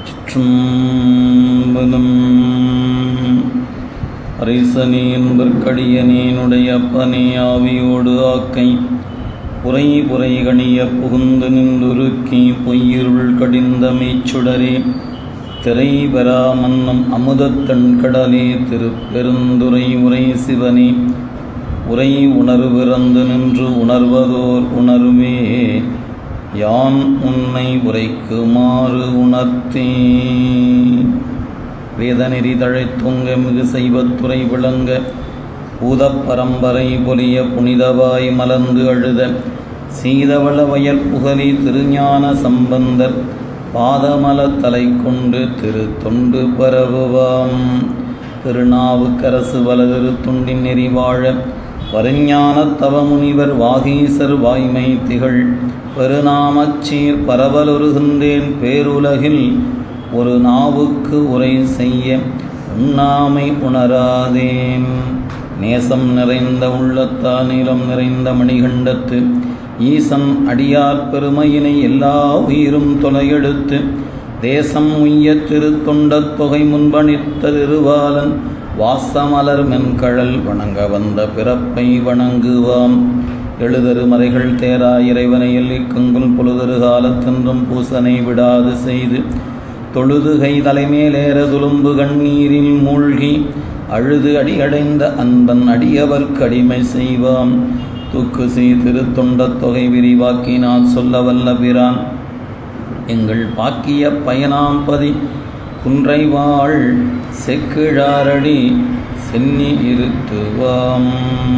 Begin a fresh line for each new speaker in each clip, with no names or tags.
சிற்றம்பலம் அரசனே என்பற்கடியனேனுடைய அப்பனே ஆவியோடு ஆக்கை புரை புரை கணிய புகுந்து நின்றுருக்கி பொய்யிருள் கடிந்த மெய்ச்சுடரே திரை பெறா மன்னம் அமுதத்தன் கடலே திருப்பெருந்துரை உரை சிவனே உரை உணர்வு பிறந்து நின்று உணர்வதோர் உணர்வே யான் உன்னை உரைக்குமாறு உணர்த்தே வேதநெறி தழைத்துங்க மிகு செய்வத்துறை விளங்க பூதப் பரம்பரை பொலிய புனிதவாய் மலர்ந்து அழுத சீதவள வயல் புகழி திருஞான சம்பந்தர் பாதமல தலை கொண்டு திரு தொண்டு பரவுவாம் திருநாவுக்கரசு வலதிரு துண்டின் நெறி வாழ வருஞான தவமுனிவர் வாகீசர் வாய்மை திகழ் பெருநாமச்சீர் பரவலுருகின்றேன் பேருலகில் ஒரு நாவுக்கு உரை செய்ய உண்ணாமை உணராதேன் நேசம் நிறைந்த உள்ளத்தால் நீளம் நிறைந்த மணிகண்டத்து ஈசன் அடியார் பெருமையினை எல்லா உயிரும் தொலையெடுத்து தேசம் உய்ய திருத்தொண்டத் தொகை முன்பணித்த திருவாலன் வாசமலர் மென்கழல் வணங்க வந்த பிறப்பை வணங்குவாம் எழுதரு மறைகள் தேரா இறைவனை எல்லிக்கங்குல் பொழுதரு காலத்தென்றும் பூசனை விடாது செய்து தொழுதுகை தலைமேலேற துளும்பு கண்ணீரில் மூழ்கி அழுது அடியடைந்த அன்பன் அடியவர்க்கு அடிமை செய்வாம் தூக்கு செய் திருத்தொண்டத் தொகை விரிவாக்கினால் சொல்ல வல்ல பிரான் எங்கள் பாக்கிய பயனாம்பதி குன்றை வாழ் செக்கிழாரடி சென்னி இருத்துவாம்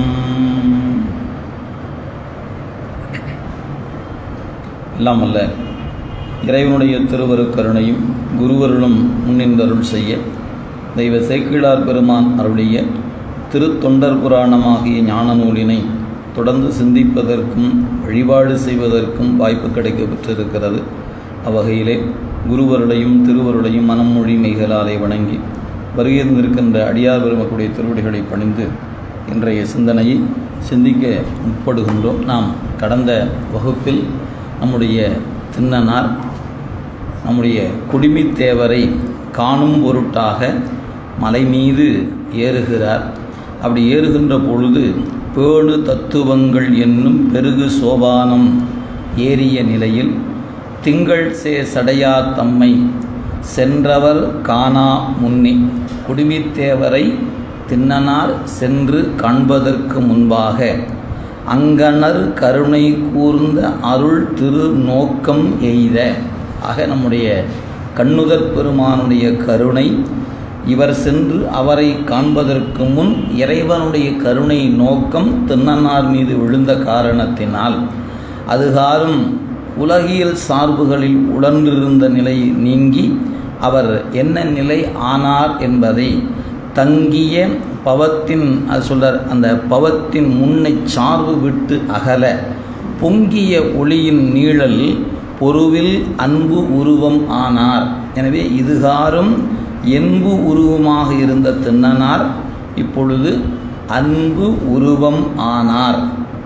எல்லாம் அல்ல இறைவனுடைய திருவருக்கருணையும் குருவருளும் முன்னின்றருள் செய்ய தெய்வ சேக்கிழார் பெருமான் அருளிய திருத்தொண்டர் புராணமாகிய ஞான நூலினை தொடர்ந்து சிந்திப்பதற்கும் வழிபாடு செய்வதற்கும் வாய்ப்பு கிடைக்க பெற்றிருக்கிறது அவ்வகையிலே குருவருளையும் திருவருளையும் மனமொழி மெய்களாலே வணங்கி வருகின்றிருக்கின்ற அடியார் பெருமக்குடைய திருவடிகளை பணிந்து இன்றைய சிந்தனையை சிந்திக்க முற்படுகின்றோம் நாம் கடந்த வகுப்பில் நம்முடைய தின்னனார் நம்முடைய குடிமித்தேவரை காணும் பொருட்டாக மலை மீது ஏறுகிறார் அப்படி ஏறுகின்ற பொழுது பேணு தத்துவங்கள் என்னும் பெருகு சோபானம் ஏறிய நிலையில் திங்கள் சே சடையார் தம்மை சென்றவர் காணா முன்னே குடிமித்தேவரை தின்னனார் சென்று காண்பதற்கு முன்பாக அங்கனர் கருணை கூர்ந்த அருள் திரு நோக்கம் எய்த ஆக நம்முடைய கண்ணுதற் பெருமானுடைய கருணை இவர் சென்று அவரை காண்பதற்கு முன் இறைவனுடைய கருணை நோக்கம் தின்னனார் மீது விழுந்த காரணத்தினால் அதுகாரும் உலகியல் சார்புகளில் உழன்றிருந்த நிலை நீங்கி அவர் என்ன நிலை ஆனார் என்பதை தங்கிய பவத்தின் அது சொல்றார் அந்த பவத்தின் முன்னை சார்பு விட்டு அகல பொங்கிய ஒளியின் நீழல் பொருவில் அன்பு உருவம் ஆனார் எனவே இதுகாரும் என்பு உருவமாக இருந்த தின்னனார் இப்பொழுது அன்பு உருவம் ஆனார்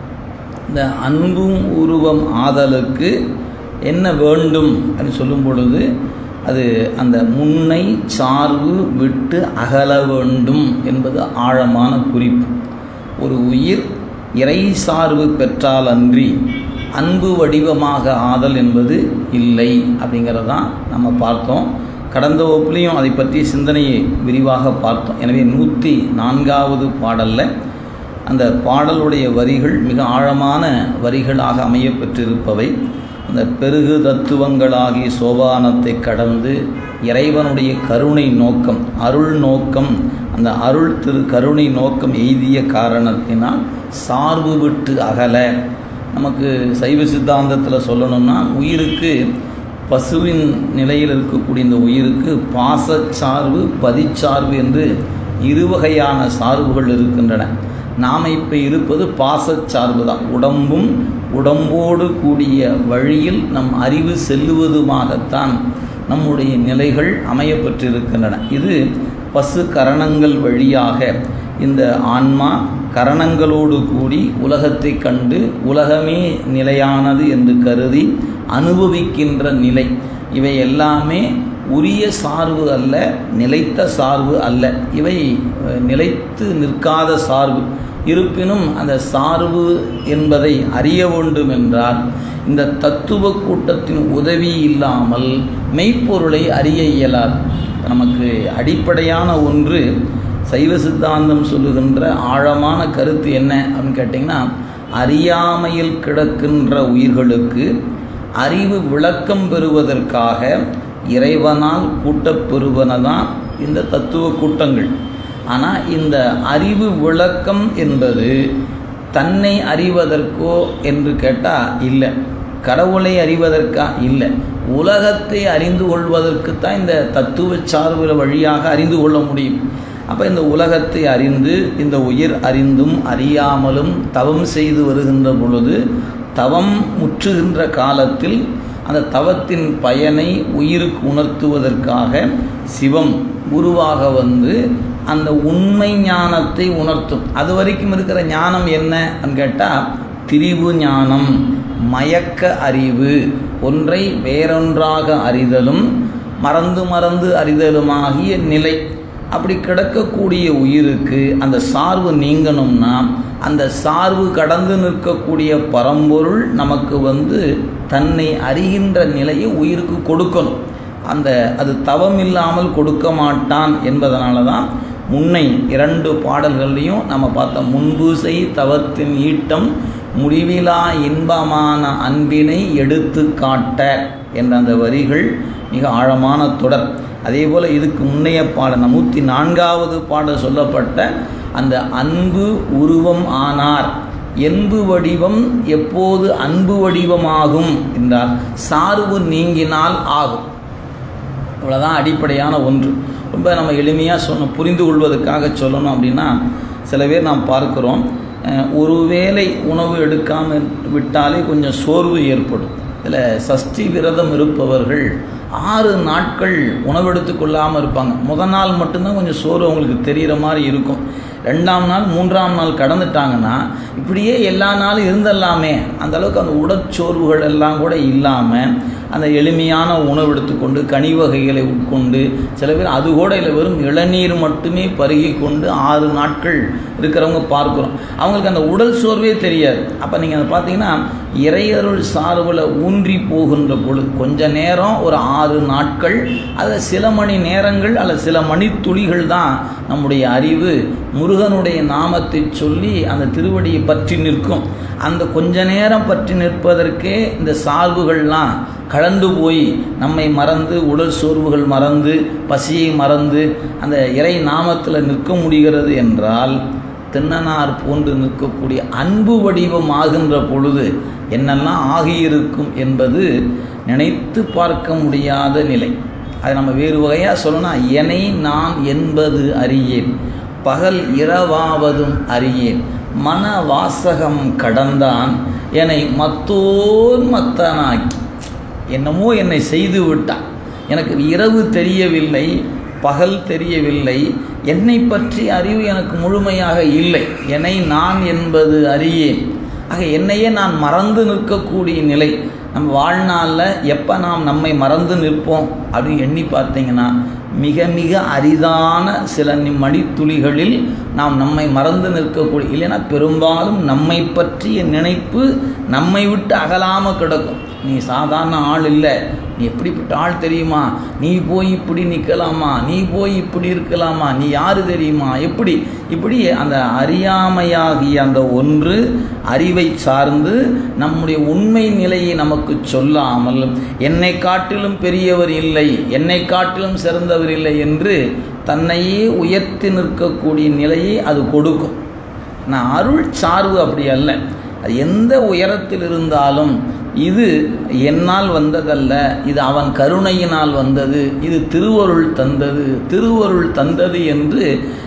இந்த அன்பும் உருவம் ஆதலுக்கு என்ன வேண்டும் அப்படின்னு சொல்லும் பொழுது அது அந்த முன்னை சார்பு விட்டு அகல வேண்டும் என்பது ஆழமான குறிப்பு ஒரு உயிர் இறை சார்பு பெற்றால் அன்றி அன்பு வடிவமாக ஆதல் என்பது இல்லை அப்படிங்கிறதான் நம்ம பார்த்தோம் கடந்த வகுப்புலையும் அதை பற்றிய சிந்தனையை விரிவாக பார்த்தோம் எனவே நூற்றி நான்காவது பாடலில் அந்த பாடலுடைய வரிகள் மிக ஆழமான வரிகளாக அமைய பெற்றிருப்பவை அந்த பெருகு தத்துவங்களாகிய சோபானத்தை கடந்து இறைவனுடைய கருணை நோக்கம் அருள் நோக்கம் அந்த அருள் திரு கருணை நோக்கம் எய்திய காரணத்தினால் சார்பு விட்டு அகல நமக்கு சைவ சித்தாந்தத்தில் சொல்லணும்னா உயிருக்கு பசுவின் நிலையில் இருக்கக்கூடிய இந்த உயிருக்கு பாசச்சார்பு பதிச்சார்பு என்று இருவகையான சார்புகள் இருக்கின்றன நாம் இப்போ இருப்பது பாசச்சார்பு தான் உடம்பும் உடம்போடு கூடிய வழியில் நம் அறிவு செல்லுவதுமாகத்தான் நம்முடைய நிலைகள் அமையப்பட்டிருக்கின்றன இது பசு கரணங்கள் வழியாக இந்த ஆன்மா கரணங்களோடு கூடி உலகத்தை கண்டு உலகமே நிலையானது என்று கருதி அனுபவிக்கின்ற நிலை இவை எல்லாமே உரிய சார்பு அல்ல நிலைத்த சார்பு அல்ல இவை அஹ், நிலைத்து நிற்காத சார்பு இருப்பினும் அந்த சார்பு என்பதை அறிய வேண்டும் என்றால் இந்த தத்துவ கூட்டத்தின் உதவி இல்லாமல் மெய்ப்பொருளை அறிய இயலாது நமக்கு அடிப்படையான ஒன்று சைவ சித்தாந்தம் சொல்லுகின்ற ஆழமான கருத்து என்ன அப்படின்னு கேட்டிங்கன்னா அறியாமையில் கிடக்கின்ற உயிர்களுக்கு அறிவு விளக்கம் பெறுவதற்காக இறைவனால் கூட்டப்பெறுவன தான் இந்த தத்துவ கூட்டங்கள் ஆனால் இந்த அறிவு விளக்கம் என்பது தன்னை அறிவதற்கோ என்று கேட்டால் இல்லை கடவுளை அறிவதற்கா இல்லை உலகத்தை அறிந்து கொள்வதற்கு தான் இந்த தத்துவ சார்புல வழியாக அறிந்து கொள்ள முடியும் அப்போ இந்த உலகத்தை அறிந்து இந்த உயிர் அறிந்தும் அறியாமலும் தவம் செய்து வருகின்ற பொழுது தவம் முற்றுகின்ற காலத்தில் அந்த தவத்தின் பயனை உயிருக்கு உணர்த்துவதற்காக சிவம் உருவாக வந்து அந்த உண்மை ஞானத்தை உணர்த்தும் அது வரைக்கும் இருக்கிற ஞானம் என்ன கேட்டால் திரிவு ஞானம் மயக்க அறிவு ஒன்றை வேறொன்றாக அறிதலும் மறந்து மறந்து அறிதலுமாகிய நிலை அப்படி கிடக்கக்கூடிய உயிருக்கு அந்த சார்பு நீங்கணும்னா அந்த சார்பு கடந்து நிற்கக்கூடிய பரம்பொருள் நமக்கு வந்து தன்னை அறிகின்ற நிலையை உயிருக்கு கொடுக்கணும் அந்த அது தவம் இல்லாமல் கொடுக்க மாட்டான் என்பதனால தான் முன்னை இரண்டு பாடல்கள்லையும் நம்ம பார்த்த முன்பு செய் தவத்தின் ஈட்டம் முடிவிலா இன்பமான அன்பினை எடுத்து காட்ட என்ற அந்த வரிகள் மிக ஆழமான தொடர் அதே போல் இதுக்கு முன்னைய பாடல் நூற்றி நான்காவது பாடல் சொல்லப்பட்ட அந்த அன்பு உருவம் ஆனார் என்பு வடிவம் எப்போது அன்பு வடிவமாகும் என்றால் சார்பு நீங்கினால் ஆகும் இவ்வளோதான் அடிப்படையான ஒன்று ரொம்ப நம்ம எளிமையாக சொன்ன புரிந்து கொள்வதற்காக சொல்லணும் அப்படின்னா சில பேர் நாம் பார்க்குறோம் அஹ், ஒருவேளை உணவு எடுக்காமல் விட்டாலே கொஞ்சம் சோர்வு ஏற்படும் இதில் சஷ்டி விரதம் இருப்பவர்கள் ஆறு நாட்கள் உணவெடுத்து கொள்ளாமல் இருப்பாங்க முத நாள் மட்டும்தான் கொஞ்சம் சோர்வு அவங்களுக்கு தெரிகிற மாதிரி இருக்கும் ரெண்டாம் நாள் மூன்றாம் நாள் கடந்துட்டாங்கன்னா இப்படியே எல்லா நாளும் இருந்தல்லாமே அந்த அளவுக்கு அந்த உடற்சோர்வுகள் எல்லாம் கூட இல்லாமல் அந்த எளிமையான உணவு எடுத்துக்கொண்டு கனி வகைகளை உட்கொண்டு சில பேர் அது கூட இல்லை வெறும் இளநீர் மட்டுமே பருகி கொண்டு ஆறு நாட்கள் இருக்கிறவங்க பார்க்குறோம் அவங்களுக்கு அந்த உடல் சோர்வே தெரியாது அப்போ நீங்கள் அதை பார்த்தீங்கன்னா இறையருள் சார்பில் ஊன்றி போகின்ற பொழுது கொஞ்ச நேரம் ஒரு ஆறு நாட்கள் அதில் சில மணி நேரங்கள் அல்லது சில மணித்துளிகள் தான் நம்முடைய அறிவு முருகனுடைய நாமத்தை சொல்லி அந்த திருவடியை பற்றி நிற்கும் அந்த கொஞ்ச நேரம் பற்றி நிற்பதற்கே இந்த சார்புகள்லாம் கலந்து போய் நம்மை மறந்து உடல் சோர்வுகள் மறந்து பசியை மறந்து அந்த இறை நாமத்தில் நிற்க முடிகிறது என்றால் திண்ணனார் போன்று நிற்கக்கூடிய அன்பு வடிவம் ஆகின்ற பொழுது என்னெல்லாம் ஆகியிருக்கும் என்பது நினைத்து பார்க்க முடியாத நிலை அதை நம்ம வேறு வகையாக சொல்லணும் எனை நான் என்பது அறியேன் பகல் இரவாவதும் அறியேன் மன வாசகம் கடந்தான் என்னை மத்தோன் மத்தனாக்கி என்னமோ என்னை செய்து விட்டான் எனக்கு இரவு தெரியவில்லை பகல் தெரியவில்லை என்னை பற்றி அறிவு எனக்கு முழுமையாக இல்லை என்னை நான் என்பது அறியேன் ஆக என்னையே நான் மறந்து நிற்கக்கூடிய நிலை நம்ம வாழ்நாளில் எப்போ நாம் நம்மை மறந்து நிற்போம் அப்படின்னு எண்ணி பார்த்தீங்கன்னா மிக மிக அரிதான சில நி- மணித்துளிகளில் நாம் நம்மை மறந்து நிற்கக்கூடிய இல்லைன்னா பெரும்பாலும் நம்மை பற்றிய நினைப்பு நம்மை விட்டு அகலாமல் கிடக்கும் நீ சாதாரண ஆள் இல்லை நீ எப்படிப்பட்ட ஆள் தெரியுமா நீ போய் இப்படி நிற்கலாமா நீ போய் இப்படி இருக்கலாமா நீ யார் தெரியுமா எப்படி இப்படி அந்த அறியாமையாகிய அந்த ஒன்று அறிவை சார்ந்து நம்முடைய உண்மை நிலையை நமக்கு சொல்லாமல் என்னை காட்டிலும் பெரியவர் இல்லை என்னை காட்டிலும் சிறந்தவர் இல்லை என்று தன்னையே உயர்த்தி நிற்கக்கூடிய நிலையை அது கொடுக்கும் நான் அருள் சார்பு அப்படி அல்ல அது எந்த உயரத்தில் இருந்தாலும் இது என்னால் வந்ததல்ல இது அவன் கருணையினால் வந்தது இது திருவருள் தந்தது திருவருள் தந்தது என்று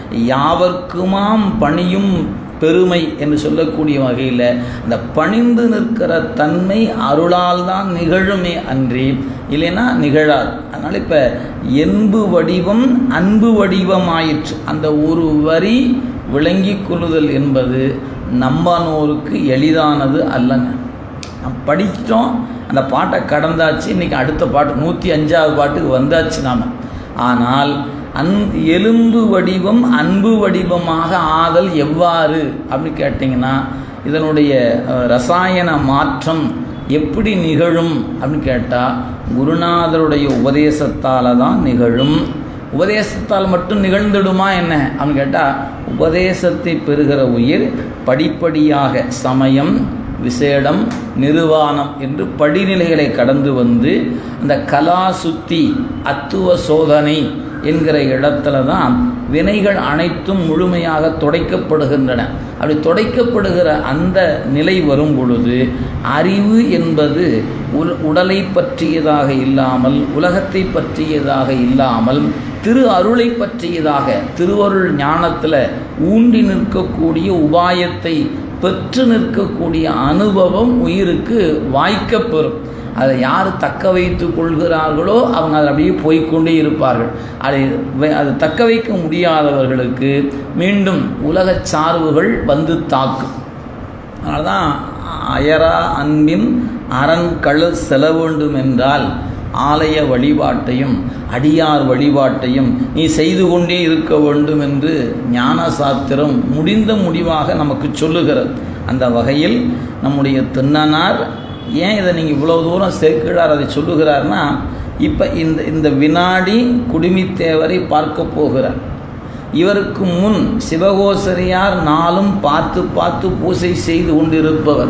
யாவர்க்குமாம் பணியும் பெருமை என்று சொல்லக்கூடிய வகையில் அந்த பணிந்து நிற்கிற தன்மை அருளால் தான் நிகழுமே அன்றி இல்லைன்னா நிகழாது அதனால் இப்போ என்பு வடிவம் அன்பு வடிவம் ஆயிற்று அந்த ஒரு வரி விளங்கிக் கொள்ளுதல் என்பது நம்பானோருக்கு எளிதானது அல்லங்க நாம் படிச்சிட்டோம் அந்த பாட்டை கடந்தாச்சு இன்றைக்கி அடுத்த பாட்டு நூற்றி அஞ்சாவது பாட்டுக்கு வந்தாச்சு நாம் ஆனால் அன் எலும்பு வடிவம் அன்பு வடிவமாக ஆதல் எவ்வாறு அப்படின்னு கேட்டிங்கன்னா இதனுடைய அஹ், ரசாயன மாற்றம் எப்படி நிகழும் அப்படின்னு கேட்டால் குருநாதருடைய உபதேசத்தால் தான் நிகழும் உபதேசத்தால் மட்டும் நிகழ்ந்துடுமா என்ன அப்படின்னு கேட்டால் உபதேசத்தை பெறுகிற உயிர் படிப்படியாக சமயம் விசேடம் நிர்வாணம் என்று படிநிலைகளை கடந்து வந்து அந்த கலாசுத்தி அத்துவ சோதனை என்கிற இடத்துல தான் வினைகள் அனைத்தும் முழுமையாக துடைக்கப்படுகின்றன அப்படி துடைக்கப்படுகிற அந்த நிலை வரும் பொழுது அறிவு என்பது உல்- உடலை பற்றியதாக இல்லாமல் உலகத்தை பற்றியதாக இல்லாமல் திரு அருளை பற்றியதாக திருவருள் ஞானத்தில் ஊண்டி நிற்கக்கூடிய உபாயத்தை பெற்று நிற்கக்கூடிய அனுபவம் உயிருக்கு வாய்க்கப்பெறும் அதை யார் தக்க வைத்து கொள்கிறார்களோ அவங்க அதை அப்படியே போய்க்கொண்டே இருப்பார்கள் அதை வை- அது தக்க வைக்க முடியாதவர்களுக்கு மீண்டும் உலகச் சார்புகள் வந்து தாக்கும் அதனால தான் அயரா அன்பின் அரண் கழல் செல வேண்டும் என்றால் ஆலய வழிபாட்டையும் அடியார் வழிபாட்டையும் நீ செய்து கொண்டே இருக்க வேண்டும் என்று ஞான சாத்திரம் முடிந்த முடிவாக நமக்கு சொல்லுகிறது அந்த வகையில் நம்முடைய தின்னனார் ஏன் இதை நீங்கள் இவ்வளோ தூரம் சேர்க்கிறார் அதை சொல்லுகிறார்னா இப்போ இந்த இந்த வினாடி குடுமித்தேவரை பார்க்க போகிறார் இவருக்கு முன் சிவகோசரியார் நாளும் பார்த்து பார்த்து பூசை செய்து கொண்டிருப்பவர்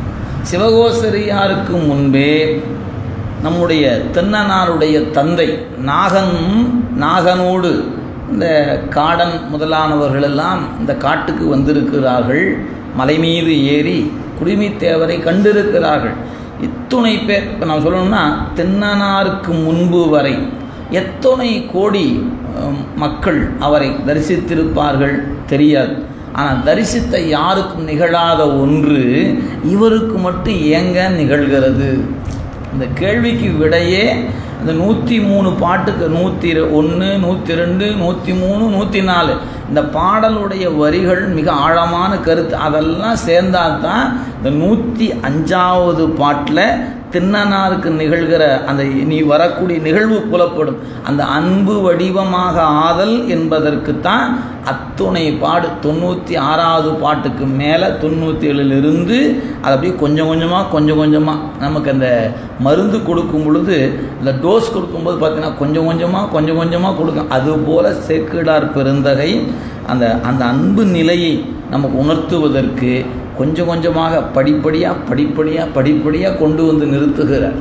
சிவகோசரியாருக்கு முன்பே நம்முடைய தென்னனாருடைய தந்தை நாகன் நாகனோடு இந்த காடன் முதலானவர்களெல்லாம் இந்த காட்டுக்கு வந்திருக்கிறார்கள் மலை மீது ஏறி குடிமித்தேவரை கண்டிருக்கிறார்கள் இத்துணை பேர் இப்போ நான் சொல்லணும்னா தென்னனாருக்கு முன்பு வரை எத்தனை கோடி அஹ், மக்கள் அவரை தரிசித்திருப்பார்கள் தெரியாது ஆனால் தரிசித்த யாருக்கும் நிகழாத ஒன்று இவருக்கு மட்டும் ஏங்க நிகழ்கிறது இந்த கேள்விக்கு விடையே இந்த நூற்றி மூணு பாட்டுக்கு நூற்றி ஒன்று நூற்றி ரெண்டு நூற்றி மூணு நூற்றி நாலு இந்த பாடலுடைய வரிகள் மிக ஆழமான கருத்து அதெல்லாம் சேர்ந்தால் தான் இந்த நூற்றி அஞ்சாவது பாட்டில் தின்னனாருக்கு நிகழ்கிற அந்த நீ வரக்கூடிய நிகழ்வு புலப்படும் அந்த அன்பு வடிவமாக ஆதல் என்பதற்குத்தான் அத்துணை பாடு தொண்ணூற்றி ஆறாவது பாட்டுக்கு மேலே தொண்ணூற்றி ஏழிலிருந்து அது அப்படியே கொஞ்சம் கொஞ்சமாக கொஞ்சம் கொஞ்சமாக நமக்கு அந்த மருந்து கொடுக்கும் பொழுது இந்த டோஸ் கொடுக்கும்போது பார்த்தீங்கன்னா கொஞ்சம் கொஞ்சமாக கொஞ்சம் கொஞ்சமாக கொடுக்கும் அதுபோல் சேக்கிடார் பெருந்தகை அந்த அந்த அன்பு நிலையை நமக்கு உணர்த்துவதற்கு கொஞ்சம் கொஞ்சமாக படிப்படியாக படிப்படியாக படிப்படியாக கொண்டு வந்து நிறுத்துகிறார்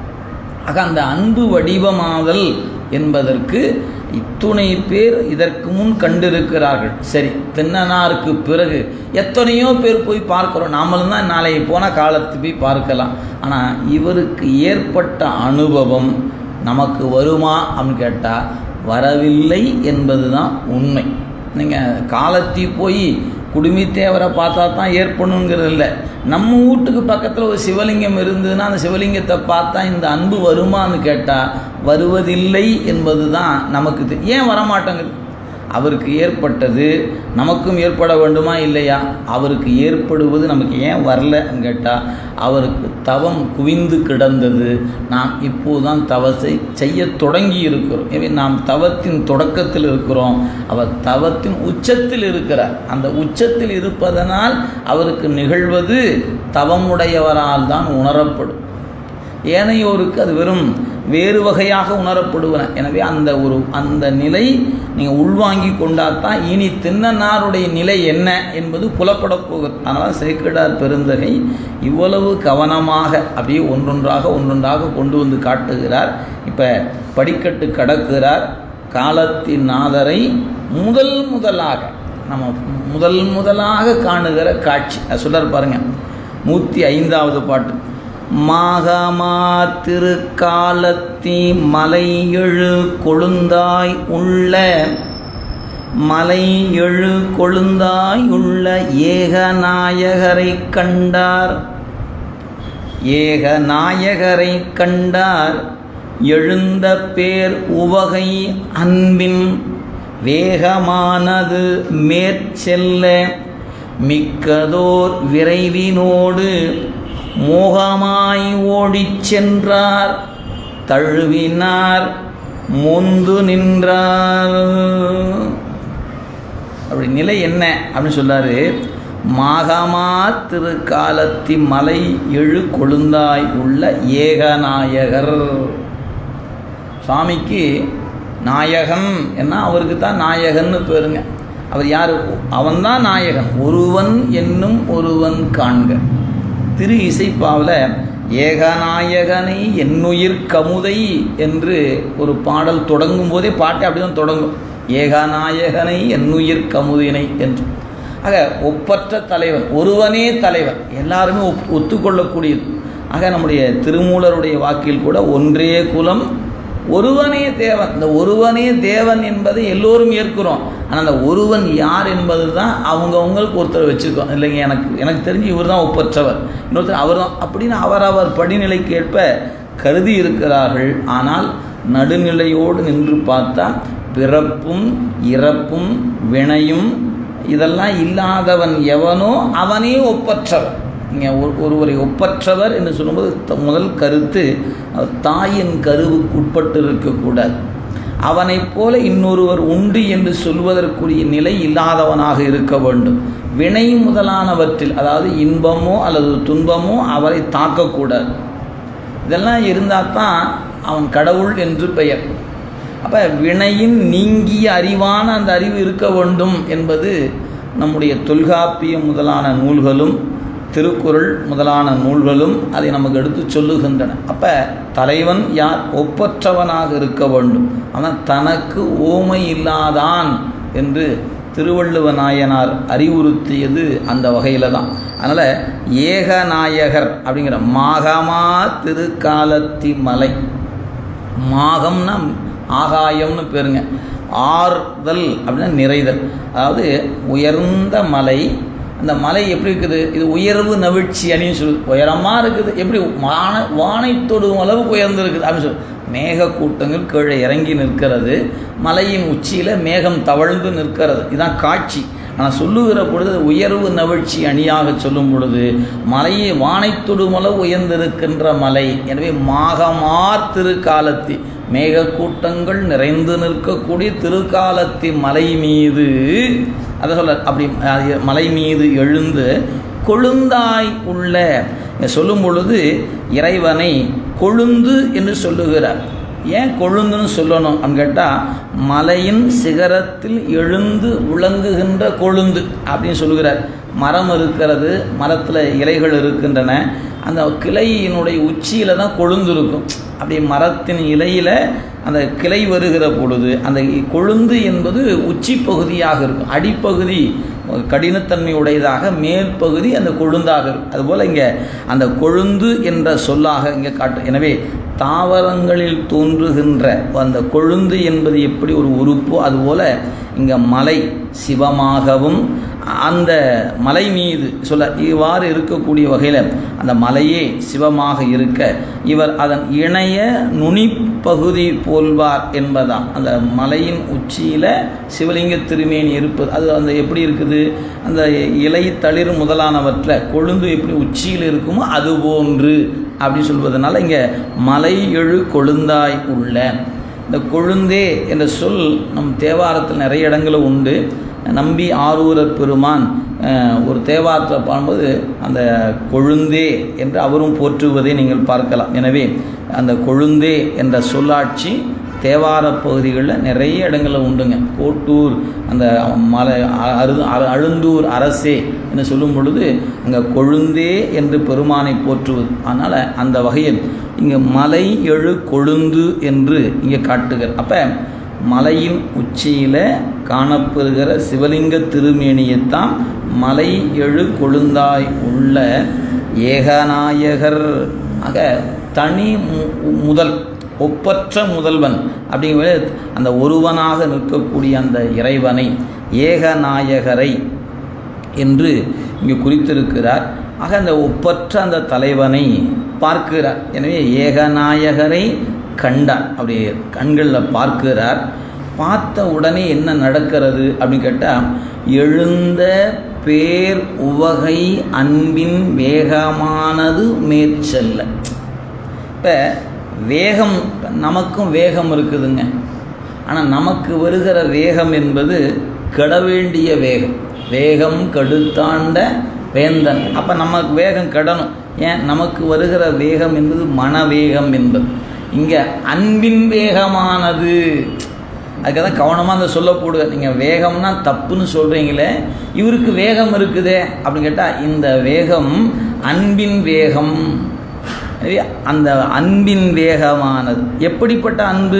ஆக அந்த அன்பு வடிவமாதல் என்பதற்கு இத்துணை பேர் இதற்கு முன் கண்டிருக்கிறார்கள் சரி தென்னனாருக்கு பிறகு எத்தனையோ பேர் போய் பார்க்கிறோம் நாமளும் தான் நாளைக்கு போன காலத்து போய் பார்க்கலாம் ஆனால் இவருக்கு ஏற்பட்ட அனுபவம் நமக்கு வருமா அப்படின்னு கேட்டால் வரவில்லை என்பது தான் உண்மை நீங்கள் காலத்தி போய் குடுமித்தேவரை பார்த்தா தான் ஏற்படணுங்கிறது இல்லை நம்ம வீட்டுக்கு பக்கத்தில் ஒரு சிவலிங்கம் இருந்ததுன்னா அந்த சிவலிங்கத்தை பார்த்தா இந்த அன்பு வருமான்னு கேட்டால் வருவதில்லை என்பது தான் நமக்கு தெ- ஏன் வரமாட்டேங்குது அவருக்கு ஏற்பட்டது நமக்கும் ஏற்பட வேண்டுமா இல்லையா அவருக்கு ஏற்படுவது நமக்கு ஏன் வரலன்னு கேட்டால் அவருக்கு தவம் குவிந்து கிடந்தது நாம் இப்போதுதான் தவத்தை செய்ய தொடங்கி இருக்கிறோம் எனவே நாம் தவத்தின் தொடக்கத்தில் இருக்கிறோம் அவர் தவத்தின் உச்சத்தில் இருக்கிறார் அந்த உச்சத்தில் இருப்பதனால் அவருக்கு நிகழ்வது தவமுடையவரால் தான் உணரப்படும் ஏனையோருக்கு அது வெறும் வேறு வகையாக உணரப்படுவன எனவே அந்த ஒரு அந்த நிலை நீங்கள் உள்வாங்கி கொண்டாதான் இனி தின்னனாருடைய நிலை என்ன என்பது புலப்படப் போகுது அதனால் சேக்கிடார் பெருந்தகை இவ்வளவு கவனமாக அப்படியே ஒன்றொன்றாக ஒன்றொன்றாக கொண்டு வந்து காட்டுகிறார் இப்போ படிக்கட்டு கடக்கிறார் காலத்தின் நாதரை முதல் முதலாக நம்ம முதல் முதலாக காணுகிற காட்சி அது சொல்றார் பாருங்க நூற்றி ஐந்தாவது பாட்டு மாகமா திருக்காலத்தி மலை எழு கொழுந்தாய் உள்ள மலை எழு கொழுந்தாய் உள்ள ஏகநாயகரை கண்டார் ஏகநாயகரை கண்டார் எழுந்த பேர் உவகை அன்பின் வேகமானது மேற்செல்ல மிக்கதோர் விரைவினோடு மோகமாய் ஓடிச் சென்றார் தழுவினார் மொந்து நின்றார் அப்படி நிலை என்ன அப்படின்னு சொல்றாரு மாகமா திருக்காலத்தி மலை எழு கொழுந்தாய் உள்ள ஏகநாயகர் சுவாமிக்கு நாயகன் என்ன அவருக்கு தான் நாயகன்னு பேருங்க அவர் யார் அவன்தான் நாயகன் ஒருவன் என்னும் ஒருவன் காண்க திரு இசைப்பாவில் ஏகநாயகனை என்னுயிர் கமுதை என்று ஒரு பாடல் தொடங்கும் போதே பாட்டு அப்படி தான் தொடங்கும் ஏகநாயகனை என்னுயிர் கமுதினை என்று ஆக ஒப்பற்ற தலைவன் ஒருவனே தலைவன் எல்லாருமே ஒப் ஒத்துக்கொள்ளக்கூடியது ஆக நம்முடைய திருமூலருடைய வாக்கில் கூட ஒன்றே குலம் ஒருவனே தேவன் இந்த ஒருவனே தேவன் என்பதை எல்லோரும் ஏற்கிறோம் ஆனால் அந்த ஒருவன் யார் என்பது தான் அவங்கவுங்களுக்கு ஒருத்தர் வச்சுருக்கோம் இல்லைங்க எனக்கு எனக்கு தெரிஞ்சு இவர் தான் ஒப்பற்றவர் இன்னொருத்தர் அவர் தான் அப்படின்னு அவரவர் படிநிலைக்கு ஏற்ப கருதி இருக்கிறார்கள் ஆனால் நடுநிலையோடு நின்று பார்த்தா பிறப்பும் இறப்பும் வினையும் இதெல்லாம் இல்லாதவன் எவனோ அவனே ஒப்பற்றவன் இங்கே ஒருவரை ஒப்பற்றவர் என்று சொல்லும்போது த- முதல் கருத்து அவர் தாயின் கருவுக்கு உட்பட்டு இருக்கக்கூடாது அவனைப் போல இன்னொருவர் உண்டு என்று சொல்வதற்குரிய நிலை இல்லாதவனாக இருக்க வேண்டும் வினை முதலானவற்றில் அதாவது இன்பமோ அல்லது துன்பமோ அவரை தாக்கக்கூடாது இதெல்லாம் இருந்தால் தான் அவன் கடவுள் என்று பெயர் அப்போ வினையின் நீங்கிய அறிவான அந்த அறிவு இருக்க வேண்டும் என்பது நம்முடைய தொல்காப்பியம் முதலான நூல்களும் திருக்குறள் முதலான நூல்களும் அதை நமக்கு எடுத்து சொல்லுகின்றன அப்போ தலைவன் யார் ஒப்பற்றவனாக இருக்க வேண்டும் அவன் தனக்கு ஓமை இல்லாதான் என்று திருவள்ளுவ நாயனார் அறிவுறுத்தியது அந்த வகையில் தான் அதனால் ஏகநாயகர் அப்படிங்கிற மாகமா திருக்காலத்தி மலை மாகம்னா ஆகாயம்னு பேருங்க ஆறுதல் அப்படின்னா நிறைதல் அதாவது உயர்ந்த மலை அந்த மலை எப்படி இருக்குது இது உயர்வு நவிழ்ச்சி அப்படின்னு சொல்லு உயரமாக இருக்குது எப்படி வான வானை தொடும் அளவுக்கு உயர்ந்திருக்குது அப்படின்னு சொல்லு மேக கூட்டங்கள் கீழே இறங்கி நிற்கிறது மலையின் உச்சியில் மேகம் தவழ்ந்து நிற்கிறது இதுதான் காட்சி ஆனால் சொல்லுகிற பொழுது உயர்வு நவிழ்ச்சி அணியாக சொல்லும் பொழுது மலையை வானை தொடுமளவு உயர்ந்திருக்கின்ற மலை எனவே மாகமார் திருக்காலத்தி மேகக்கூட்டங்கள் நிறைந்து நிற்கக்கூடிய திருக்காலத்தி மலை மீது அதை சொல்ல அப்படி அது மலை மீது எழுந்து கொழுந்தாய் உள்ள சொல்லும் பொழுது இறைவனை கொழுந்து என்று சொல்லுகிறார் ஏன் கொழுந்துன்னு சொல்லணும் அப்படின்னு கேட்டால் மலையின் சிகரத்தில் எழுந்து விளங்குகின்ற கொழுந்து அப்படின்னு சொல்லுகிறார் மரம் இருக்கிறது மரத்தில் இலைகள் இருக்கின்றன அந்த கிளையினுடைய உச்சியில் தான் கொழுந்து இருக்கும் அப்படி மரத்தின் இலையில் அந்த கிளை வருகிற பொழுது அந்த கொழுந்து என்பது உச்சி பகுதியாக இருக்கும் அடிப்பகுதி கடினத்தன்மை உடையதாக மேல் பகுதி அந்த கொழுந்தாக இருக்கும் அதுபோல் இங்கே அந்த கொழுந்து என்ற சொல்லாக இங்கே காட்டு எனவே தாவரங்களில் தோன்றுகின்ற அந்த கொழுந்து என்பது எப்படி ஒரு உறுப்போ அதுபோல் இங்கே மலை சிவமாகவும் அந்த மலை மீது சொல்ல இவ்வாறு இருக்கக்கூடிய வகையில் அந்த மலையே சிவமாக இருக்க இவர் அதன் இணைய நுனிப்பகுதி போல்வார் என்பதாம் அந்த மலையின் உச்சியில் சிவலிங்க திருமேனி இருப்பது அது அந்த எப்படி இருக்குது அந்த இலை தளிர் முதலானவற்றில் கொழுந்து எப்படி உச்சியில் இருக்குமோ அது போன்று அப்படின்னு சொல்வதனால இங்கே மலை எழு கொழுந்தாய் உள்ள இந்த கொழுந்தே என்ற சொல் நம் தேவாரத்தில் நிறைய இடங்களும் உண்டு நம்பி ஆரூரர் பெருமான் அஹ், ஒரு தேவாரத்தை பாடும்போது அந்த கொழுந்தே என்று அவரும் போற்றுவதை நீங்கள் பார்க்கலாம் எனவே அந்த கொழுந்தே என்ற சொல்லாட்சி தேவார பகுதிகளில் நிறைய இடங்களில் உண்டுங்க கோட்டூர் அந்த மலை அ- அரு அ- அழுந்தூர் அரசே என்று சொல்லும் பொழுது அங்கே கொழுந்தே என்று பெருமானை போற்றுவது அதனால் அந்த வகையில் இங்கே மலை எழு கொழுந்து என்று இங்கே காட்டுகிறார் அப்போ மலையின் உச்சியில் காணப்பெறுகிற சிவலிங்க திருமேனியைத்தான் மலை எழு கொழுந்தாய் உள்ள ஏகநாயகர் ஆக தனி மு- முதல் ஒப்பற்ற முதல்வன் அப்படிங்கிற அந்த ஒருவனாக நிற்கக்கூடிய அந்த இறைவனை ஏகநாயகரை என்று இங்கு குறித்திருக்கிறார் ஆக அந்த ஒப்பற்ற அந்த தலைவனை பார்க்கிறார் எனவே ஏகநாயகரை கண்டார் அப்படி கண்களில் பார்க்கிறார் பார்த்த உடனே என்ன நடக்கிறது அப்படின்னு கேட்டால் எழுந்த பேர் உவகை அன்பின் வேகமானது மேற்செல்ல இப்போ வேகம் நமக்கும் வேகம் இருக்குதுங்க ஆனால் நமக்கு வருகிற வேகம் என்பது கெட வேண்டிய வேகம் வேகம் கடுத்தாண்ட வேந்தன் அப்போ நமக்கு வேகம் கெடணும் ஏன் நமக்கு வருகிற வேகம் என்பது மனவேகம் என்பது இங்கே அன்பின் வேகமானது அதுக்காக தான் கவனமாக அந்த சொல்ல போடுங்க நீங்கள் வேகம்னா தப்புன்னு சொல்கிறீங்களே இவருக்கு வேகம் இருக்குதே அப்படின்னு கேட்டால் இந்த வேகம் அன்பின் வேகம் எனவே அந்த அன்பின் வேகமானது எப்படிப்பட்ட அன்பு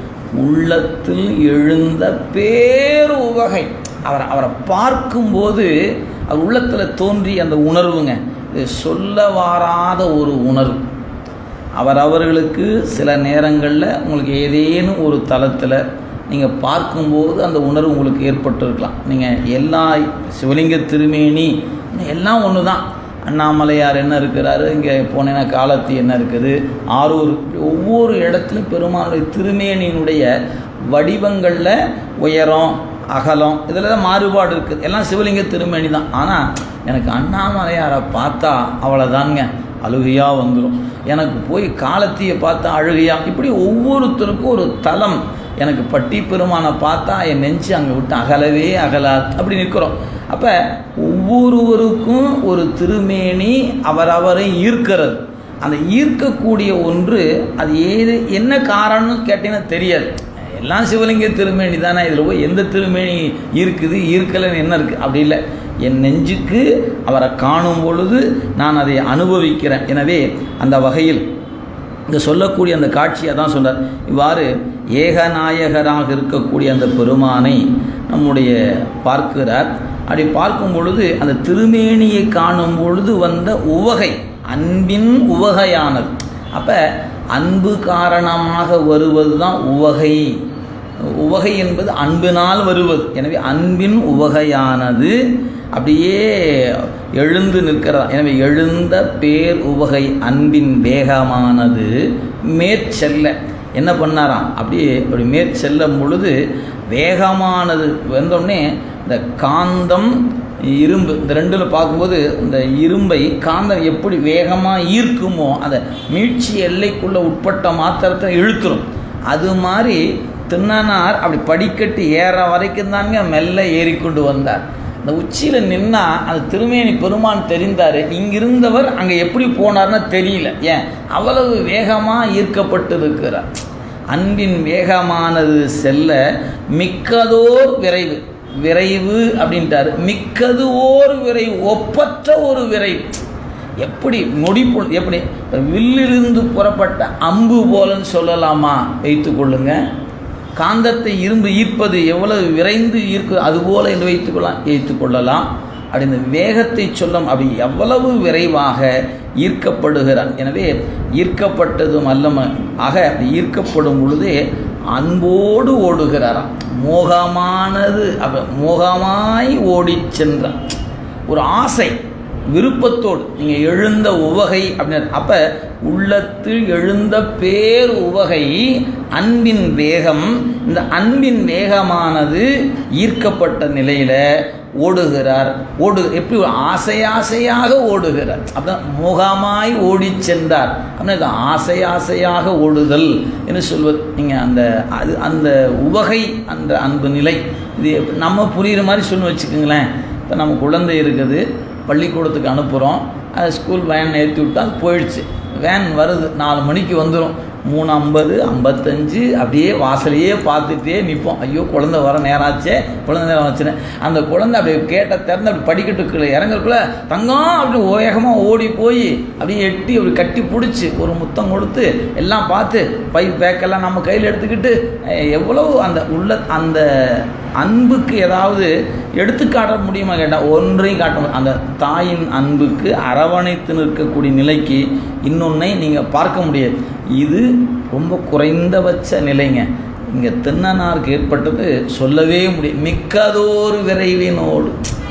உள்ளத்தில் எழுந்த பேரு உவகை அவரை அவரை பார்க்கும்போது அவர் உள்ளத்தில் தோன்றி அந்த உணர்வுங்க இது சொல்ல வாராத ஒரு உணர்வு அவர் அவர்களுக்கு சில நேரங்களில் உங்களுக்கு ஏதேனும் ஒரு தளத்தில் நீங்கள் பார்க்கும்போது அந்த உணர்வு உங்களுக்கு ஏற்பட்டிருக்கலாம் நீங்கள் எல்லா சிவலிங்க திருமேனி எல்லாம் ஒன்று தான் அண்ணாமலையார் என்ன இருக்கிறாரு இங்கே போனேன்னா காலத்தி என்ன இருக்குது ஆரூர் இப்படி ஒவ்வொரு இடத்துலையும் பெருமானுடைய திருமேனியினுடைய வடிவங்களில் உயரம் அகலம் இதில் தான் மாறுபாடு இருக்குது எல்லாம் சிவலிங்க திருமேனி தான் ஆனால் எனக்கு அண்ணாமலையாரை பார்த்தா அவ்வளோதாங்க அழுகையாக வந்துடும் எனக்கு போய் காலத்தியை பார்த்தா அழுகையா இப்படி ஒவ்வொருத்தருக்கும் ஒரு தலம் எனக்கு பட்டி பெருமானை பார்த்தா என் நெஞ்சு அங்கே விட்டு அகலவே அகலாது அப்படி நிற்கிறோம் அப்போ ஒவ்வொருவருக்கும் ஒரு திருமேனி அவரவரை ஈர்க்கிறது அந்த ஈர்க்கக்கூடிய ஒன்று அது ஏது என்ன காரணம்னு கேட்டீங்கன்னா தெரியாது எல்லாம் சிவலிங்க திருமேனி தானே இதில் போய் எந்த திருமேனி இருக்குது ஈர்க்கலைன்னு என்ன இருக்குது அப்படி இல்லை என் நெஞ்சுக்கு அவரை காணும் பொழுது நான் அதை அனுபவிக்கிறேன் எனவே அந்த வகையில் இங்கே சொல்லக்கூடிய அந்த காட்சியை தான் சொன்னார் இவ்வாறு ஏகநாயகராக இருக்கக்கூடிய அந்த பெருமானை நம்முடைய பார்க்கிறார் அப்படி பார்க்கும் பொழுது அந்த திருமேனியை காணும் பொழுது வந்த உவகை அன்பின் உவகையானது அப்போ அன்பு காரணமாக வருவது தான் உவகை உவகை என்பது அன்பினால் வருவது எனவே அன்பின் உவகையானது அப்படியே எழுந்து நிற்கிறதா எனவே எழுந்த பேர் உவகை அன்பின் வேகமானது மேற்செல்ல என்ன பண்ணாராம் அப்படியே அப்படி மேற்செல்லும் பொழுது வேகமானது வந்தோடனே இந்த காந்தம் இரும்பு இந்த ரெண்டில் பார்க்கும்போது இந்த இரும்பை காந்தம் எப்படி வேகமாக ஈர்க்குமோ அந்த மீட்சி எல்லைக்குள்ளே உட்பட்ட மாத்திரத்தை இழுத்துரும் அது மாதிரி தின்னனார் அப்படி படிக்கட்டு ஏற வரைக்கும் தாங்க மெல்ல ஏறிக்கொண்டு வந்தார் அந்த உச்சியில் நின்னா அந்த திருமேனி பெருமான் தெரிந்தார் இங்கிருந்தவர் அங்கே எப்படி போனார்னு தெரியல ஏன் அவ்வளவு வேகமாக ஈர்க்கப்பட்டு இருக்கிறார் அன்பின் வேகமானது செல்ல மிக்கதோர் விரைவு விரைவு அப்படின்ட்டாரு மிக்கது ஓர் விரைவு ஒப்பற்ற ஒரு விரைவு எப்படி நொடிப்பு எப்படி வில்லிலிருந்து புறப்பட்ட அம்பு போலன்னு சொல்லலாமா வைத்துக்கொள்ளுங்க காந்தத்தை இரும்பு ஈர்ப்பது எவ்வளவு விரைந்து ஈர்க்கு அதுபோல என்று வைத்துக்கொள்ளலாம் வைத்துக்கொள்ளலாம் அப்படி இந்த வேகத்தை சொல்லும் அப்படி எவ்வளவு விரைவாக ஈர்க்கப்படுகிறார் எனவே ஈர்க்கப்பட்டதும் அல்லம ஆக அப்படி ஈர்க்கப்படும் பொழுதே அன்போடு ஓடுகிறாராம் மோகமானது அப்ப மோகமாய் ஓடிச் சென்றான் ஒரு ஆசை விருப்பத்தோடு நீங்கள் எழுந்த உவகை அப்படின்னு அப்போ உள்ளத்தில் எழுந்த பேர் உவகை அன்பின் வேகம் இந்த அன்பின் வேகமானது ஈர்க்கப்பட்ட நிலையில் ஓடுகிறார் ஓடு எப்படி ஆசை ஆசையாக ஓடுகிறார் அப்படின் முகமாய் ஓடி சென்றார் அப்படின்னா ஆசை ஆசையாக ஓடுதல் என்று சொல்வது நீங்கள் அந்த அது அந்த உவகை அந்த அன்பு நிலை இது நம்ம புரிகிற மாதிரி சொல்லி வச்சுக்கோங்களேன் இப்போ நம்ம குழந்தை இருக்குது பள்ளிக்கூடத்துக்கு அனுப்புகிறோம் அது ஸ்கூல் வேன் ஏற்றி விட்டால் அது போயிடுச்சு வேன் வருது நாலு மணிக்கு வந்துடும் மூணு ஐம்பது ஐம்பத்தஞ்சு அப்படியே வாசலையே பார்த்துட்டே நிற்போம் ஐயோ குழந்தை வர நேராச்சே குழந்தை நேரம் வச்சுனேன் அந்த குழந்தை அப்படியே கேட்ட திறந்து அப்படி படிக்கட்டுக்குள்ள இறங்குறக்குள்ள தங்கம் அப்படி வேகமாக ஓடி போய் அப்படியே எட்டி அப்படி கட்டி பிடிச்சி ஒரு முத்தம் கொடுத்து எல்லாம் பார்த்து பை பேக்கெல்லாம் நம்ம கையில் எடுத்துக்கிட்டு எவ்வளவு அந்த உள்ள அந்த அன்புக்கு ஏதாவது எடுத்து காட்ட முடியுமா கேட்டால் ஒன்றையும் காட்ட முடியும் அந்த தாயின் அன்புக்கு அரவணைத்து நிற்கக்கூடிய நிலைக்கு இன்னொன்றை நீங்கள் பார்க்க முடியாது இது ரொம்ப குறைந்தபட்ச நிலைங்க இங்கே தின்னனாருக்கு ஏற்பட்டது சொல்லவே முடியும் மிக்கதோரு விரைவினோடு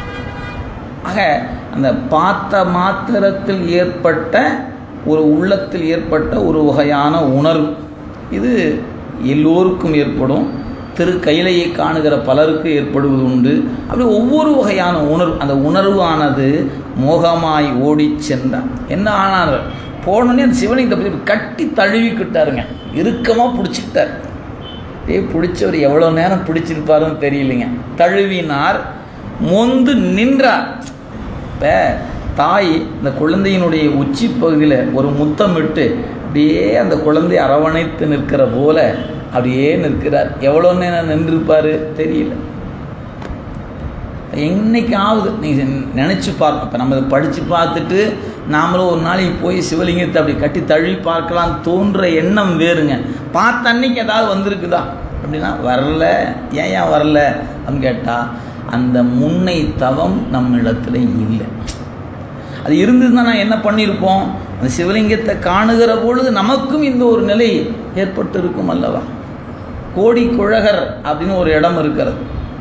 ஆக அந்த பார்த்த மாத்திரத்தில் ஏற்பட்ட ஒரு உள்ளத்தில் ஏற்பட்ட ஒரு வகையான உணர்வு இது எல்லோருக்கும் ஏற்படும் திரு கைலையை காணுகிற பலருக்கு ஏற்படுவது உண்டு அப்படி ஒவ்வொரு வகையான உணர்வு அந்த உணர்வானது மோகமாய் ஓடிச் சென்றார் என்ன ஆனார் போனோடனே அந்த சிவலிங்கத்தை பற்றி கட்டி தழுவிக்கிட்டாருங்க இறுக்கமாக பிடிச்சிக்கிட்டார் அப்படியே பிடிச்சவர் எவ்வளோ நேரம் பிடிச்சிருப்பாருன்னு தெரியலைங்க தழுவினார் மொந்து நின்றார் இப்போ தாய் இந்த குழந்தையினுடைய உச்சி பகுதியில் ஒரு முத்தமிட்டு அப்படியே அந்த குழந்தை அரவணைத்து நிற்கிற போல அப்படியே நிற்கிறார் எவ்வளோ நேரம் நின்றுருப்பார் தெரியல என்னைக்கு ஆகுது நீங்கள் நினச்சி பார்க்கணும் இப்போ நம்ம இதை படித்து பார்த்துட்டு நாமளும் ஒரு நாளைக்கு போய் சிவலிங்கத்தை அப்படி கட்டி தழுவி பார்க்கலாம் தோன்ற எண்ணம் வேறுங்க பார்த்த அன்னைக்கு ஏதாவது வந்திருக்குதா அப்படின்னா வரல ஏன் ஏன் வரல அப்படின்னு கேட்டால் அந்த முன்னை தவம் நம்மிடத்தில் இல்லை அது இருந்ததுன்னா நான் என்ன பண்ணியிருப்போம் அந்த சிவலிங்கத்தை காணுகிற பொழுது நமக்கும் இந்த ஒரு நிலை ஏற்பட்டு இருக்கும் அல்லவா கோடி குழகர் அப்படின்னு ஒரு இடம் இருக்கிறது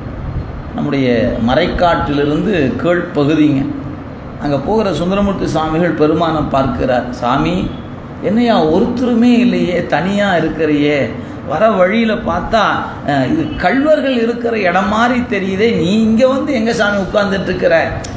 நம்முடைய மறைக்காட்டிலிருந்து கீழ்ப்பகுதிங்க அங்கே போகிற சுந்தரமூர்த்தி சுவாமிகள் பெருமானை பார்க்கிறார் சாமி என்னையா ஒருத்தருமே இல்லையே தனியாக இருக்கிறையே வர வழியில் பார்த்தா அஹ், இது கல்வர்கள் இருக்கிற இடம் மாதிரி தெரியுதே நீ இங்கே வந்து எங்கே சாமி உட்கார்ந்துட்டு இருக்கிற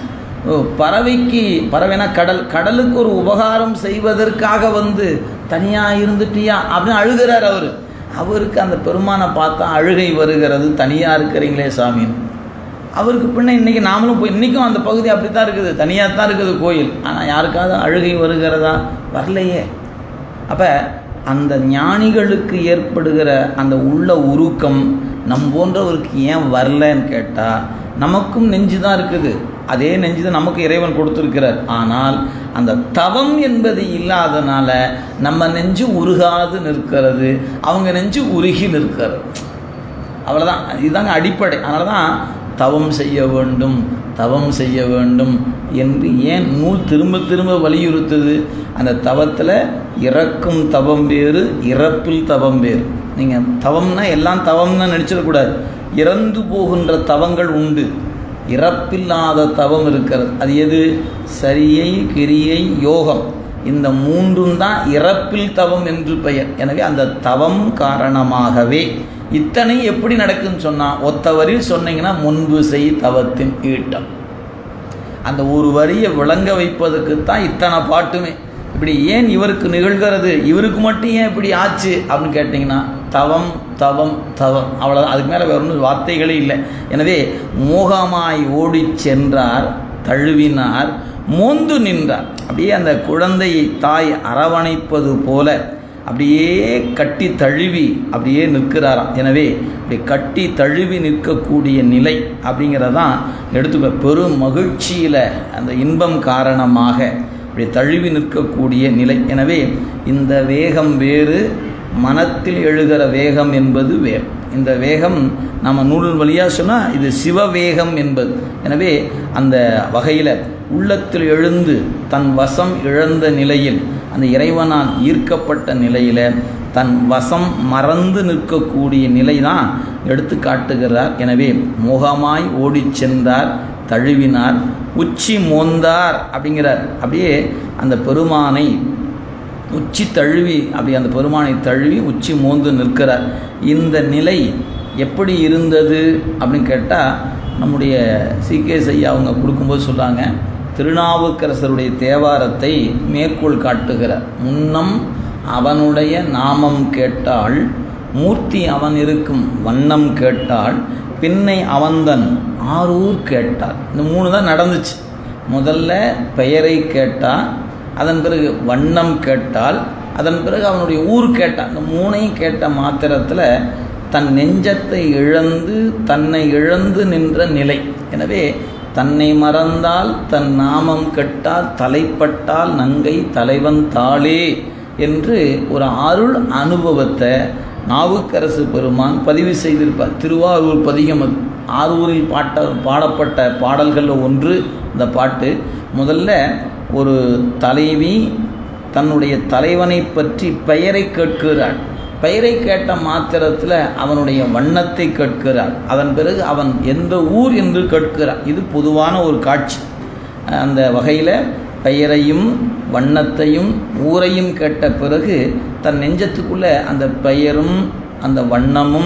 ஓ, பறவைக்கு பறவைனா கடல் கடலுக்கு ஒரு உபகாரம் செய்வதற்காக வந்து தனியாக இருந்துட்டியா அப்படின்னு அழுகிறார் அவர் அவருக்கு அந்த பெருமானை பார்த்தா அழுகை வருகிறது தனியாக இருக்கிறீங்களே சாமின்னு அவருக்கு பின்ன இன்றைக்கி நாமளும் போய் இன்றைக்கும் அந்த பகுதி அப்படி தான் இருக்குது தனியாக தான் இருக்குது கோயில் ஆனால் யாருக்காவது அழுகை வருகிறதா வரலையே அப்போ அந்த ஞானிகளுக்கு ஏற்படுகிற அந்த உள்ள உருக்கம் நம் போன்றவருக்கு ஏன் வரலன்னு கேட்டால் நமக்கும் நெஞ்சு தான் இருக்குது அதே நெஞ்சு தான் நமக்கு இறைவன் கொடுத்துருக்கிறார் ஆனால் அந்த தவம் என்பது இல்லாதனால நம்ம நெஞ்சு உருகாது நிற்கிறது அவங்க நெஞ்சு உருகி நிற்கிறது அவ்வளோதான் இதுதாங்க அடிப்படை அதனால தான் தவம் செய்ய வேண்டும் தவம் செய்ய வேண்டும் என்று ஏன் நூல் திரும்ப திரும்ப வலியுறுத்துது அந்த தவத்தில் இறக்கும் தவம் வேறு இறப்பில் தவம் வேறு நீங்கள் தவம்னா எல்லாம் தவம்னு நினச்சிடக்கூடாது இறந்து போகின்ற தவங்கள் உண்டு இறப்பில்லாத தவம் இருக்கிறது அது எது சரியை கிரியை யோகம் இந்த மூன்றும் தான் இறப்பில் தவம் என்று பெயர் எனவே அந்த தவம் காரணமாகவே இத்தனை எப்படி நடக்குன்னு சொன்னால் ஒத்த வரியில் சொன்னீங்கன்னா முன்பு செய் தவத்தின் ஈட்டம் அந்த ஒரு வரியை விளங்க வைப்பதற்கு தான் இத்தனை பாட்டுமே இப்படி ஏன் இவருக்கு நிகழ்கிறது இவருக்கு மட்டும் ஏன் இப்படி ஆச்சு அப்படின்னு கேட்டிங்கன்னா தவம் தவம் தவம் அவ்வளோதான் அதுக்கு மேலே வேற ஒன்றும் வார்த்தைகளே இல்லை எனவே மோகமாய் ஓடிச் சென்றார் தழுவினார் மோந்து நின்றார் அப்படியே அந்த குழந்தையை தாய் அரவணைப்பது போல அப்படியே கட்டி தழுவி அப்படியே நிற்கிறாராம் எனவே இப்படி கட்டி தழுவி நிற்கக்கூடிய நிலை அப்படிங்கிறதான் எடுத்துக்க பெரும் மகிழ்ச்சியில் அந்த இன்பம் காரணமாக இப்படி தழுவி நிற்கக்கூடிய நிலை எனவே இந்த வேகம் வேறு மனத்தில் எழுகிற வேகம் என்பது வேறு இந்த வேகம் நம்ம நூல் வழியாக சொன்னால் இது சிவவேகம் என்பது எனவே அந்த வகையில் உள்ளத்தில் எழுந்து தன் வசம் இழந்த நிலையில் அந்த இறைவனால் ஈர்க்கப்பட்ட நிலையில் தன் வசம் மறந்து நிற்கக்கூடிய நிலை தான் எடுத்து காட்டுகிறார் எனவே மோகமாய் ஓடிச் சென்றார் தழுவினார் உச்சி மோந்தார் அப்படிங்கிறார் அப்படியே அந்த பெருமானை உச்சி தழுவி அப்படி அந்த பெருமானை தழுவி உச்சி மோந்து நிற்கிறார் இந்த நிலை எப்படி இருந்தது அப்படின்னு கேட்டால் நம்முடைய சிகே ஐயா அவங்க கொடுக்கும்போது சொல்கிறாங்க திருநாவுக்கரசருடைய தேவாரத்தை மேற்கோள் காட்டுகிறார் முன்னம் அவனுடைய நாமம் கேட்டால் மூர்த்தி அவன் இருக்கும் வண்ணம் கேட்டால் பின்னை அவன்தன் ஆரூர் கேட்டார் இந்த மூணு தான் நடந்துச்சு முதல்ல பெயரை கேட்டால் அதன் பிறகு வண்ணம் கேட்டால் அதன் பிறகு அவனுடைய ஊர் கேட்டான் இந்த மூணையும் கேட்ட மாத்திரத்தில் தன் நெஞ்சத்தை இழந்து தன்னை இழந்து நின்ற நிலை எனவே தன்னை மறந்தால் தன் நாமம் கெட்டால் தலைப்பட்டால் நங்கை தலைவன் தாளே என்று ஒரு அருள் அனுபவத்தை நாவுக்கரசு பெருமான் பதிவு செய்திருப்பார் திருவாரூர் பதிகம் அது ஆரூரில் பாட்ட பாடப்பட்ட பாடல்களில் ஒன்று இந்த பாட்டு முதல்ல ஒரு தலைவி தன்னுடைய தலைவனை பற்றி பெயரை கேட்கிறாள் பெயரை கேட்ட மாத்திரத்தில் அவனுடைய வண்ணத்தை கேட்கிறார் அதன் பிறகு அவன் எந்த ஊர் என்று கேட்கிறார் இது பொதுவான ஒரு காட்சி அந்த வகையில் பெயரையும் வண்ணத்தையும் ஊரையும் கேட்ட பிறகு தன் நெஞ்சத்துக்குள்ளே அந்த பெயரும் அந்த வண்ணமும்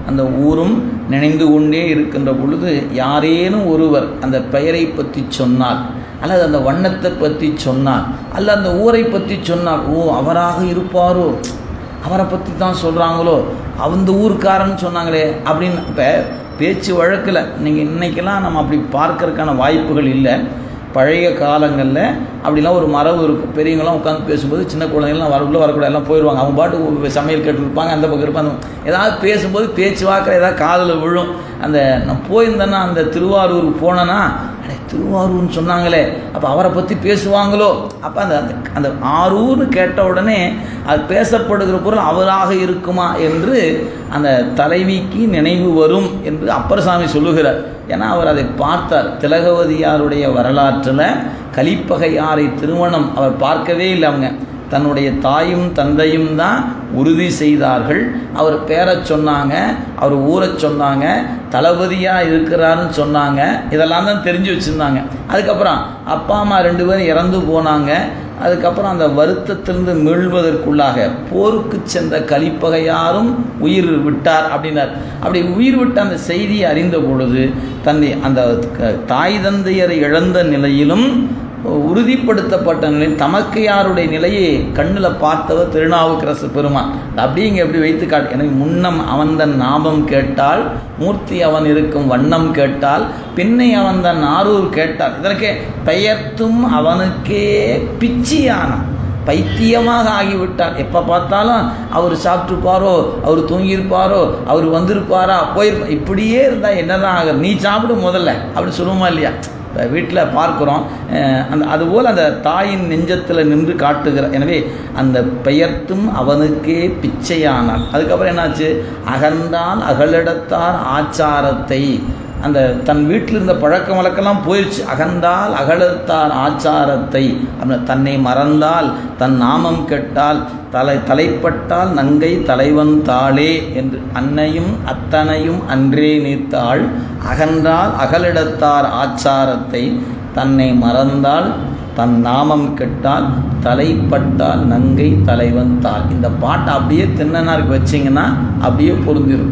அந்த ஊரும் நினைந்து கொண்டே இருக்கின்ற பொழுது யாரேனும் ஒருவர் அந்த பெயரை பற்றி சொன்னால் அல்லது அந்த வண்ணத்தை பற்றி சொன்னால் அல்ல அந்த ஊரை பற்றி சொன்னால் ஓ அவராக இருப்பாரோ அவரை பற்றி தான் சொல்கிறாங்களோ அந்த ஊருக்காரன்னு சொன்னாங்களே அப்படின்னு இப்போ பேச்சு வழக்கில் நீங்கள் இன்றைக்கெல்லாம் நம்ம அப்படி பார்க்கறதுக்கான வாய்ப்புகள் இல்லை பழைய காலங்களில் அப்படிலாம் ஒரு மரபு இருக்கும் பெரியவங்களாம் உட்காந்து பேசும்போது சின்ன குழந்தைங்களாம் வரக்குள்ள வரக்கூடாது எல்லாம் போயிடுவாங்க அவங்க பாட்டு சமையல் கேட்டுருப்பாங்க அந்த பக்கம் இருப்பாங்க ஏதாவது பேசும்போது பேச்சு வாக்கில் ஏதாவது காதில் விழும் அந்த நான் போயிருந்தேன்னா அந்த திருவாரூர் போனேன்னா அடே திருவாரூர்னு சொன்னாங்களே அப்போ அவரை பற்றி பேசுவாங்களோ அப்போ அந்த அந்த அந்த ஆரூர்னு கேட்ட உடனே அது பேசப்படுகிற பொருள் அவராக இருக்குமா என்று அந்த தலைவிக்கு நினைவு வரும் என்று அப்பரசாமி சொல்லுகிறார் ஏன்னா அவர் அதை பார்த்தார் திலகவதியாருடைய வரலாற்றில் கலிப்பகையாரை திருமணம் அவர் பார்க்கவே இல்லை அவங்க தன்னுடைய தாயும் தந்தையும் தான் உறுதி செய்தார்கள் அவர் பேரச் சொன்னாங்க அவர் ஊரச் சொன்னாங்க தளபதியாக இருக்கிறாருன்னு சொன்னாங்க இதெல்லாம் தான் தெரிஞ்சு வச்சுருந்தாங்க அதுக்கப்புறம் அப்பா அம்மா ரெண்டு பேரும் இறந்து போனாங்க அதுக்கப்புறம் அந்த வருத்தத்திலிருந்து மீள்வதற்குள்ளாக போருக்கு சென்ற கலிப்பகையாரும் உயிர் விட்டார் அப்படின்னார் அப்படி உயிர் விட்ட அந்த செய்தியை அறிந்த பொழுது தன்னை அந்த க- தாய் தந்தையரை இழந்த நிலையிலும் உறுதிப்படுத்தப்பட்ட நிலையில் தமக்கு யாருடைய நிலையை கண்ணில் பார்த்தவர் திருநாவுக்கரசு பெருமான் அப்படியே இங்கே எப்படி வைத்து காட்டு எனக்கு முன்னம் அவன்தன் நாமம் கேட்டால் மூர்த்தி அவன் இருக்கும் வண்ணம் கேட்டால் பின்னை அவன்தன் ஆரூர் கேட்டால் இதற்கே பெயர்த்தும் அவனுக்கே பிச்சியானான் பைத்தியமாக ஆகிவிட்டார் எப்போ பார்த்தாலும் அவர் சாப்பிட்ருப்பாரோ அவர் தூங்கியிருப்பாரோ அவர் வந்திருப்பாரா போயிருப்பா இப்படியே இருந்தால் என்னதான் ஆகுது நீ சாப்பிடு முதல்ல அப்படி சொல்லுவோமா இல்லையா இப்போ வீட்டில் பார்க்குறோம் அஹ் அந்த அதுபோல் அந்த தாயின் நெஞ்சத்தில் நின்று காட்டுகிற எனவே அந்த பெயர்த்தும் அவனுக்கே பிச்சையானான் அதுக்கப்புறம் என்னாச்சு அகன்றால் அகலிடத்தார் ஆச்சாரத்தை அந்த தன் வீட்டில் இருந்த பழக்க வழக்கெல்லாம் போயிடுச்சு அகந்தால் அகலத்தார் ஆச்சாரத்தை அப்படி தன்னை மறந்தால் தன் நாமம் கெட்டால் தலை தலைப்பட்டால் நங்கை தலைவன் தாளே என்று அன்னையும் அத்தனையும் அன்றே நீத்தாள் அகன்றால் அகலிடத்தார் ஆச்சாரத்தை தன்னை மறந்தால் தன் நாமம் கெட்டால் தலைப்பட்டால் நங்கை தலைவன் தாள் இந்த பாட்டை அப்படியே தின்னனாருக்கு வச்சிங்கன்னா அப்படியே பொருந்திடும்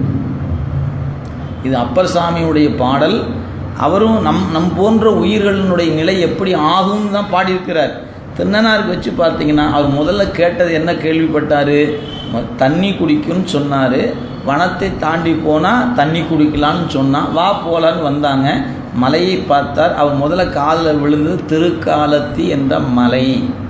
இது அப்பர் சாமியுடைய பாடல் அவரும் நம் நம் போன்ற உயிர்களினுடைய நிலை எப்படி ஆகும்னு தான் பாடியிருக்கிறார் தின்னனாருக்கு வச்சு பார்த்தீங்கன்னா அவர் முதல்ல கேட்டது என்ன கேள்விப்பட்டார் தண்ணி குடிக்கும்னு சொன்னார் வனத்தை தாண்டி போனால் தண்ணி குடிக்கலான்னு சொன்னான் வா போலான்னு வந்தாங்க மலையை பார்த்தார் அவர் முதல்ல காதில் விழுந்தது திருக்காலத்தி என்ற மலை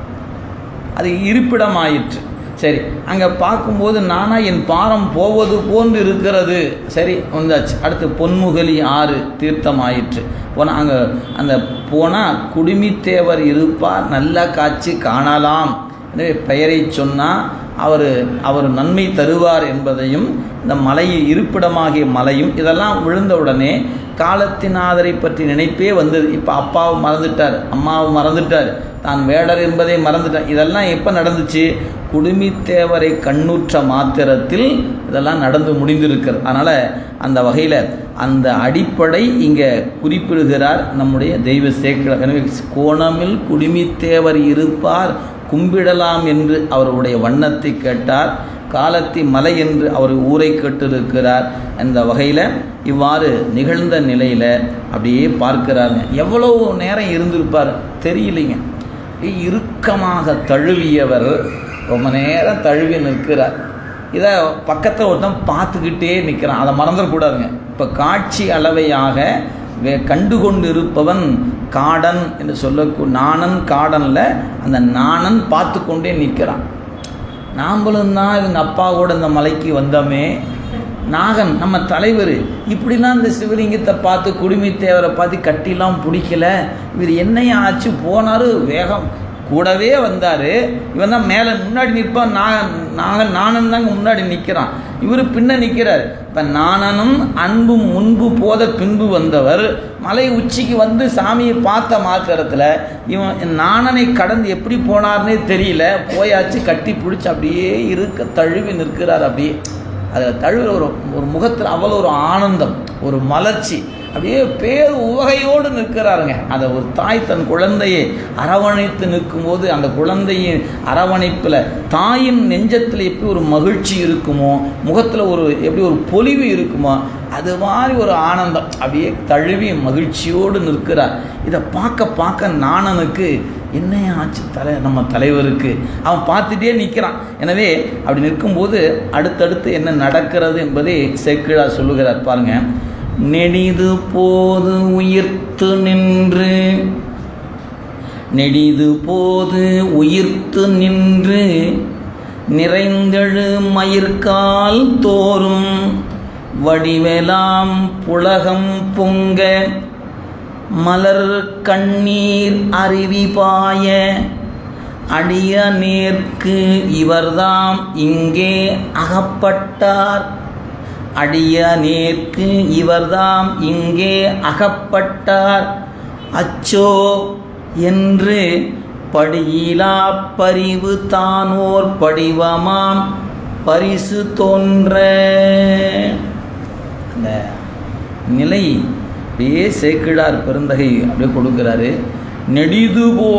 அது இருப்பிடமாயிற்று சரி அங்கே பார்க்கும்போது நானா என் பாரம் போவது போன்று இருக்கிறது சரி வந்தாச்சு அடுத்து பொன்முகலி ஆறு தீர்த்தம் ஆயிற்று போனால் அங்கே அந்த போனால் குடுமித்தேவர் இருப்பார் நல்ல காட்சி காணலாம் எனவே பெயரை சொன்னால் அவர் அவர் நன்மை தருவார் என்பதையும் இந்த மலையை இருப்பிடமாகிய மலையும் இதெல்லாம் விழுந்த உடனே காலத்தினாதரை பற்றி நினைப்பே வந்தது இப்போ அப்பாவை மறந்துட்டார் அம்மாவை மறந்துட்டார் தான் வேடர் என்பதை மறந்துட்டார் இதெல்லாம் எப்போ நடந்துச்சு குடுமித்தேவரை கண்ணுற்ற மாத்திரத்தில் இதெல்லாம் நடந்து முடிந்திருக்கிறது அதனால் அந்த வகையில் அந்த அடிப்படை இங்கே குறிப்பிடுகிறார் நம்முடைய தெய்வ சேக்கிழ எனவே கோணமில் குடுமித்தேவர் இருப்பார் கும்பிடலாம் என்று அவருடைய வண்ணத்தை கேட்டார் காலத்தி மலை என்று அவர் ஊரை கேட்டிருக்கிறார் அந்த வகையில் இவ்வாறு நிகழ்ந்த நிலையில் அப்படியே பார்க்கிறாருங்க எவ்வளவு நேரம் இருந்திருப்பார் தெரியலைங்க அப்படியே இறுக்கமாக தழுவியவர் ரொம்ப நேரம் தழுவி நிற்கிறார் இதை பக்கத்தில் ஒருத்தன் பார்த்துக்கிட்டே நிற்கிறான் அதை மறந்துடக்கூடாதுங்க இப்போ காட்சி அளவையாக வே கண்டு கொண்டு இருப்பவன் காடன் என்று சொல்லக்கூ நாணன் காடனில் அந்த நாணன் பார்த்து கொண்டே நிற்கிறான் நாம்பளும் தான் இவங்க அப்பா கூட இந்த மலைக்கு வந்தோமே நாகன் நம்ம தலைவர் இப்படிலாம் இந்த சிவலிங்கத்தை பார்த்து குடுமி தேவரை பார்த்து கட்டிலாம் பிடிக்கல இவர் என்னையும் ஆச்சு போனார் வேகம் கூடவே வந்தார் இவன் தான் மேலே முன்னாடி நிற்பான் நாகன் நாகன் நாணன் தாங்க முன்னாடி நிற்கிறான் இவர் பின்ன நிற்கிறார் இப்போ நாணனும் அன்பும் முன்பு போத பின்பு வந்தவர் மலை உச்சிக்கு வந்து சாமியை பார்த்த மாத்திரத்தில் இவன் நாணனை கடந்து எப்படி போனார்னே தெரியல போயாச்சு கட்டி பிடிச்சி அப்படியே இருக்க தழுவி நிற்கிறார் அப்படியே அதில் தழுவுற ஒரு ஒரு முகத்தில் அவ்வளோ ஒரு ஆனந்தம் ஒரு மலர்ச்சி அப்படியே பேர் உவகையோடு நிற்கிறாருங்க அந்த ஒரு தாய் தன் குழந்தையை அரவணைத்து நிற்கும்போது அந்த குழந்தையின் அரவணைப்பில் தாயின் நெஞ்சத்தில் எப்படி ஒரு மகிழ்ச்சி இருக்குமோ முகத்தில் ஒரு எப்படி ஒரு பொலிவு இருக்குமோ அது மாதிரி ஒரு ஆனந்தம் அப்படியே தழுவி மகிழ்ச்சியோடு நிற்கிறார் இதை பார்க்க பார்க்க நாணனுக்கு என்ன ஆச்சு தலை நம்ம தலைவருக்கு அவன் பார்த்துட்டே நிற்கிறான் எனவே அப்படி நிற்கும்போது அடுத்தடுத்து என்ன நடக்கிறது என்பதை சேக்கிழா சொல்லுகிறார் பாருங்க நெடிது போது உயிர்த்து நின்று நெடிது போது உயிர்த்து நின்று நிறைந்தெழு மயிர்கால் தோறும் வடிவெலாம் புலகம் பொங்க மலர் கண்ணீர் அருவி பாய அடிய நேர்க்கு இவர்தாம் இங்கே அகப்பட்டார் அடிய நேர்க்கு இவர்தாம் இங்கே அகப்பட்டார் அச்சோ என்று படியிலா பரிவு தானோர் படிவமாம் பரிசு தோன்ற அந்த நிலை அப்படியே சேக்கிழார் பெருந்தகை அப்படியே கொடுக்குறாரு நெடிது போ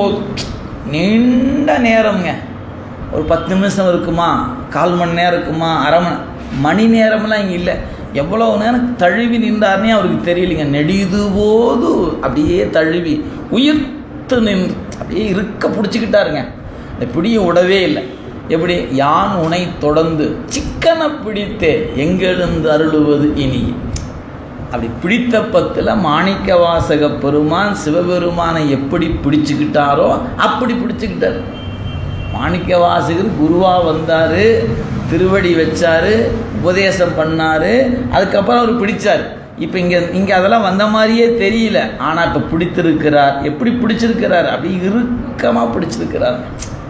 நீண்ட நேரம்ங்க ஒரு பத்து நிமிஷம் இருக்குமா கால் மணி நேரம் இருக்குமா அரை மணி மணி நேரம்லாம் இங்கே இல்லை எவ்வளோ நேரம் தழுவி நின்றார்னே அவருக்கு தெரியலைங்க நெடிது போது அப்படியே தழுவி உயிர்த்து நின்று அப்படியே இருக்க பிடிச்சிக்கிட்டாருங்க இந்த பிடியை விடவே இல்லை எப்படி யான் உனை தொடர்ந்து சிக்கனை பிடித்தே எங்கெழுந்து அருளுவது இனி அப்படி பிடித்த பத்தில் மாணிக்க வாசக பெருமான் சிவபெருமானை எப்படி பிடிச்சுக்கிட்டாரோ அப்படி பிடிச்சுக்கிட்டார் மாணிக்க வாசகர் குருவாக வந்தார் திருவடி வச்சார் உபதேசம் பண்ணார் அதுக்கப்புறம் அவர் பிடிச்சார் இப்போ இங்கே இங்கே அதெல்லாம் வந்த மாதிரியே தெரியல ஆனால் இப்போ பிடித்திருக்கிறார் எப்படி பிடிச்சிருக்கிறார் அப்படி இறுக்கமாக பிடிச்சிருக்கிறார்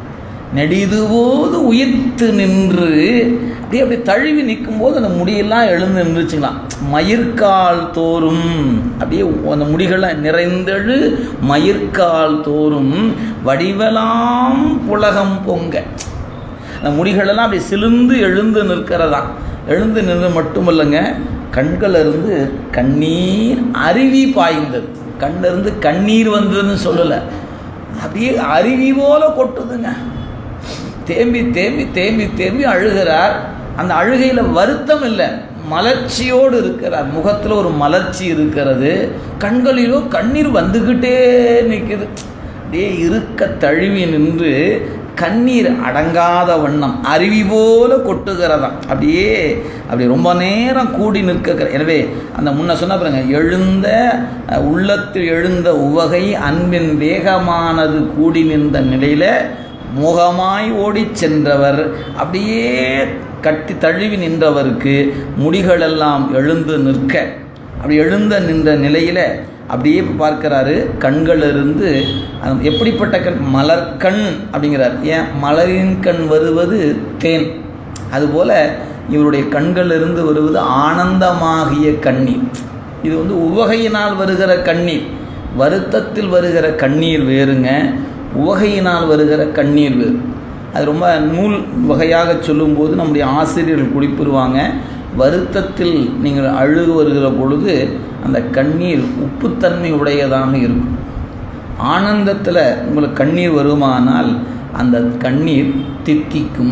நெடிதுபோது உயிர்த்து நின்று அப்படியே அப்படி தழுவி நிற்கும் போது அந்த முடியெல்லாம் எழுந்து நின்றுச்சுங்களாம் மயிர்கால் தோறும் அப்படியே அந்த முடிகள்லாம் நிறைந்தெழு மயிர்கால் தோறும் வடிவலாம் புலகம் பொங்க அந்த முடிகளெல்லாம் அப்படி சிலுந்து எழுந்து நிற்கிறதா எழுந்து நின்று மட்டுமல்லங்க கண்களிலிருந்து கண்ணீர் அருவி பாய்ந்தது கண்ணிலிருந்து கண்ணீர் வந்ததுன்னு சொல்லலை அப்படியே அருவி போல கொட்டுதுங்க தேம்பி தேம்பி தேம்பி தேம்பி அழுகிறார் அந்த அழுகையில் வருத்தம் இல்லை மலர்ச்சியோடு இருக்கிறார் முகத்தில் ஒரு மலர்ச்சி இருக்கிறது கண்களிலோ கண்ணீர் வந்துக்கிட்டே நிற்குது அப்படியே இருக்க தழுவி நின்று கண்ணீர் அடங்காத வண்ணம் அருவி போல கொட்டுகிறதாம் அப்படியே அப்படி ரொம்ப நேரம் கூடி நிற்க எனவே அந்த முன்ன சொன்ன பாருங்க எழுந்த உள்ளத்தில் எழுந்த உவகை அன்பின் வேகமானது கூடி நின்ற நிலையில் முகமாய் ஓடிச் சென்றவர் அப்படியே கட்டி தழுவி நின்றவருக்கு முடிகளெல்லாம் எழுந்து நிற்க அப்படி எழுந்த நின்ற நிலையில் அப்படியே பார்க்கிறாரு கண்களிலிருந்து எப்படிப்பட்ட கண் மலர்கண் அப்படிங்கிறார் ஏன் மலரின் கண் வருவது தேன் அதுபோல் இவருடைய கண்களிலிருந்து வருவது ஆனந்தமாகிய கண்ணீர் இது வந்து உவகையினால் வருகிற கண்ணீர் வருத்தத்தில் வருகிற கண்ணீர் வேறுங்க உவகையினால் வருகிற கண்ணீர் வேறு அது ரொம்ப நூல் வகையாக சொல்லும்போது நம்முடைய ஆசிரியர்கள் குறிப்பிடுவாங்க வருத்தத்தில் நீங்கள் அழுகு வருகிற பொழுது அந்த கண்ணீர் உப்புத்தன்மை உடையதாக இருக்கும் ஆனந்தத்தில் உங்களுக்கு கண்ணீர் வருமானால் அந்த கண்ணீர் தித்திக்கும்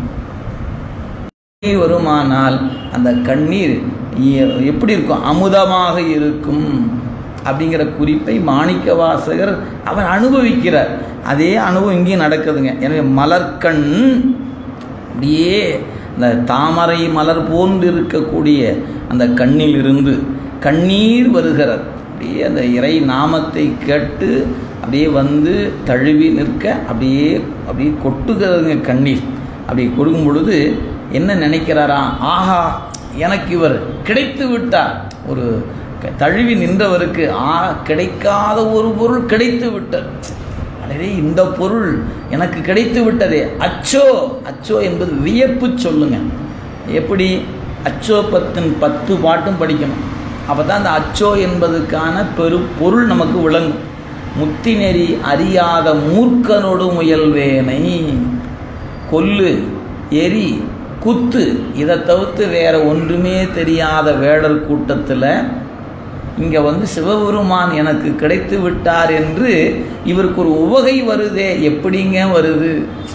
வருமானால் அந்த கண்ணீர் எப்படி இருக்கும் அமுதமாக இருக்கும் அப்படிங்கிற குறிப்பை மாணிக்க வாசகர் அவர் அனுபவிக்கிறார் அதே அனுபவம் இங்கேயும் நடக்குதுங்க எனவே மலர்கண் அப்படியே இந்த தாமரை மலர் போன்று இருக்கக்கூடிய அந்த கண்ணில் இருந்து கண்ணீர் வருகிறது அப்படியே அந்த இறை நாமத்தை கேட்டு அப்படியே வந்து தழுவி நிற்க அப்படியே அப்படியே கொட்டுகிறதுங்க கண்ணீர் அப்படி கொடுக்கும் பொழுது என்ன நினைக்கிறாரா ஆஹா எனக்கு இவர் கிடைத்து விட்டார் ஒரு தழுவி நின்றவருக்கு ஆ கிடைக்காத ஒரு பொருள் கிடைத்து விட்டது அடே இந்த பொருள் எனக்கு கிடைத்து விட்டதே அச்சோ அச்சோ என்பது வியப்பு சொல்லுங்க எப்படி அச்சோ பத்தின் பத்து பாட்டும் படிக்கணும் அப்போ தான் அந்த அச்சோ என்பதுக்கான பெரு பொருள் நமக்கு விளங்கும் முத்தி நெறி அறியாத மூர்க்கனோடு முயல்வேனை கொல்லு எரி குத்து இதை தவிர்த்து வேற ஒன்றுமே தெரியாத வேடர் கூட்டத்தில் இங்கே வந்து சிவபெருமான் எனக்கு கிடைத்து விட்டார் என்று இவருக்கு ஒரு உவகை வருதே எப்படிங்க வருது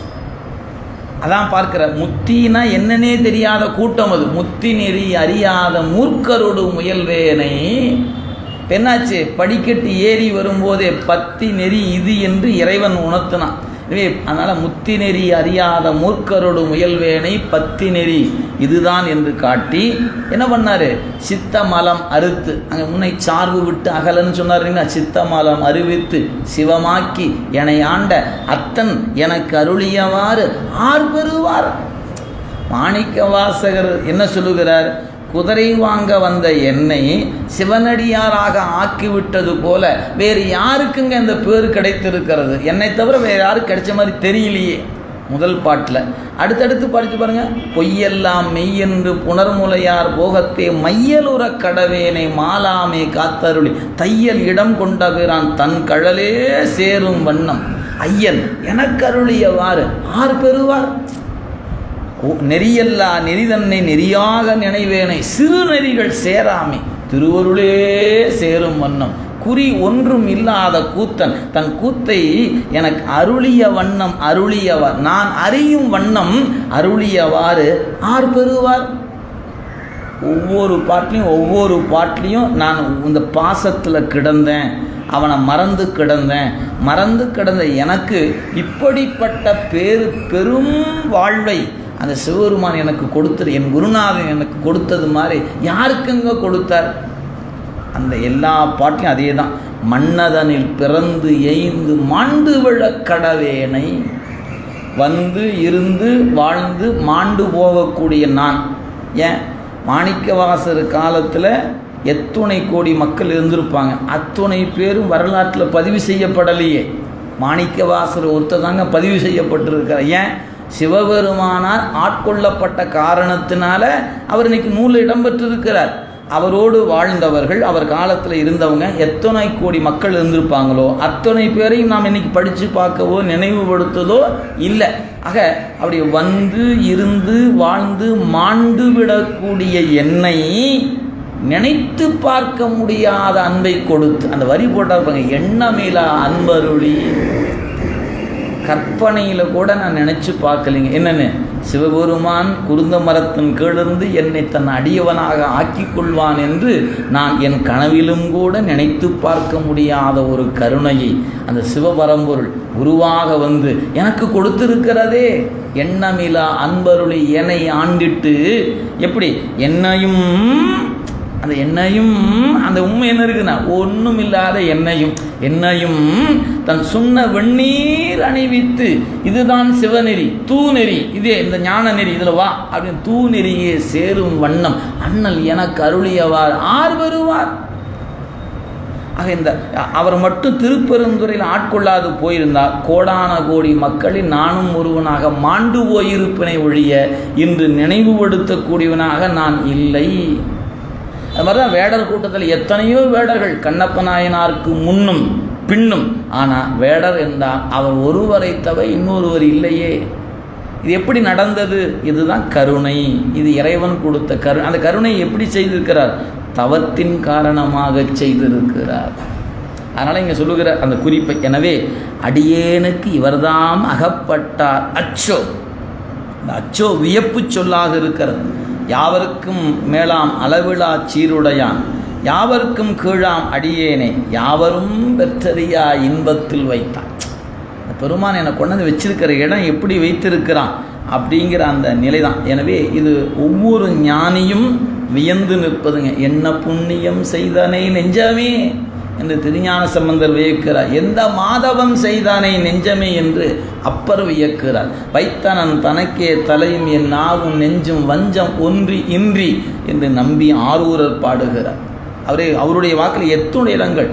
அதான் பார்க்கிற முத்தினா என்னன்னே தெரியாத கூட்டம் அது முத்தி நெறி அறியாத மூர்க்கரோடு முயல்வேனை என்னாச்சு படிக்கட்டு ஏறி வரும்போதே பத்தி நெறி இது என்று இறைவன் உணர்த்தினான் எனவே அதனால் முத்தி நெறி அறியாத மூர்க்கரோடு முயல்வேனை பத்தி நெறி இதுதான் என்று காட்டி என்ன பண்ணாரு சித்த மலம் அறுத்து அங்கே முன்னை சார்பு விட்டு அகலன்னு சொன்னாருங்களா சித்த மலம் அறிவித்து சிவமாக்கி என்னை ஆண்ட அத்தன் எனக்கு அருளியவாறு ஆர் பெறுவார் மாணிக்க வாசகர் என்ன சொல்லுகிறார் குதிரை வாங்க வந்த என்னை சிவனடியாராக ஆக்கிவிட்டது போல வேறு யாருக்குங்க இந்த பேர் கிடைத்திருக்கிறது என்னை தவிர வேறு யாருக்கு கிடைச்ச மாதிரி தெரியலையே முதல் பாட்டில் அடுத்தடுத்து படித்து பாருங்க பொய்யெல்லாம் மெய்யென்று புனர்முலையார் போகத்தே மையலுற கடவேனை மாலாமே காத்தருளி தையல் இடம் கொண்டவிரான் தன் கழலே சேரும் வண்ணம் ஐயன் எனக்கருளியவாறு ஆர் பெறுவார் நெறியல்லா நெறிதன்னை நெறியாக நினைவேனை சிறு நெறிகள் சேராமே திருவருளே சேரும் வண்ணம் குறி ஒன்றும் இல்லாத கூத்தன் தன் கூத்தை எனக்கு அருளிய வண்ணம் அருளியவர் நான் அறியும் வண்ணம் அருளியவாறு ஆர் பெறுவார் ஒவ்வொரு பாட்டிலையும் ஒவ்வொரு பாட்டிலையும் நான் இந்த பாசத்தில் கிடந்தேன் அவனை மறந்து கிடந்தேன் மறந்து கிடந்த எனக்கு இப்படிப்பட்ட பேரு பெரும் வாழ்வை அந்த சிவபெருமான் எனக்கு கொடுத்தது என் குருநாதன் எனக்கு கொடுத்தது மாதிரி யாருக்குங்க கொடுத்தார் அந்த எல்லா பாட்டையும் அதே தான் மன்னதனில் பிறந்து எய்ந்து மாண்டு விழ கடவேனை வந்து இருந்து வாழ்ந்து மாண்டு போகக்கூடிய நான் ஏன் மாணிக்கவாசர் காலத்தில் எத்துணை கோடி மக்கள் இருந்திருப்பாங்க அத்துணை பேரும் வரலாற்றில் பதிவு செய்யப்படலையே மாணிக்கவாசர் ஒருத்தர் தாங்க பதிவு செய்யப்பட்டிருக்கிறார் ஏன் சிவபெருமானார் ஆட்கொள்ளப்பட்ட காரணத்தினால அவர் இன்னைக்கு நூலில் இடம்பெற்றிருக்கிறார் அவரோடு வாழ்ந்தவர்கள் அவர் காலத்தில் இருந்தவங்க எத்தனை கோடி மக்கள் இருந்திருப்பாங்களோ அத்தனை பேரையும் நாம் இன்னைக்கு படித்து பார்க்கவோ நினைவுபடுத்ததோ இல்லை ஆக அப்படி வந்து இருந்து வாழ்ந்து மாண்டு விடக்கூடிய என்னை நினைத்து பார்க்க முடியாத அன்பை கொடுத்து அந்த வரி போட்டால் எண்ணமிலா அன்பருளி கற்பனையில் கூட நான் நினச்சி பார்க்கலைங்க என்னென்னு சிவபெருமான் குருந்த மரத்தின் கீழிருந்து என்னை தன் அடியவனாக ஆக்கி கொள்வான் என்று நான் என் கனவிலும் கூட நினைத்து பார்க்க முடியாத ஒரு கருணையை அந்த சிவபரம்பொருள் உருவாக வந்து எனக்கு கொடுத்திருக்கிறதே எண்ணமிலா அன்பருளை என்னை ஆண்டிட்டு எப்படி என்னையும் அந்த எண்ணெயும் அந்த உண்மை என்ன இருக்குன்னா ஒன்றும் இல்லாத எண்ணெயும் எண்ணெயும் தன் சொன்ன வெந்நீர் அணிவித்து இதுதான் சிவநெறி தூநெறி இதே இந்த ஞான நெறி இதில் வா அப்படின்னு தூநெறியே சேரும் வண்ணம் அண்ணல் எனக்கு அருளியவார் ஆர் வருவார் ஆக இந்த அவர் மட்டும் திருப்பெருந்துறையில் ஆட்கொள்ளாது போயிருந்தால் கோடான கோடி மக்களில் நானும் ஒருவனாக மாண்டு போயிருப்பினை ஒழிய இன்று நினைவுபடுத்தக்கூடியவனாக நான் இல்லை அது மாதிரி தான் வேடர் கூட்டத்தில் எத்தனையோ வேடர்கள் கண்ணப்ப நாயனாருக்கு முன்னும் பின்னும் ஆனால் வேடர் என்றால் அவர் ஒருவரை தவிர இன்னொருவர் இல்லையே இது எப்படி நடந்தது இதுதான் கருணை இது இறைவன் கொடுத்த கரு அந்த கருணை எப்படி செய்திருக்கிறார் தவத்தின் காரணமாக செய்திருக்கிறார் அதனால் இங்கே சொல்லுகிற அந்த குறிப்பை எனவே அடியேனுக்கு இவர்தாம் அகப்பட்டார் அச்சோ இந்த அச்சோ வியப்பு சொல்லாக இருக்கிறது யாவருக்கும் மேலாம் அளவிழா சீருடையான் யாவருக்கும் கீழாம் அடியேனே யாவரும் பெற்றறியா இன்பத்தில் வைத்தான் இந்த பெருமான் என்னை கொண்டு வந்து வச்சிருக்கிற இடம் எப்படி வைத்திருக்கிறான் அப்படிங்கிற அந்த நிலை தான் எனவே இது ஒவ்வொரு ஞானியும் வியந்து நிற்பதுங்க என்ன புண்ணியம் செய்தனை நெஞ்சமே என்று திருஞான சம்பந்தர் வியக்கிறார் எந்த மாதவம் செய்தானே நெஞ்சமே என்று அப்பர் வியக்கிறார் வைத்தனன் தனக்கே தலையும் என் நாவும் நெஞ்சும் வஞ்சம் ஒன்றி இன்றி என்று நம்பி ஆரூரர் பாடுகிறார் அவரே அவருடைய வாக்கில் எத்துணை இடங்கள்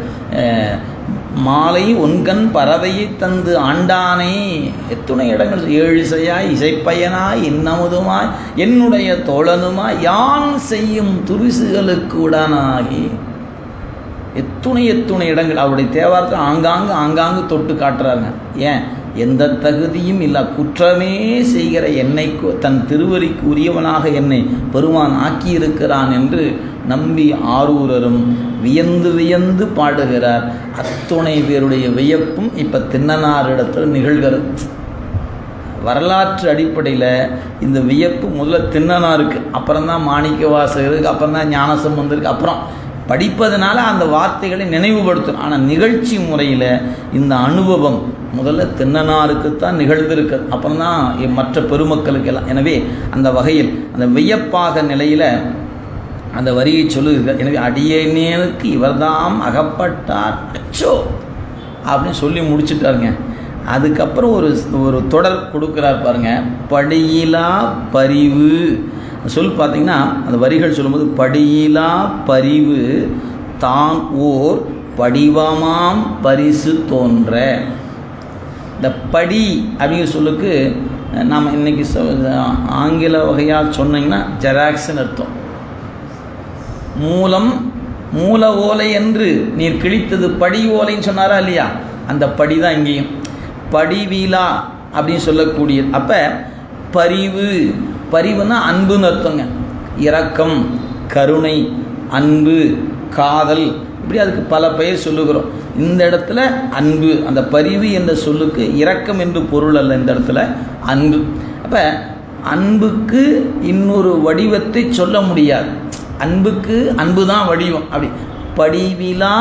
மாலை ஒன்கண் பறவையை தந்து ஆண்டானே எத்துணை இடங்கள் ஏழிசையாய் இசைப்பயனாய் இன்னமுதுமாய் என்னுடைய தோழனுமாய் யான் செய்யும் துரிசுகளுக்கு உடனாகி எத்துணை எத்துணை இடங்கள் அவருடைய தேவாரத்தை ஆங்காங்கு ஆங்காங்கு தொட்டு காட்டுறாங்க ஏன் எந்த தகுதியும் இல்லை குற்றமே செய்கிற என்னை தன் திருவரிக்கு உரியவனாக என்னை பெருமான் ஆக்கியிருக்கிறான் என்று நம்பி ஆரூரரும் வியந்து வியந்து பாடுகிறார் அத்துணை பேருடைய வியப்பும் இப்போ தின்னனார் இடத்துல நிகழ்கிறது வரலாற்று அடிப்படையில் இந்த வியப்பு முதல்ல தின்னனாருக்கு அப்புறம் தான் மாணிக்க வாசகருக்கு அப்புறம் தான் ஞானசம்பந்தருக்கு அப்புறம் படிப்பதனால அந்த வார்த்தைகளை நினைவுபடுத்தும் ஆனால் நிகழ்ச்சி முறையில் இந்த அனுபவம் முதல்ல தின்னனாருக்குத்தான் நிகழ்ந்திருக்கு அப்புறம் தான் மற்ற பெருமக்களுக்கு எல்லாம் எனவே அந்த வகையில் அந்த வியப்பாக நிலையில் அந்த வரியை சொல்லுகிறார் எனவே அடியேனேனுக்கு இவர்தாம் அகப்பட்டார் அச்சோ அப்படின்னு சொல்லி முடிச்சுட்டாருங்க அதுக்கப்புறம் ஒரு ஒரு தொடர் கொடுக்குறார் பாருங்க படியிலா பரிவு சொல் பார்த்தீங்கன்னா அந்த வரிகள் சொல்லும்போது படியிலா பரிவு தான் ஓர் படிவமாம் பரிசு தோன்ற இந்த படி அப்படிங்கிற சொல்லுக்கு நாம் இன்னைக்கு ஆங்கில வகையாக சொன்னீங்கன்னா ஜெராக்ஸ்ன்னு அர்த்தம் மூலம் மூல ஓலை என்று நீர் கிழித்தது படி ஓலைன்னு சொன்னாரா இல்லையா அந்த படி தான் இங்கேயும் படிவிலா அப்படின்னு சொல்லக்கூடியது அப்போ பரிவு பரிவுனா அன்புன்னு அர்த்தங்க இரக்கம் கருணை அன்பு காதல் இப்படி அதுக்கு பல பெயர் சொல்லுகிறோம் இந்த இடத்துல அன்பு அந்த பரிவு என்ற சொல்லுக்கு இரக்கம் என்று பொருள் அல்ல இந்த இடத்துல அன்பு அப்போ அன்புக்கு இன்னொரு வடிவத்தை சொல்ல முடியாது அன்புக்கு அன்பு தான் வடிவம் அப்படி படிவிலா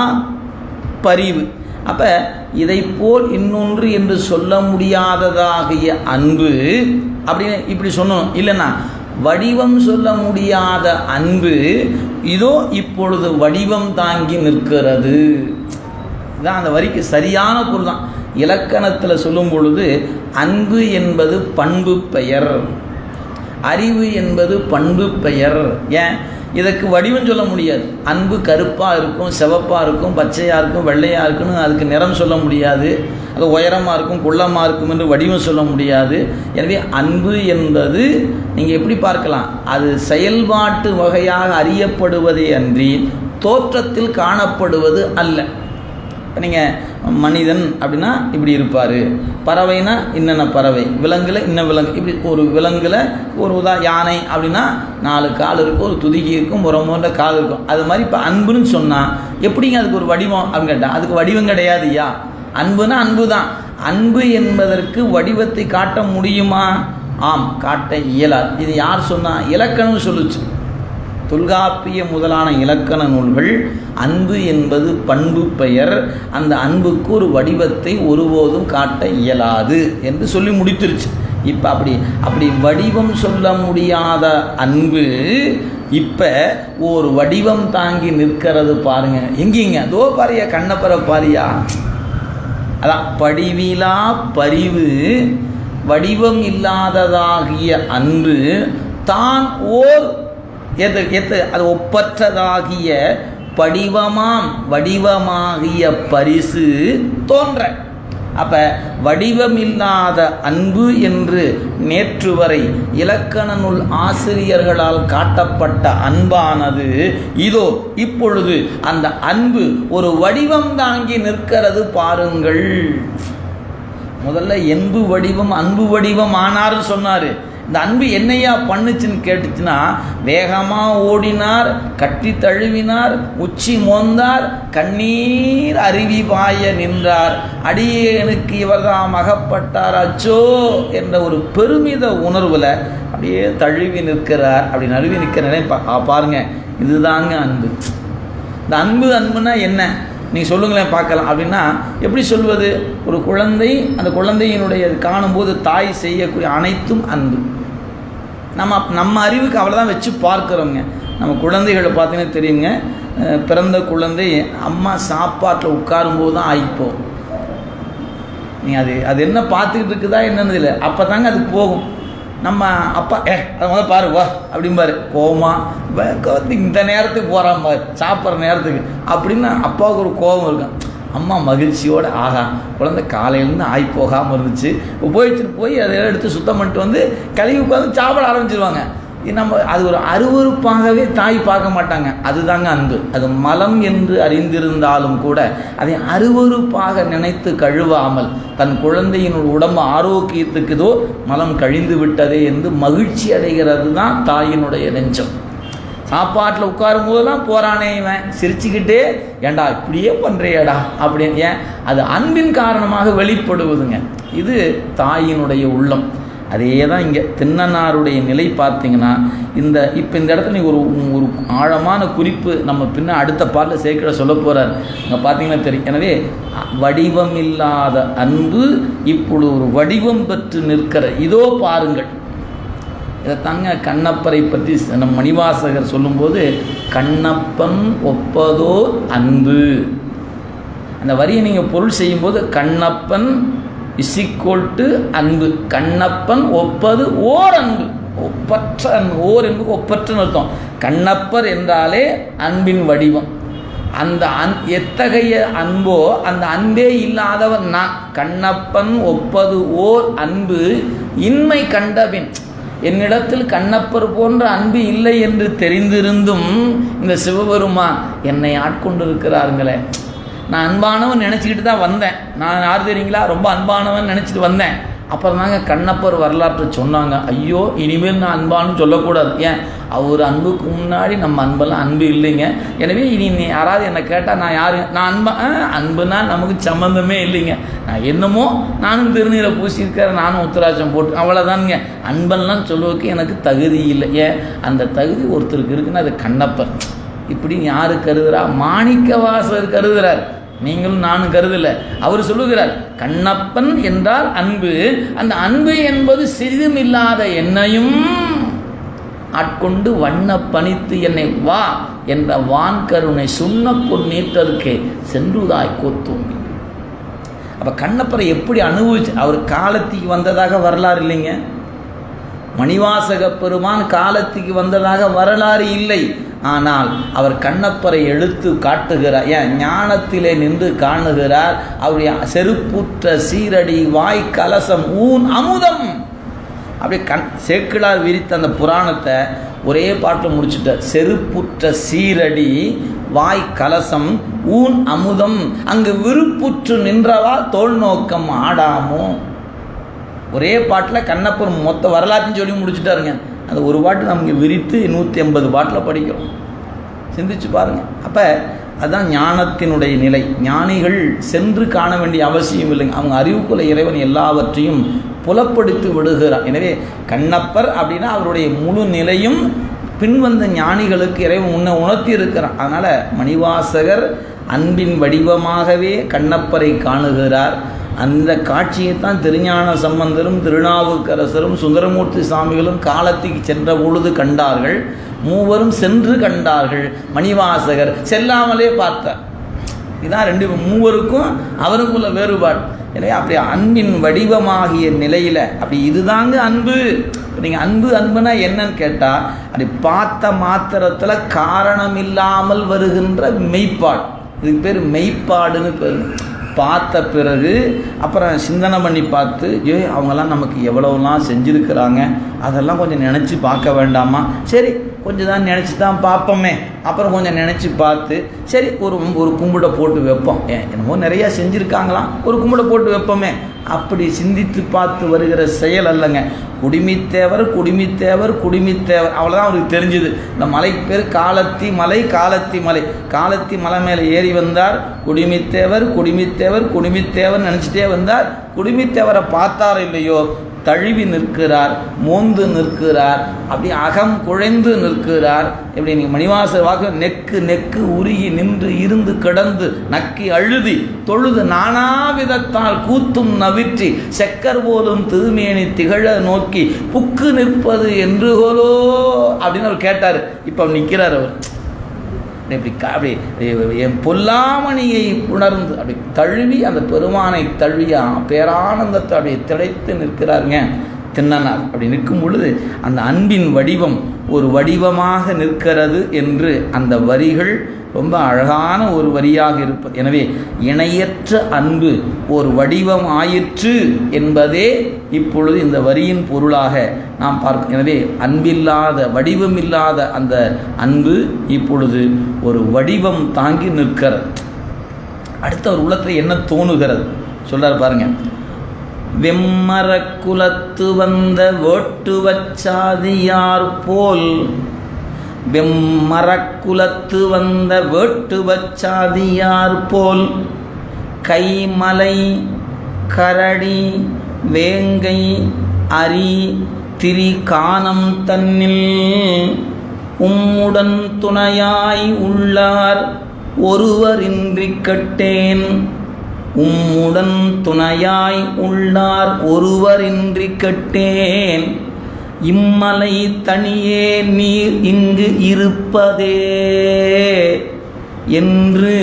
பரிவு அப்போ இதை போல் இன்னொன்று என்று சொல்ல முடியாததாகிய அன்பு அப்படின்னு இப்படி சொன்னோம் இல்லைன்னா வடிவம் சொல்ல முடியாத அன்பு இதோ இப்பொழுது வடிவம் தாங்கி நிற்கிறது இதான் அந்த வரிக்கு சரியான பொருள் தான் இலக்கணத்தில் சொல்லும் பொழுது அன்பு என்பது பண்பு பெயர் அறிவு என்பது பண்பு பெயர் ஏன் இதற்கு வடிவம் சொல்ல முடியாது அன்பு கருப்பாக இருக்கும் சிவப்பாக இருக்கும் பச்சையாக இருக்கும் வெள்ளையாக இருக்குன்னு அதுக்கு நிறம் சொல்ல முடியாது அது உயரமாக இருக்கும் குள்ளமாக இருக்கும் என்று வடிவம் சொல்ல முடியாது எனவே அன்பு என்பது நீங்கள் எப்படி பார்க்கலாம் அது செயல்பாட்டு வகையாக அறியப்படுவதே அன்றி தோற்றத்தில் காணப்படுவது அல்ல இப்போ நீங்கள் மனிதன் அப்படின்னா இப்படி இருப்பார் பறவைனா என்னென்ன பறவை விலங்குல இன்ன விலங்கு இப்படி ஒரு விலங்குல ஒரு உதா யானை அப்படின்னா நாலு கால் இருக்கும் ஒரு துதிக்கி இருக்கும் ஒரு மூன்ற கால் இருக்கும் அது மாதிரி இப்போ அன்புன்னு சொன்னால் எப்படிங்க அதுக்கு ஒரு வடிவம் அப்படின்னு கேட்டால் அதுக்கு வடிவம் கிடையாது ஐயா அன்புனா அன்பு தான் அன்பு என்பதற்கு வடிவத்தை காட்ட முடியுமா ஆம் காட்ட இயலாது இது யார் சொன்னால் இலக்கணம் சொல்லுச்சு தொல்காப்பிய முதலான இலக்கண நூல்கள் அன்பு என்பது பண்பு பெயர் அந்த அன்புக்கு ஒரு வடிவத்தை ஒருபோதும் காட்ட இயலாது என்று சொல்லி முடித்துருச்சு இப்போ அப்படி அப்படி வடிவம் சொல்ல முடியாத அன்பு இப்போ ஒரு வடிவம் தாங்கி நிற்கிறது பாருங்க எங்கேங்க அதோ பாரியா கண்ணப்பற பாரியா அதான் படிவிலா பரிவு வடிவம் இல்லாததாகிய அன்பு தான் ஓர் எது எது அது ஒப்பற்றதாகிய படிவமாம் வடிவமாகிய பரிசு தோன்ற அப்ப வடிவமில்லாத அன்பு என்று நேற்று வரை இலக்கண நூல் ஆசிரியர்களால் காட்டப்பட்ட அன்பானது இதோ இப்பொழுது அந்த அன்பு ஒரு வடிவம் தாங்கி நிற்கிறது பாருங்கள் முதல்ல என்பு வடிவம் அன்பு வடிவம் ஆனார்னு சொன்னார் இந்த அன்பு என்னையா பண்ணுச்சுன்னு கேட்டுச்சுன்னா வேகமாக ஓடினார் கட்டி தழுவினார் உச்சி மோந்தார் கண்ணீர் அருவி பாய நின்றார் அடியேனுக்கு இவர்தாம் அகப்பட்டார் அச்சோ என்ற ஒரு பெருமித உணர்வில் அப்படியே தழுவி நிற்கிறார் அப்படி நழுவி நிற்கிற நினைப்பா பாருங்க இதுதாங்க அன்பு இந்த அன்பு அன்புனா என்ன நீ சொல்லுங்களேன் பார்க்கலாம் அப்படின்னா எப்படி சொல்வது ஒரு குழந்தை அந்த குழந்தையினுடைய காணும்போது தாய் செய்யக்கூடிய அனைத்தும் அன்பு நம்ம நம்ம அறிவுக்கு அவளை தான் வச்சு பார்க்குறோங்க நம்ம குழந்தைகளை பார்த்தீங்கன்னா தெரியுங்க பிறந்த குழந்தை அம்மா சாப்பாட்டில் உட்காரும்போது தான் ஆயிப்போம் நீ அது அது என்ன பார்த்துக்கிட்டு இருக்குதா என்னன்னு இல்லை அப்போ தாங்க அது போகும் நம்ம அப்பா ஏ அதை முதல்ல பாரு வா அப்படிம்பாரு கோமா வந்து இந்த நேரத்துக்கு போகிறான் பாரு சாப்பிட்ற நேரத்துக்கு அப்படின்னு அப்பாவுக்கு ஒரு கோபம் இருக்கும் அம்மா மகிழ்ச்சியோடு ஆகா குழந்தை காலையிலேருந்து ஆய் போகாமல் இருந்துச்சு போயிடுச்சுட்டு போய் அதை எடுத்து சுத்தம் பண்ணிட்டு வந்து கழுவி உட்காந்து சாப்பிட ஆரம்பிச்சிருவாங்க நம்ம அது ஒரு அருவறுப்பாகவே தாய் பார்க்க மாட்டாங்க அதுதாங்க அன்பு அது மலம் என்று அறிந்திருந்தாலும் கூட அதை அருவறுப்பாக நினைத்து கழுவாமல் தன் குழந்தையின் உடம்பு ஆரோக்கியத்துக்குதோ மலம் கழிந்து விட்டதே என்று மகிழ்ச்சி அடைகிறது தான் தாயினுடைய நெஞ்சம் சாப்பாட்டில் உட்காரும் போதெல்லாம் போறானே இவன் சிரிச்சுக்கிட்டே ஏண்டா இப்படியே பண்றியேடா அப்படின்னு ஏன் அது அன்பின் காரணமாக வெளிப்படுவதுங்க இது தாயினுடைய உள்ளம் அதே தான் இங்கே தின்னனாருடைய நிலை பார்த்தீங்கன்னா இந்த இப்போ இந்த இடத்துல நீ ஒரு ஒரு ஆழமான குறிப்பு நம்ம பின்ன அடுத்த பாட்டில் சேர்க்கிற சொல்ல போகிறார் அங்கே பார்த்தீங்கன்னா தெரியும் எனவே வடிவம் இல்லாத அன்பு இப்பொழுது ஒரு வடிவம் பெற்று நிற்கிற இதோ பாருங்கள் இதைத்தாங்க கண்ணப்பரை பற்றி நம் மணிவாசகர் சொல்லும்போது கண்ணப்பன் ஒப்பதோ அன்பு அந்த வரியை நீங்கள் பொருள் செய்யும்போது கண்ணப்பன் இசிக்கோல் டு அன்பு கண்ணப்பன் ஒப்பது ஓர் அன்பு ஒப்பற்ற அன்பு ஓர் என்பது ஒப்பற்றன்னு அர்த்தம் கண்ணப்பர் என்றாலே அன்பின் வடிவம் அந்த அன் எத்தகைய அன்போ அந்த அன்பே இல்லாதவன் நான் கண்ணப்பன் ஒப்பது ஓர் அன்பு இன்மை கண்டபின் என்னிடத்தில் கண்ணப்பர் போன்ற அன்பு இல்லை என்று தெரிந்திருந்தும் இந்த சிவபெருமான் என்னை ஆட்கொண்டிருக்கிறாருங்களே நான் அன்பானவன் நினச்சிக்கிட்டு தான் வந்தேன் நான் யார் தெரியுங்களா ரொம்ப அன்பானவன் நினச்சிட்டு வந்தேன் அப்புறம் தாங்க கண்ணப்பர் வரலாற்றை சொன்னாங்க ஐயோ இனிமேல் நான் அன்பானு சொல்லக்கூடாது ஏன் அவர் அன்புக்கு முன்னாடி நம்ம அன்பெல்லாம் அன்பு இல்லைங்க எனவே இனி நீ யாராவது என்னை கேட்டால் நான் யாரு நான் அன்பா ஆ, அன்புனா நமக்கு சம்மந்தமே இல்லைங்க நான் என்னமோ நானும் திருநீரை பூசியிருக்கிறேன் நானும் உத்தராட்சம் போட்டு அவ்வளோதானுங்க அன்பெல்லாம் சொல்லுவதுக்கு எனக்கு தகுதி இல்லை ஏன் அந்த தகுதி ஒருத்தருக்கு இருக்குன்னா அது கண்ணப்பர் இப்படி யாரு கருதுறா மாணிக்க வாசகர் கருதுறார் நீங்களும் நானும் கருதல அவர் சொல்லுகிறார் கண்ணப்பன் என்றால் அன்பு அந்த அன்பு என்பது சிறிதுமில்லாத என்னையும் ஆட்கொண்டு வண்ண பணித்து என்னை வா என்ற வான் கருணை சுண்ண பொன்னேற்றருக்கே சென்றுதாய் கோத்தோம்பி அப்போ கண்ணப்பரை எப்படி அனுபவிச்சு அவர் காலத்துக்கு வந்ததாக வரலாறு இல்லைங்க மணிவாசக பெருமான் காலத்துக்கு வந்ததாக வரலாறு இல்லை ஆனால் அவர் கண்ணப்பரை எடுத்து காட்டுகிறார் ஏன் ஞானத்திலே நின்று காணுகிறார் அவருடைய செருப்புற்ற சீரடி வாய் கலசம் ஊன் அமுதம் அப்படியே கண் சேக்கிழார் விரித்த அந்த புராணத்தை ஒரே பாட்டில் முடிச்சுட்டார் செருப்புற்ற சீரடி வாய் கலசம் ஊன் அமுதம் அங்கு விருப்புற்று நின்றவா தோல் நோக்கம் ஆடாமோ ஒரே பாட்டில் கண்ணப்பர் மொத்த வரலாற்றையும் சொல்லி முடிச்சுட்டாருங்க அந்த ஒரு பாட்டு நமக்கு விரித்து நூற்றி ஐம்பது பாட்டில் படிக்கிறோம் சிந்திச்சு பாருங்கள் அப்போ அதுதான் ஞானத்தினுடைய நிலை ஞானிகள் சென்று காண வேண்டிய அவசியம் இல்லைங்க அவங்க அறிவுக்குள்ள இறைவன் எல்லாவற்றையும் புலப்படுத்தி விடுகிறார் எனவே கண்ணப்பர் அப்படின்னா அவருடைய முழு நிலையும் பின்வந்த ஞானிகளுக்கு இறைவன் உன்னை உணர்த்தி இருக்கிறான் அதனால் மணிவாசகர் அன்பின் வடிவமாகவே கண்ணப்பரை காணுகிறார் அந்த காட்சியை தான் திருஞான சம்பந்தரும் திருநாவுக்கரசரும் சுந்தரமூர்த்தி சாமிகளும் காலத்துக்கு சென்ற பொழுது கண்டார்கள் மூவரும் சென்று கண்டார்கள் மணிவாசகர் செல்லாமலே பார்த்தார் இதான் ரெண்டு மூவருக்கும் அவருக்குள்ள வேறுபாடு எனவே அப்படி அன்பின் வடிவமாகிய நிலையில் அப்படி இதுதாங்க அன்பு நீங்கள் அன்பு அன்புனா என்னன்னு கேட்டால் அப்படி பார்த்த மாத்திரத்தில் காரணம் இல்லாமல் வருகின்ற மெய்ப்பாடு இதுக்கு பேர் மெய்ப்பாடுன்னு பேர் பார்த்த பிறகு அப்புறம் சிந்தனை பண்ணி பார்த்து ஏ அவங்கெல்லாம் நமக்கு எவ்வளவுலாம் செஞ்சுருக்கிறாங்க அதெல்லாம் கொஞ்சம் நினச்சி பார்க்க வேண்டாமா சரி கொஞ்சம் தான் நினச்சி தான் பார்ப்போமே அப்புறம் கொஞ்சம் நினச்சி பார்த்து சரி ஒரு ஒரு கும்பிடை போட்டு வைப்போம் ஏன் என்னமோ நிறையா செஞ்சுருக்காங்களாம் ஒரு கும்பிடை போட்டு வைப்போமே அப்படி சிந்தித்து பார்த்து வருகிற செயல் அல்லங்க குடிமித்தேவர் குடிமித்தேவர் குடிமித்தேவர் அவ்வளோதான் அவருக்கு தெரிஞ்சுது இந்த மலைக்கு பேர் காலத்தி மலை காலத்தி மலை காலத்தி மலை மேலே ஏறி வந்தார் குடிமித்தேவர் குடிமித்தேவர் குடிமித்தேவர் நினச்சிட்டே வந்தார் குடிமித்தேவரை பார்த்தார் இல்லையோ தழுவி நிற்கிறார் மோந்து நிற்கிறார் அப்படி அகம் குழைந்து நிற்கிறார் இப்படி நீங்கள் மணிவாசர் வாக்கு நெக்கு நெக்கு உருகி நின்று இருந்து கிடந்து நக்கி அழுதி தொழுது நானாவிதத்தால் கூத்தும் நவிற்றி செக்கர் போலும் திருமேனி திகழ நோக்கி புக்கு நிற்பது என்று கோலோ அப்படின்னு அவர் கேட்டார் இப்போ நிற்கிறார் அவர் இப்படி க- அப்படி என் பொல்லாமணியை உணர்ந்து அப்படி தழுவி அந்த பெருமானை தழுவி பேரானந்தத்தை அப்படி திளைத்து நிற்கிறாருங்க தின்னனார் அப்படி நிற்கும் பொழுது அந்த அன்பின் வடிவம் ஒரு வடிவமாக நிற்கிறது என்று அந்த வரிகள் ரொம்ப அழகான ஒரு வரியாக இருப்பது எனவே இணையற்ற அன்பு ஒரு வடிவம் ஆயிற்று என்பதே இப்பொழுது இந்த வரியின் பொருளாக நாம் பார்க்க எனவே அன்பில்லாத வடிவமில்லாத அந்த அன்பு இப்பொழுது ஒரு வடிவம் தாங்கி நிற்கிறது அடுத்த ஒரு உள்ளத்தில் என்ன தோணுகிறது சொல்றார் பாருங்க வெம்மர குலத்து வந்த வேட்டுவச்சாதியார் போல் வெம்மரக்குலத்து வந்த வேட்டுவச்சாதியார் போல் கைமலை கரடி வேங்கை அரி திரி காணம் தன்னில் உம்முடன் துணையாய் உள்ளார் ஒருவரின்றி கட்டேன் உம்முடன் துணையாய் உள்ளார் ஒருவரின்றி கட்டேன் இம்மலை தனியே நீர் இங்கு இருப்பதே என்று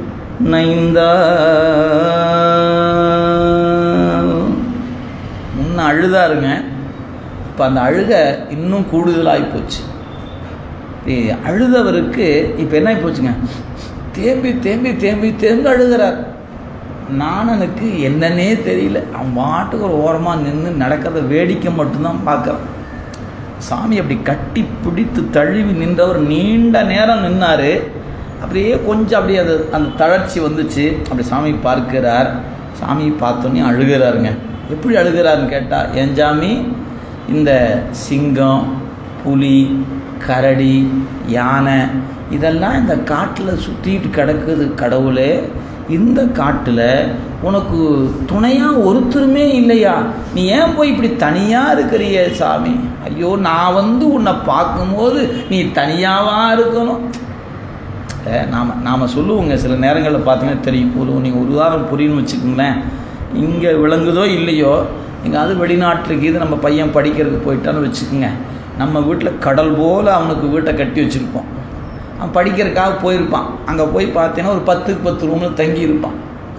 நைந்தார் முன்ன அழுதாருங்க இப்போ அந்த அழுக இன்னும் கூடுதலாகி போச்சு ஏய், அழுதவருக்கு இப்போ என்ன ஆகி போச்சுங்க தேம்பி தேம்பி தேம்பி தேம்பி அழுகிறார் நாணனுக்கு என்னன்னே தெரியல அவன் பாட்டுக்கு ஒரு ஓரமாக நின்று நடக்கிறத வேடிக்கை மட்டும்தான் பார்க்குறான் சாமி அப்படி கட்டி பிடித்து தழுவி நின்றவர் நீண்ட நேரம் நின்னார் அப்படியே கொஞ்சம் அப்படியே அது அந்த தளர்ச்சி வந்துச்சு அப்படி சாமி பார்க்கிறார் சாமி பார்த்தோன்னே அழுகிறாருங்க எப்படி அழுகிறாருன்னு கேட்டால் என் சாமி இந்த சிங்கம் புலி கரடி யானை இதெல்லாம் இந்த காட்டில் சுற்றிட்டு கிடக்குது கடவுளே இந்த காட்டில் உனக்கு துணையாக ஒருத்தருமே இல்லையா நீ ஏன் போய் இப்படி தனியாக இருக்கிறியே சாமி ஐயோ நான் வந்து உன்னை பார்க்கும்போது நீ தனியாவா இருக்கணும் நாம் நாம் சொல்லுவோங்க சில நேரங்களில் பார்த்தீங்கன்னா தெரியும் ஒரு நீங்கள் ஒரு உதாரணம் புரியுன்னு வச்சுக்கோங்களேன் இங்கே விளங்குதோ இல்லையோ எங்காவது வெளிநாட்டுக்கு இது நம்ம பையன் படிக்கிறதுக்கு போயிட்டான்னு வச்சுக்கோங்க நம்ம வீட்டில் கடல் போல் அவனுக்கு வீட்டை கட்டி வச்சுருப்போம் அவன் படிக்கிறதுக்காக போயிருப்பான் அங்கே போய் பார்த்தீங்கன்னா ஒரு பத்துக்கு பத்து ரூமில் தங்கி இருப்பான்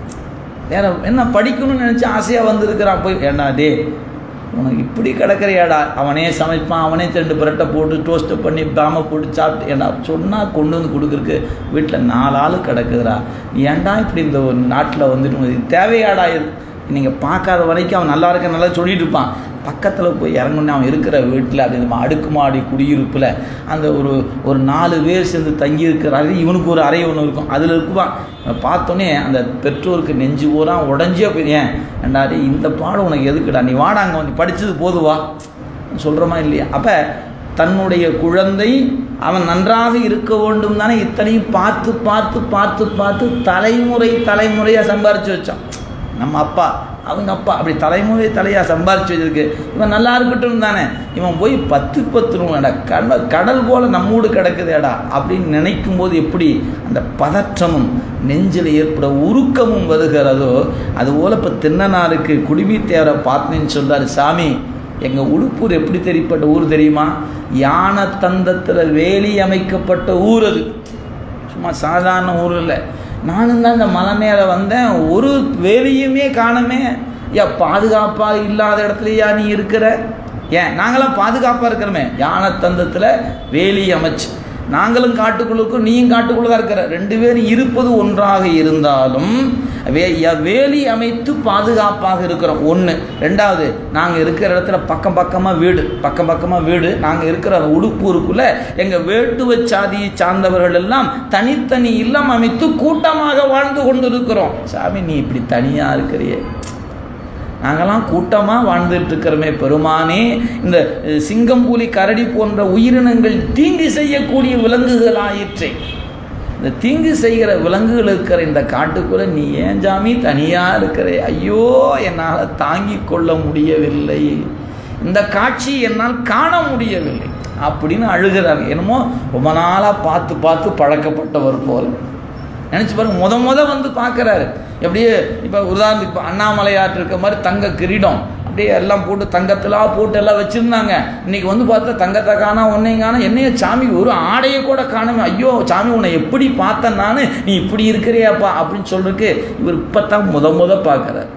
வேற என்ன படிக்கணும்னு நினச்சி ஆசையாக வந்திருக்கிறான் போய் ஏண்டா டே உனக்கு இப்படி கிடக்கிறியாடா அவனே சமைப்பான் அவனே ரெண்டு பரட்டை போட்டு டோஸ்ட்டை பண்ணி பாமை போட்டு சாப்பிட்டு ஏண்டா சொன்னால் கொண்டு வந்து கொடுக்குறக்கு வீட்டில் நாலு ஆள் கிடக்குதுடா நீ ஏன்டா இப்படி இந்த ஒரு நாட்டில் வந்துட்டு உனக்கு இது தேவையாடா இது நீங்கள் பார்க்காத வரைக்கும் அவன் நல்லா இருக்க நல்லா சொல்லிட்டு இருப்பான் பக்கத்தில் போய் இறங்குன்னு அவன் இருக்கிற வீட்டில் அது நம்ம அடுக்குமாடி குடியிருப்பில் அந்த ஒரு ஒரு நாலு பேர் சேர்ந்து தங்கி இருக்கிறாரு இவனுக்கு ஒரு அறை ஒன்று இருக்கும் அதில் இருக்குவான் அவன் பார்த்தோன்னே அந்த பெற்றோருக்கு நெஞ்சு பூரா உடஞ்சே போய் ஏன் ரெண்டாடி இந்த பாடம் உனக்கு எதுக்குடா நீ வாடா அங்கே வந்து படித்தது போதுவா சொல்கிறோமா இல்லையா அப்போ தன்னுடைய குழந்தை அவன் நன்றாக இருக்க வேண்டும் தானே இத்தனையும் பார்த்து பார்த்து பார்த்து பார்த்து தலைமுறை தலைமுறையாக சம்பாரித்து வச்சான் நம்ம அப்பா அவங்க அப்பா அப்படி தலைமுறை தலையாக சம்பாரிச்சு வச்சிருக்கு இவன் நல்லா இருக்கட்டும் தானே இவன் போய் பத்து பத்து ரூபாடா கடல் கடல் போல் நம்மூடு கிடக்குதேடா அப்படின்னு நினைக்கும் போது எப்படி அந்த பதற்றமும் நெஞ்சில் ஏற்பட உருக்கமும் வருகிறதோ அதுபோல் இப்போ தின்னனாருக்கு குடிமி தேவரை பார்த்தேன்னு சொல்றாரு சாமி எங்கள் உடுப்பூர் எப்படி தெரிப்பட்ட ஊர் தெரியுமா யானை தந்தத்தில் வேலி அமைக்கப்பட்ட ஊர் அது சும்மா சாதாரண ஊர் இல்லை நானும் தான் இந்த மலை மேலே வந்தேன் ஒரு வேலியுமே காணமே ஏன் பாதுகாப்பாக இல்லாத இடத்துலையா நீ இருக்கிற ஏன் நாங்களாம் பாதுகாப்பாக இருக்கிறோமே யானை தந்தத்தில் வேலி அமைச்சு நாங்களும் காட்டுக்குள்ளுக்கும் நீயும் காட்டுக்குள்ளே தான் இருக்கிற ரெண்டு பேரும் இருப்பது ஒன்றாக இருந்தாலும் வே ய- வேலி அமைத்து பாதுகாப்பாக இருக்கிறோம் ஒன்று ரெண்டாவது நாங்கள் இருக்கிற இடத்துல பக்கம் பக்கமாக வீடு பக்கம் பக்கமாக வீடு நாங்கள் இருக்கிற அந்த உடுப்பூருக்குள்ளே எங்கள் வேட்டுவ சாதியை சார்ந்தவர்கள் எல்லாம் தனித்தனி இல்லம் அமைத்து கூட்டமாக வாழ்ந்து கொண்டிருக்கிறோம் சாமி நீ இப்படி தனியாக இருக்கிறியே நாங்கெல்லாம் கூட்டமாக வாழ்ந்துட்டு இருக்கிறோமே பெருமானே இந்த அஹ், சிங்கம் புலி கரடி போன்ற உயிரினங்கள் தீங்கு செய்யக்கூடிய விலங்குகள் ஆயிற்றே இந்த தீங்கு செய்கிற விலங்குகள் இருக்கிற இந்த காட்டுக்குள்ள நீ ஏன் ஜாமி தனியாக இருக்கிற ஐயோ என்னால் தாங்கிக் கொள்ள முடியவில்லை இந்த காட்சி என்னால் காண முடியவில்லை அப்படின்னு அழுகிறார் என்னமோ ரொம்ப நாளாக பார்த்து பார்த்து பழக்கப்பட்டவர் போல நினச்சி பாருங்க முத முத வந்து பார்க்குறாரு எப்படியே இப்போ உதாரணத்துக்கு இப்போ அண்ணாமலையாற்று இருக்க மாதிரி தங்க கிரீடம் அப்படியே எல்லாம் போட்டு தங்கத்தெல்லாம் போட்டு எல்லாம் வச்சுருந்தாங்க இன்னைக்கு வந்து பார்த்தா தங்கத்தை காணா ஒன்றையும் காணா என்னைய சாமி ஒரு ஆடையை கூட காணுமே ஐயோ சாமி உன்னை எப்படி பார்த்தேன் நான் நீ இப்படி இருக்கிறியாப்பா அப்படின்னு சொல்றதுக்கு இவர் இப்போ தான் முத முத பார்க்குறாரு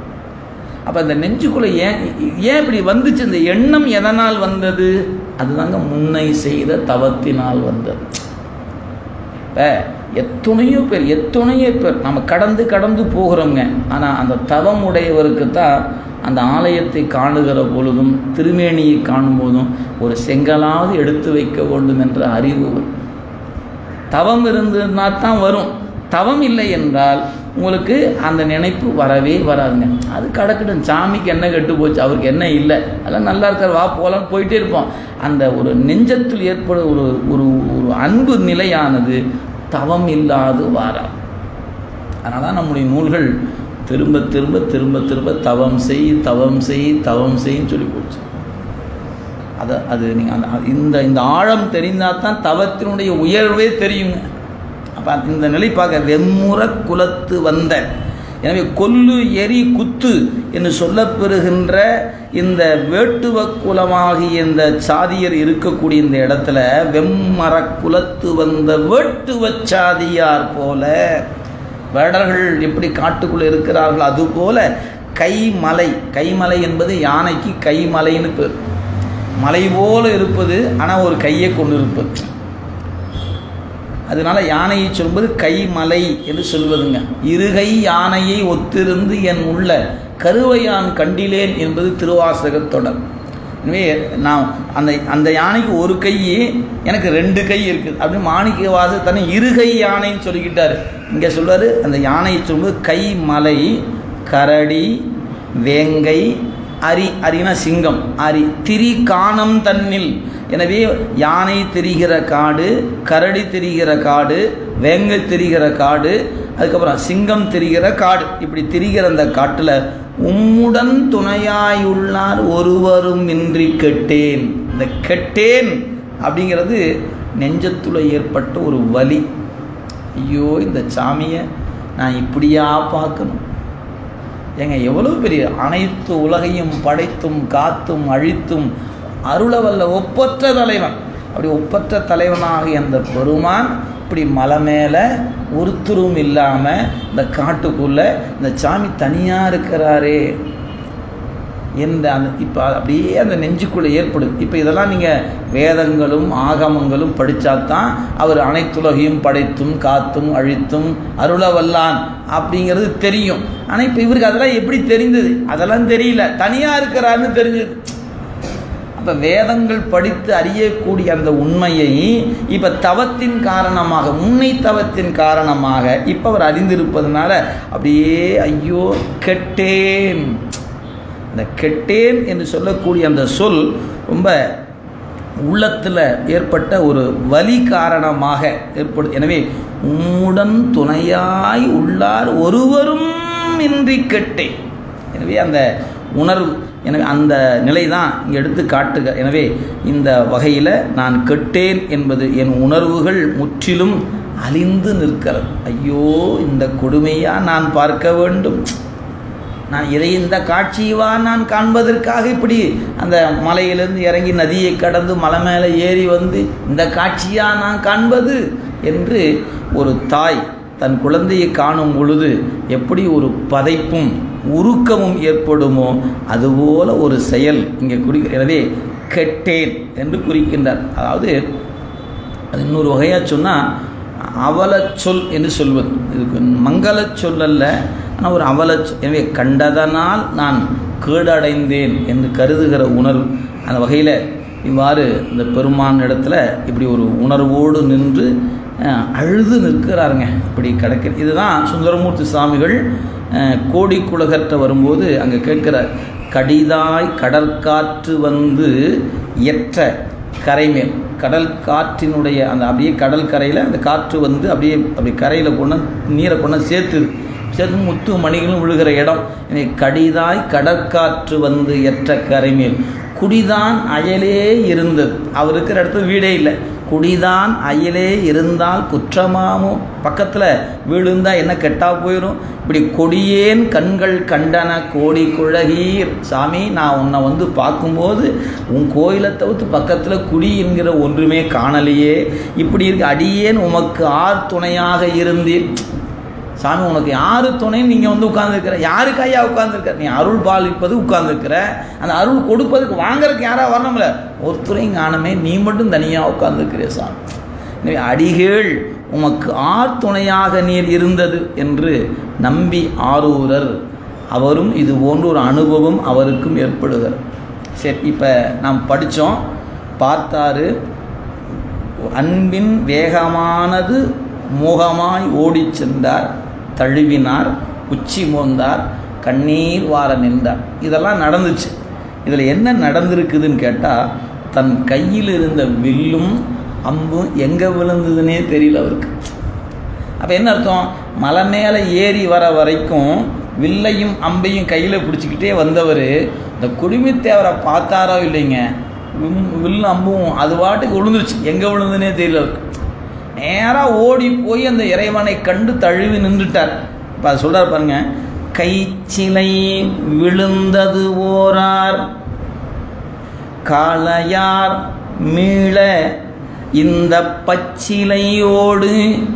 அப்போ இந்த நெஞ்சுக்குள்ளே ஏன் ஏன் இப்படி வந்துச்சு இந்த எண்ணம் எதனால் வந்தது அதுதாங்க முன்னை செய்த தவத்தினால் வந்தது இப்போ எத்தனையோ பேர் எத்தனையோ பேர் நம்ம கடந்து கடந்து போகிறோங்க ஆனால் அந்த தவம் உடையவருக்கு தான் அந்த ஆலயத்தை காணுகிற பொழுதும் திருமேனியை காணும் போதும் ஒரு செங்கலாவது எடுத்து வைக்க வேண்டும் என்ற அறிவு வரும். தவம் இருந்ததுனா தான் வரும் தவம் இல்லை என்றால் உங்களுக்கு அந்த நினைப்பு வரவே வராதுங்க அது கடக்கட்டும் சாமிக்கு என்ன கெட்டு போச்சு அவருக்கு என்ன இல்லை அதெல்லாம் நல்லா இருக்கார் வா போகலாம் போயிட்டே இருப்போம் அந்த ஒரு நெஞ்சத்தில் ஏற்படும் ஒரு ஒரு ஒரு அன்பு நிலையானது தவம் இல்லாது வாரா அதனால தான் நம்முடைய நூல்கள் திரும்ப திரும்ப திரும்ப திரும்ப தவம் செய் தவம் செய் தவம் செய்ன்னு சொல்லி போச்சு அதை அது நீங்கள் அந்த இந்த இந்த ஆழம் தெரிந்தால் தான் தவத்தினுடைய உயர்வே தெரியுங்க அப்போ இந்த நிலை பார்க்க வெம்முற குலத்து வந்த எனவே கொல்லு எரி குத்து என்று சொல்லப்பெறுகின்ற இந்த வேட்டுவ குலமாகிய இந்த சாதியர் இருக்கக்கூடிய இந்த இடத்துல வெம்மர குலத்து வந்த வேட்டுவ சாதியார் போல வேடர்கள் எப்படி காட்டுக்குள்ளே இருக்கிறார்கள் அதுபோல கைமலை கைமலை என்பது யானைக்கு கைமலைன்னு பேர் மலை போல இருப்பது ஆனால் ஒரு கையை கொண்டு இருப்பது அதனால யானையை சொல்வது கைமலை என்று சொல்வதுங்க இருகை யானையை ஒத்திருந்து என் உள்ள கருவையான் கண்டிலேன் என்பது திருவாசகத் தொடர் எனவே நான் அந்த அந்த யானைக்கு ஒரு கை எனக்கு ரெண்டு கை இருக்குது அப்படின்னு மாணிக்க வாசகத்தானே இருகை யானைன்னு சொல்லிக்கிட்டாரு இங்கே சொல்வார் அந்த யானையை சொல்வது கைமலை கரடி வேங்கை அரி அரினா சிங்கம் அரி திரி காணம் தன்னில் எனவே யானை தெரிகிற காடு கரடி தெரிகிற காடு வேங்கை தெரிகிற காடு அதுக்கப்புறம் சிங்கம் தெரிகிற காடு இப்படி திரிகிற அந்த காட்டில் உம்முடன் துணையாயுள்ளார் ஒருவரும் இன்றி கெட்டேன் இந்த கெட்டேன் அப்படிங்கிறது நெஞ்சத்துல ஏற்பட்ட ஒரு வலி ஐயோ இந்த சாமியை நான் இப்படியா பார்க்கணும் ஏங்க எவ்வளோ பெரிய அனைத்து உலகையும் படைத்தும் காத்தும் அழித்தும் அருளவல்ல ஒப்பற்ற தலைவன் அப்படி ஒப்பற்ற தலைவனாகிய அந்த பெருமான் இப்படி மலை மேலே ஒருத்தரும் இல்லாமல் இந்த காட்டுக்குள்ளே இந்த சாமி தனியாக இருக்கிறாரே என்ற அந்த இப்போ அப்படியே அந்த நெஞ்சுக்குள்ளே ஏற்படுது இப்போ இதெல்லாம் நீங்கள் வேதங்களும் ஆகமங்களும் படித்தாதான் அவர் அனைத்துலகையும் படைத்தும் காத்தும் அழித்தும் அருளவல்லான் அப்படிங்கிறது தெரியும் ஆனால் இப்போ இவருக்கு அதெல்லாம் எப்படி தெரிந்தது அதெல்லாம் தெரியல தனியாக இருக்கிறாருன்னு தெரிஞ்சது அப்போ வேதங்கள் படித்து அறியக்கூடிய அந்த உண்மையை இப்போ தவத்தின் காரணமாக முன்னை தவத்தின் காரணமாக இப்போ அவர் அறிந்திருப்பதனால அப்படியே ஐயோ கெட்டேன் இந்த கெட்டேன் என்று சொல்லக்கூடிய அந்த சொல் ரொம்ப உள்ளத்தில் ஏற்பட்ட ஒரு வலி காரணமாக ஏற்படும் எனவே உம்முடன் துணையாய் உள்ளார் ஒருவரும் இன்றி கெட்டேன் எனவே அந்த உணர்வு எனவே அந்த நிலை தான் இங்கே எடுத்து காட்டுக எனவே இந்த வகையில் நான் கெட்டேன் என்பது என் உணர்வுகள் முற்றிலும் அழிந்து நிற்கிறது ஐயோ இந்த கொடுமையாக நான் பார்க்க வேண்டும் நான் இதை இந்த காட்சியவா நான் காண்பதற்காக இப்படி அந்த மலையிலிருந்து இறங்கி நதியை கடந்து மலை மேலே ஏறி வந்து இந்த காட்சியா நான் காண்பது என்று ஒரு தாய் தன் குழந்தையை காணும் பொழுது எப்படி ஒரு பதைப்பும் உருக்கமும் ஏற்படுமோ அதுபோல ஒரு செயல் இங்கே குறி எனவே கெட்டேன் என்று குறிக்கின்றார் அதாவது அது இன்னொரு வகையாக சொன்னால் அவல சொல் என்று சொல்வது இதுக்கு மங்கள சொல் அல்ல ஆனால் ஒரு அவல சொல் எனவே கண்டதனால் நான் கேடடைந்தேன் என்று கருதுகிற உணர்வு அந்த வகையில் இவ்வாறு இந்த பெருமான் இடத்துல இப்படி ஒரு உணர்வோடு நின்று அழுது நிற்கிறாருங்க இப்படி கிடக்கிற இதுதான் சுந்தரமூர்த்தி சுவாமிகள் கோடி குலகற்ற வரும்போது அங்கே கேட்கிறார் கடிதாய் கடற்காற்று வந்து எற்ற கரைமேல் கடல் காற்றினுடைய அந்த அப்படியே கடல் கரையில் அந்த காற்று வந்து அப்படியே அப்படி கரையில் கொண்டு நீரை கொண்டு சேர்த்துது சேர்த்து முத்து மணிகளும் விழுகிற இடம் எனவே கடிதாய் கடற்காற்று வந்து எற்ற கரைமேல் குடிதான் அயலே இருந்தது அவர் இருக்கிற இடத்துல வீடே இல்லை குடிதான் அயலே இருந்தால் குற்றமாமோ பக்கத்தில் வீடு இருந்தால் என்ன கெட்டா போயிடும் இப்படி கொடியேன் கண்கள் கண்டன கோடி குழகீர் சாமி நான் உன்னை வந்து பார்க்கும்போது உன் கோயிலை தவிர்த்து பக்கத்தில் குடி என்கிற ஒன்றுமே காணலையே இப்படி இருக்க அடியேன் உமக்கு ஆர் துணையாக இருந்தீர் சாமி உனக்கு யாரு துணைன்னு நீங்கள் வந்து உட்காந்துருக்கிற யாருக்கு ஐயா உட்காந்துருக்கிற நீ அருள் பாலிப்பது உட்காந்துருக்கிற அந்த அருள் கொடுப்பதுக்கு வாங்குறதுக்கு யாராக வரணும்ல ஒருத்தரையும் காணமே நீ மட்டும் தனியாக உட்காந்துருக்கிற சாமி எனவே அடிகேள் உமக்கு ஆர் துணையாக நீர் இருந்தது என்று நம்பி ஆரூரர் அவரும் இது போன்ற ஒரு அனுபவம் அவருக்கும் ஏற்படுகிறது சரி இப்போ நாம் படித்தோம் பார்த்தாரு அன்பின் வேகமானது மோகமாய் ஓடிச் சென்றார் தழுவினார் உச்சி மோந்தார் கண்ணீர் வார நின்றார் இதெல்லாம் நடந்துச்சு இதில் என்ன நடந்திருக்குதுன்னு கேட்டால் தன் கையில் இருந்த வில்லும் அம்பும் எங்கே விழுந்ததுன்னே தெரியல அவருக்கு அப்போ என்ன அர்த்தம் மலை மேலே ஏறி வர வரைக்கும் வில்லையும் அம்பையும் கையில் பிடிச்சிக்கிட்டே வந்தவர் இந்த குடுமித்தேவரை பார்த்தாரோ இல்லைங்க வில் வில்லும் அம்பும் அது பாட்டுக்கு விழுந்துருச்சு எங்கே விழுந்துன்னே தெரியல அவருக்கு நேராக ஓடி போய் அந்த இறைவனை கண்டு தழுவி நின்றுட்டார் இப்போ அதை சொல்கிறார் பாருங்க கைச்சிலை விழுந்தது ஓரார் காளையார் மீள இந்த பச்சிலையோடு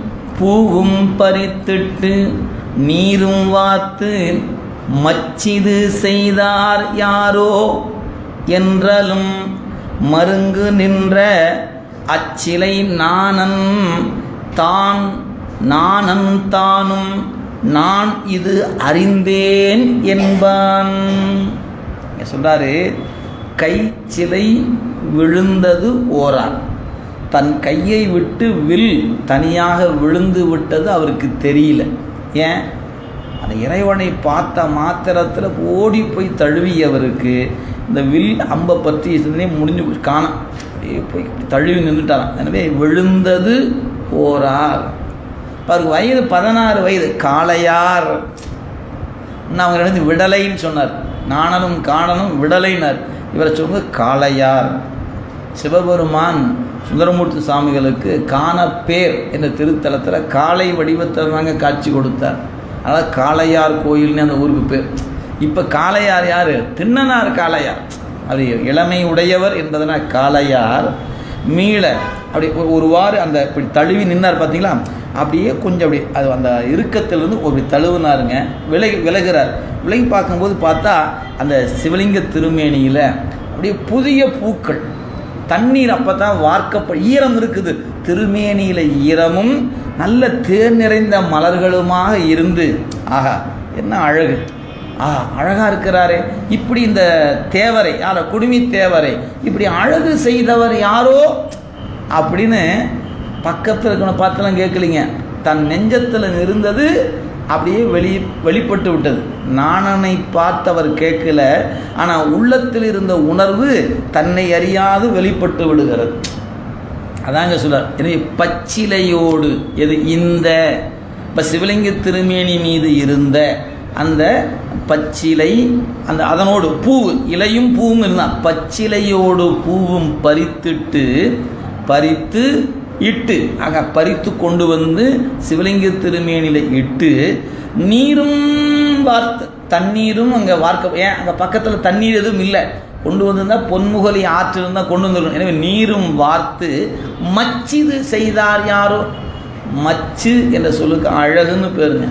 பூவும் பறித்திட்டு நீரும் வாத்து மச்சிது செய்தார் யாரோ என்றலும் மருங்கு நின்ற அச்சிலை நாணன் தான் நாணன் தானும் நான் இது அறிந்தேன் என்பான் இங்க சொல்றாரு கைச்சிலை விழுந்தது ஓரார் தன் கையை விட்டு வில் தனியாக விழுந்து விட்டது அவருக்கு தெரியல ஏன் அந்த இறைவனை பார்த்த மாத்திரத்தில் ஓடி போய் தழுவியவருக்கு இந்த வில் அம்பை பற்றி சிந்தனை முடிஞ்சு போய் காணோம் அப்படியே போய் தழுவி நின்றுட்டாராம் எனவே விழுந்தது ஓரார் அவருக்கு வயது பதினாறு வயது காளையார் இன்னும் அவங்க வந்து விடலைன்னு சொன்னார் நாணனும் காணனும் விடலைனர் இவரை சொல்லுங்க காளையார் சிவபெருமான் சுந்தரமூர்த்தி சுவாமிகளுக்கு காணப்பேர் என்ற திருத்தலத்தில் காளை வடிவத்தில் தாங்க காட்சி கொடுத்தார் அதாவது காளையார் கோயில்னு அந்த ஊருக்கு பேர் இப்போ காளையார் யார் திண்ணனார் காளையார் அது இளமை உடையவர் என்பதனால் காளையார் மீள அப்படி ஒரு ஒருவாறு அந்த இப்படி தழுவி நின்னார் பார்த்தீங்களா அப்படியே கொஞ்சம் அப்படி அது அந்த இறுக்கத்திலிருந்து ஒரு தழுவினாருங்க விலகி விலகிறார் விலகி பார்க்கும்போது பார்த்தா அந்த சிவலிங்க திருமேனியில் அப்படியே புதிய பூக்கள் தண்ணீர் அப்போ தான் வார்க்கப்ப ஈரம் இருக்குது திருமேனியில் ஈரமும் நல்ல தேர் நிறைந்த மலர்களுமாக இருந்து ஆஹா என்ன அழகு ஆ அழகாக இருக்கிறாரே இப்படி இந்த தேவரை யார குடுமி தேவரை இப்படி அழகு செய்தவர் யாரோ அப்படின்னு பக்கத்தில் இருக்கணும் பார்த்துலாம் கேட்கலிங்க தன் நெஞ்சத்தில் இருந்தது அப்படியே வெளி வெளிப்பட்டு விட்டது நாணனை பார்த்தவர் கேட்கல ஆனால் உள்ளத்தில் இருந்த உணர்வு தன்னை அறியாது வெளிப்பட்டு விடுகிறது அதாங்க சொல்றார் எனவே பச்சிலையோடு எது இந்த இப்போ சிவலிங்க திருமேனி மீது இருந்த அந்த பச்சிலை அந்த அதனோடு பூவு இலையும் பூவும் இருந்தான் பச்சிலையோடு பூவும் பறித்துட்டு பறித்து இட்டு ஆக பறித்து கொண்டு வந்து சிவலிங்க திருமேனியில் இட்டு நீரும் வார்த்து தண்ணீரும் அங்கே வார்க்க ஏன் அங்கே பக்கத்தில் தண்ணீர் எதுவும் இல்லை கொண்டு வந்திருந்தா பொன்முகலி ஆற்றில் தான் கொண்டு வந்துடும் எனவே நீரும் வார்த்து மச்சிது செய்தார் யாரோ மச்சு என்ற சொல்லுக்கு அழகுன்னு பேருங்க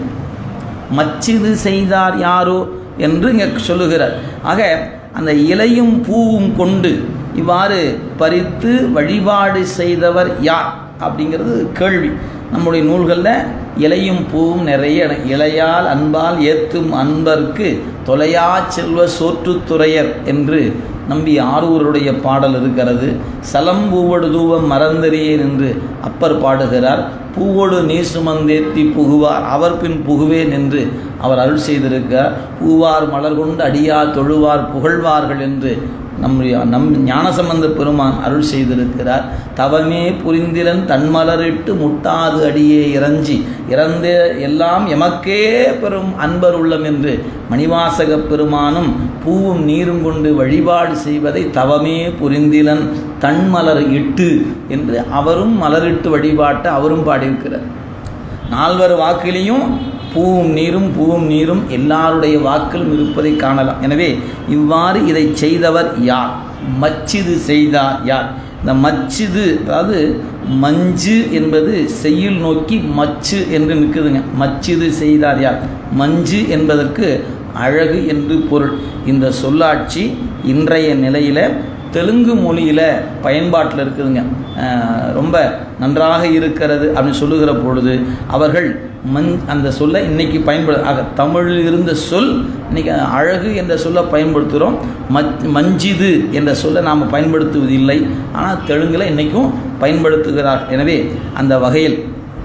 மச்சிது செய்தார் யாரோ என்று இங்கே சொல்லுகிறார் ஆக அந்த இலையும் பூவும் கொண்டு இவ்வாறு பறித்து வழிபாடு செய்தவர் யார் அப்படிங்கிறது கேள்வி நம்முடைய நூல்களில் இலையும் பூவும் நிறைய இடம். இலையால் அன்பால் ஏத்தும் அன்பர்க்கு தொலையா செல்வ சோற்றுத்துறையர் என்று நம்பி ஆரூருடைய பாடல் இருக்கிறது சலம் பூவடு தூவம் மறந்தறியேன் என்று அப்பர் பாடுகிறார் பூவோடு நீர் சுமந்தேத்தி புகுவார் அவர் பின் புகுவேன் என்று அவர் அருள் செய்திருக்கிறார் பூவார் மலர் கொண்டு அடியார் தொழுவார் புகழ்வார்கள் என்று நம்முடைய நம் ஞானசம்பந்த பெருமான் அருள் செய்திருக்கிறார் தவமே புரிந்திரன் தன்மலரிட்டு முட்டாது அடியே இறஞ்சி இறந்த எல்லாம் எமக்கே பெரும் அன்பர் உள்ளம் என்று மணிவாசக பெருமானும் பூவும் நீரும் கொண்டு வழிபாடு செய்வதை தவமே புரிந்திலன் தன்மலர் இட்டு என்று அவரும் மலரிட்டு வழிபாட்டை அவரும் பாடியிருக்கிறார் நால்வர் வாக்கிலையும் பூவும் நீரும் பூவும் நீரும் எல்லாருடைய வாக்கிலும் இருப்பதை காணலாம் எனவே இவ்வாறு இதை செய்தவர் யார் மச்சிது செய்தார் யார் இந்த மச்சிது அதாவது மஞ்சு என்பது செய்யுள் நோக்கி மச்சு என்று நிற்குதுங்க மச்சிது செய்தார் யார் மஞ்சு என்பதற்கு அழகு என்று பொருள் இந்த சொல்லாட்சி இன்றைய நிலையில் தெலுங்கு மொழியில் பயன்பாட்டில் இருக்குதுங்க அஹ் ரொம்ப நன்றாக இருக்கிறது அப்படின்னு சொல்லுகிற பொழுது அவர்கள் மண் அந்த சொல்லை இன்னைக்கு பயன்படு ஆக தமிழில் இருந்த சொல் இன்னைக்கு அழகு என்ற சொல்லை பயன்படுத்துகிறோம் மச் மஞ்சிது என்ற சொல்லை நாம் பயன்படுத்துவதில்லை ஆனால் தெலுங்கில் இன்றைக்கும் பயன்படுத்துகிறார் எனவே அந்த வகையில்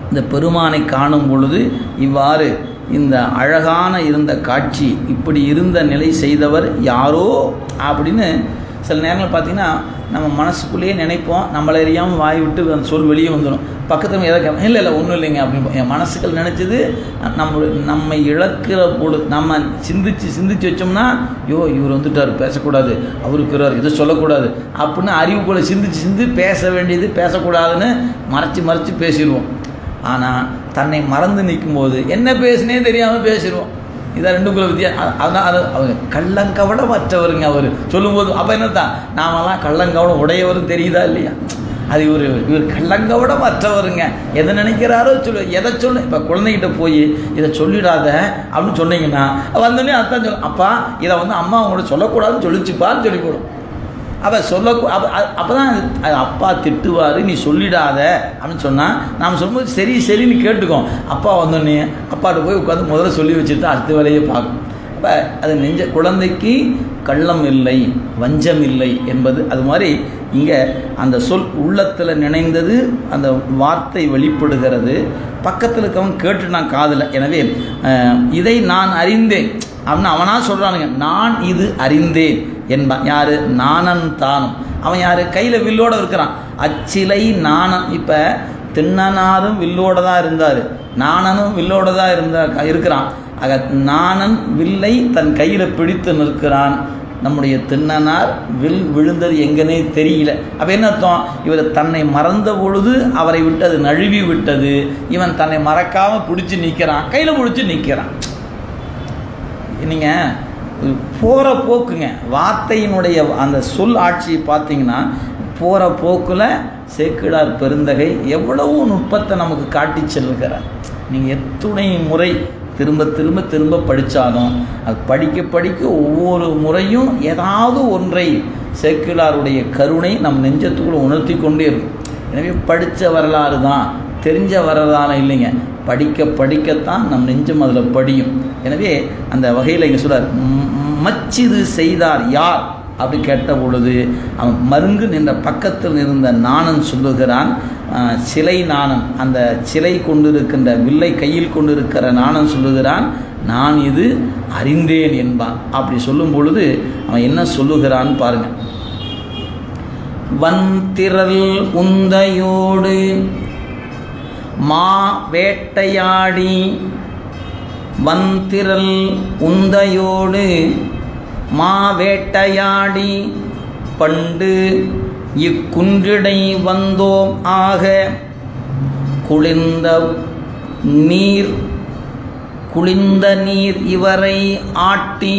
இந்த பெருமானை காணும் பொழுது இவ்வாறு இந்த அழகான இருந்த காட்சி இப்படி இருந்த நிலை செய்தவர் யாரோ அப்படின்னு சில நேரங்கள் பார்த்தீங்கன்னா நம்ம மனசுக்குள்ளேயே நினைப்போம் நம்மளை அறியாமல் வாய் விட்டு அந்த சொல் வெளியே வந்துடும் பக்கத்தில் எதை கேட்போம் இல்லை இல்லை ஒன்றும் இல்லைங்க அப்படின்னு என் மனசுக்கள் நினச்சது நம்ம நம்மை இழக்கிற பொழுது நம்ம சிந்திச்சு சிந்திச்சு வச்சோம்னா ஐயோ இவர் வந்துட்டார் பேசக்கூடாது அவரு இருக்கிறார் இதை சொல்லக்கூடாது அப்படின்னு அறிவுக்குள்ளே சிந்திச்சு சிந்தி பேச வேண்டியது பேசக்கூடாதுன்னு மறைச்சி மறைச்சி பேசிடுவோம் ஆனால் தன்னை மறந்து நிற்கும்போது என்ன பேசுனே தெரியாமல் பேசிடுவோம் இதான் ரெண்டுக்குள்ள வித்தியா அதான் அது அவங்க கள்ளங்கவடமற்றவருங்க அவர் சொல்லும்போது அப்போ என்னத்தான் நாமெல்லாம் கள்ளங்கவடம் உடையவரும் தெரியுதா இல்லையா அது இவர் இவர் கள்ளங்கவடமற்றவருங்க எதை நினைக்கிறாரோ சொல்லு எதை சொல்லு இப்போ குழந்தைகிட்ட போய் இதை சொல்லிடாத அப்படின்னு சொன்னீங்கன்னா வந்தோடனே அதான் சொல்லும் அப்பா இதை வந்து அம்மா உங்கள்கிட்ட சொல்லக்கூடாதுன்னு சொல்லிச்சுப்பான்னு சொல்லி போடும் அப்போ சொல்ல அப்போ அப்போ தான் அது அப்பா திட்டுவார் நீ சொல்லிடாத அப்படின்னு சொன்னால் நாம் சொல்லும்போது சரி சரின்னு கேட்டுக்கோம் அப்பா வந்தோடனே அப்பாட்ட போய் உட்காந்து முதல்ல சொல்லி வச்சுட்டு அடுத்த வேலையை பார்க்கும் அப்போ அது நெஞ்ச குழந்தைக்கு கள்ளம் இல்லை வஞ்சம் இல்லை என்பது அது மாதிரி இங்கே அந்த சொல் உள்ளத்தில் நினைந்தது அந்த வார்த்தை வெளிப்படுகிறது பக்கத்தில் இருக்கவன் கேட்டு நான் காதில் எனவே அஹ், இதை நான் அறிந்தேன் அப்படின்னு அவனாக சொல்கிறானுங்க நான் இது அறிந்தேன் என்பான் யார் நாணன் தானும் அவன் யார் கையில் வில்லோட இருக்கிறான் அச்சிலை நாணன் இப்போ திண்ணனாரும் வில்லோட தான் இருந்தார் நாணனும் வில்லோட தான் இருந்தா இருக்கிறான் ஆக நாணன் வில்லை தன் கையில் பிடித்து நிற்கிறான் நம்முடைய திண்ணனார் வில் விழுந்தது எங்கனே தெரியல அப்போ என்ன அர்த்தம் இவர் தன்னை மறந்த பொழுது அவரை விட்டு அது நழுவி விட்டது இவன் தன்னை மறக்காமல் பிடிச்சி நிற்கிறான் கையில் பிடிச்சி நிற்கிறான் நீங்கள் போகிற போக்குங்க வார்த்தையினுடைய அந்த சொல் ஆட்சியை பார்த்தீங்கன்னா போகிற போக்கில் சேக்கிடார் பெருந்தகை எவ்வளவு நுட்பத்தை நமக்கு காட்டி செல்கிறார் நீங்கள் எத்துணை முறை திரும்ப திரும்ப திரும்ப படித்தாலும் அது படிக்க படிக்க ஒவ்வொரு முறையும் ஏதாவது ஒன்றை சேக்கிழாருடைய கருணை நம் நெஞ்சத்துக்குள்ள உணர்த்தி கொண்டே இருக்கும் எனவே படித்த வரலாறு தான் தெரிஞ்ச வரலாறு இல்லைங்க படிக்க படிக்கத்தான் நம் நெஞ்சம் அதில் படியும் எனவே அந்த வகையில் இங்கே சொல்றார் "ம், மச்சிது செய்தார் யார் அப்படி கேட்ட பொழுது அவன் மருங்கு நின்ற பக்கத்தில் இருந்த நாணன் சொல்லுகிறான் ஆஹ், சிலை நாணன் அந்த சிலை கொண்டிருக்கின்ற வில்லை கையில் கொண்டிருக்கிற நாணன் சொல்லுகிறான் நான் இது அறிந்தேன் என்பான் அப்படி சொல்லும் பொழுது அவன் என்ன சொல்லுகிறான்னு பாருங்க வன்திரல் உந்தையோடு மா வேட்டையாடி வன்திரல் உந்தையோடு மா வேட்டையாடி பண்டு இக்குன்றிடை வந்தோம் ஆக குளிர்ந்த நீர் குளிர்ந்த நீர் இவரை ஆட்டி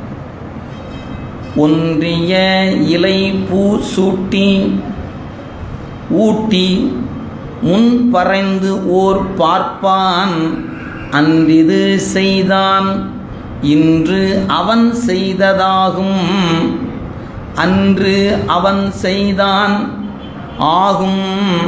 ஒன்றிய இலை பூ சூட்டி ஊட்டி முன் பறைந்து ஓர் பார்ப்பான் அன்றிது செய்தான் இன்று அவன் செய்ததாகும் அன்று அவன் செய்தான் ஆகும்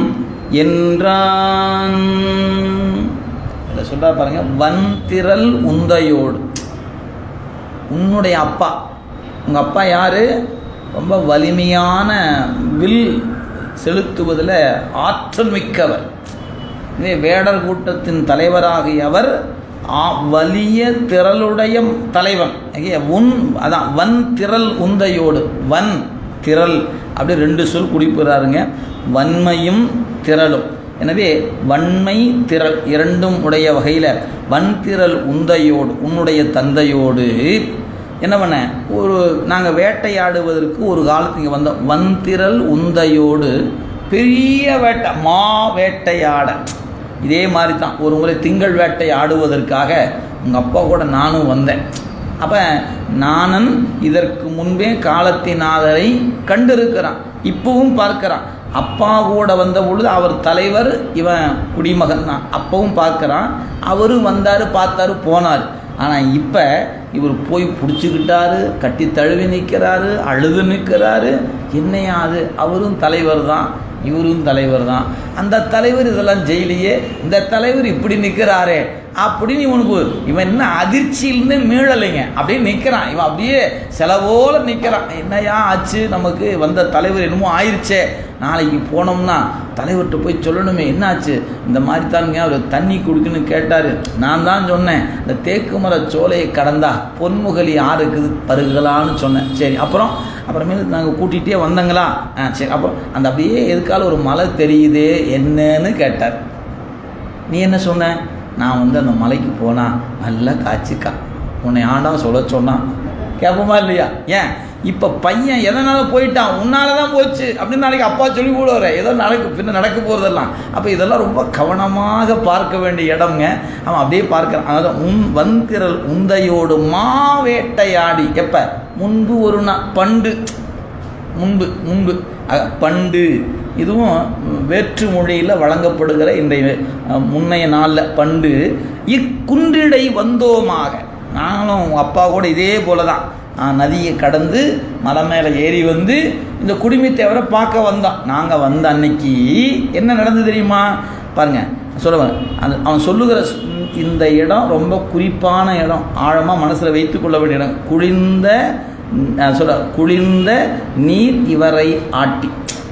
என்றான் இதை சொல்றா பாருங்க வன்திரல் உந்தையோடு உன்னுடைய அப்பா உங்கள் அப்பா யார் ரொம்ப வலிமையான வில் செலுத்துவதில் ஆற்றல் மிக்கவர் இதே வேடர் கூட்டத்தின் தலைவராகிய அவர் ஆ- வலிய திரளுடைய தலைவன் ஐயா, உன் அதான் வன் திரள் உந்தையோடு வன் திரள் அப்படி ரெண்டு சொல் குறிப்பிடுறாருங்க வன்மையும் திரளும் எனவே வன்மை திரள் இரண்டும் உடைய வகையில் வன்திரள் உந்தையோடு உன்னுடைய தந்தையோடு என்ன பண்ண ஒரு நாங்கள் வேட்டையாடுவதற்கு ஒரு காலத்துக்கு இங்கே வந்தோம் வன்திரள் உந்தையோடு பெரிய வேட்டை மா வேட்டையாட இதே மாதிரி தான் ஒரு முறை திங்கள் வேட்டை ஆடுவதற்காக உங்கள் அப்பா கூட நானும் வந்தேன் அப்போ நானன் இதற்கு முன்பே காலத்தினாதரை கண்டிருக்கிறான் இப்பவும் பார்க்கிறான் அப்பா கூட வந்த பொழுது அவர் தலைவர் இவன் குடிமகன் தான் அப்பவும் பார்க்குறான் அவரும் வந்தார் பார்த்தாரு போனார் ஆனால் இப்போ இவர் போய் பிடிச்சிக்கிட்டாரு கட்டி தழுவி நிற்கிறாரு அழுது நிற்கிறாரு என்னையா அது அவரும் தலைவர் தான் இவரும் தலைவர் தான் அந்த தலைவர் இதெல்லாம் ஜெயிலியே இந்த தலைவர் இப்படி நிற்கிறாரே அப்படின்னு இவனுக்கு இவன் என்ன அதிர்ச்சியிலேருந்து மீளலைங்க அப்படியே நிற்கிறான் இவன் அப்படியே செலவோல நிற்கிறான் என்னையா ஆச்சு நமக்கு வந்த தலைவர் என்னமோ ஆயிடுச்சே நாளைக்கு போனோம்னா தலைவர்கிட்ட போய் சொல்லணுமே என்னாச்சு இந்த மாதிரி தானுங்க அவர் தண்ணி குடிக்கணும்னு கேட்டார் நான் தான் சொன்னேன் இந்த தேக்கு மர சோலையை கடந்தா பொன்முகலி ஆறுக்குது பருகலான்னு சொன்னேன் சரி அப்புறம் அப்புறமேல நாங்கள் கூட்டிகிட்டே வந்தங்களா ஆ சரி அப்புறம் அந்த அப்படியே எதுக்கால ஒரு மலை தெரியுதே என்னன்னு கேட்டார் நீ என்ன சொன்ன நான் வந்து அந்த மலைக்கு போனா நல்லா காய்ச்சிக்கா உன்னை ஆண்டா சொல்ல சொன்னான் கேட்போமா இல்லையா ஏன் இப்போ பையன் எதனால் போயிட்டான் உன்னால தான் போச்சு அப்படின்னு நாளைக்கு அப்பா சொல்லி போடுவார் ஏதோ நடக்கு பின்ன நடக்க போகிறதெல்லாம் அப்போ இதெல்லாம் ரொம்ப கவனமாக பார்க்க வேண்டிய இடம்ங்க அவன் அப்படியே பார்க்குறான் அதாவது உன் வந்திரல் உந்தையோடு மாவேட்டையாடி எப்போ முன்பு ஒரு நாள் பண்டு முன்பு முன்பு அஹ், பண்டு இதுவும் வேற்று மொழியில் வழங்கப்படுகிற இன்றைய அஹ், முன்னைய நாளில் பண்டு இக்குன்றிடை வந்தோமாக நானும் உங்கள் அப்பா கூட இதே போல தான் நான் நதியை கடந்து மலை மேலே ஏறி வந்து இந்த குடிமை தேவரை பார்க்க வந்தான் நாங்கள் வந்த அன்னைக்கு என்ன நடந்தது தெரியுமா பாருங்க சொல்லுவாங்க அந்த அவன் சொல்லுகிற ஸ்- இந்த இடம் ரொம்ப குறிப்பான இடம் ஆழமாக மனசில் வைத்துக்கொள்ள வேண்டிய இடம் குளிர்ந்த அஹ் சொல்ல குளிர்ந்த நீர் இவரை ஆட்டி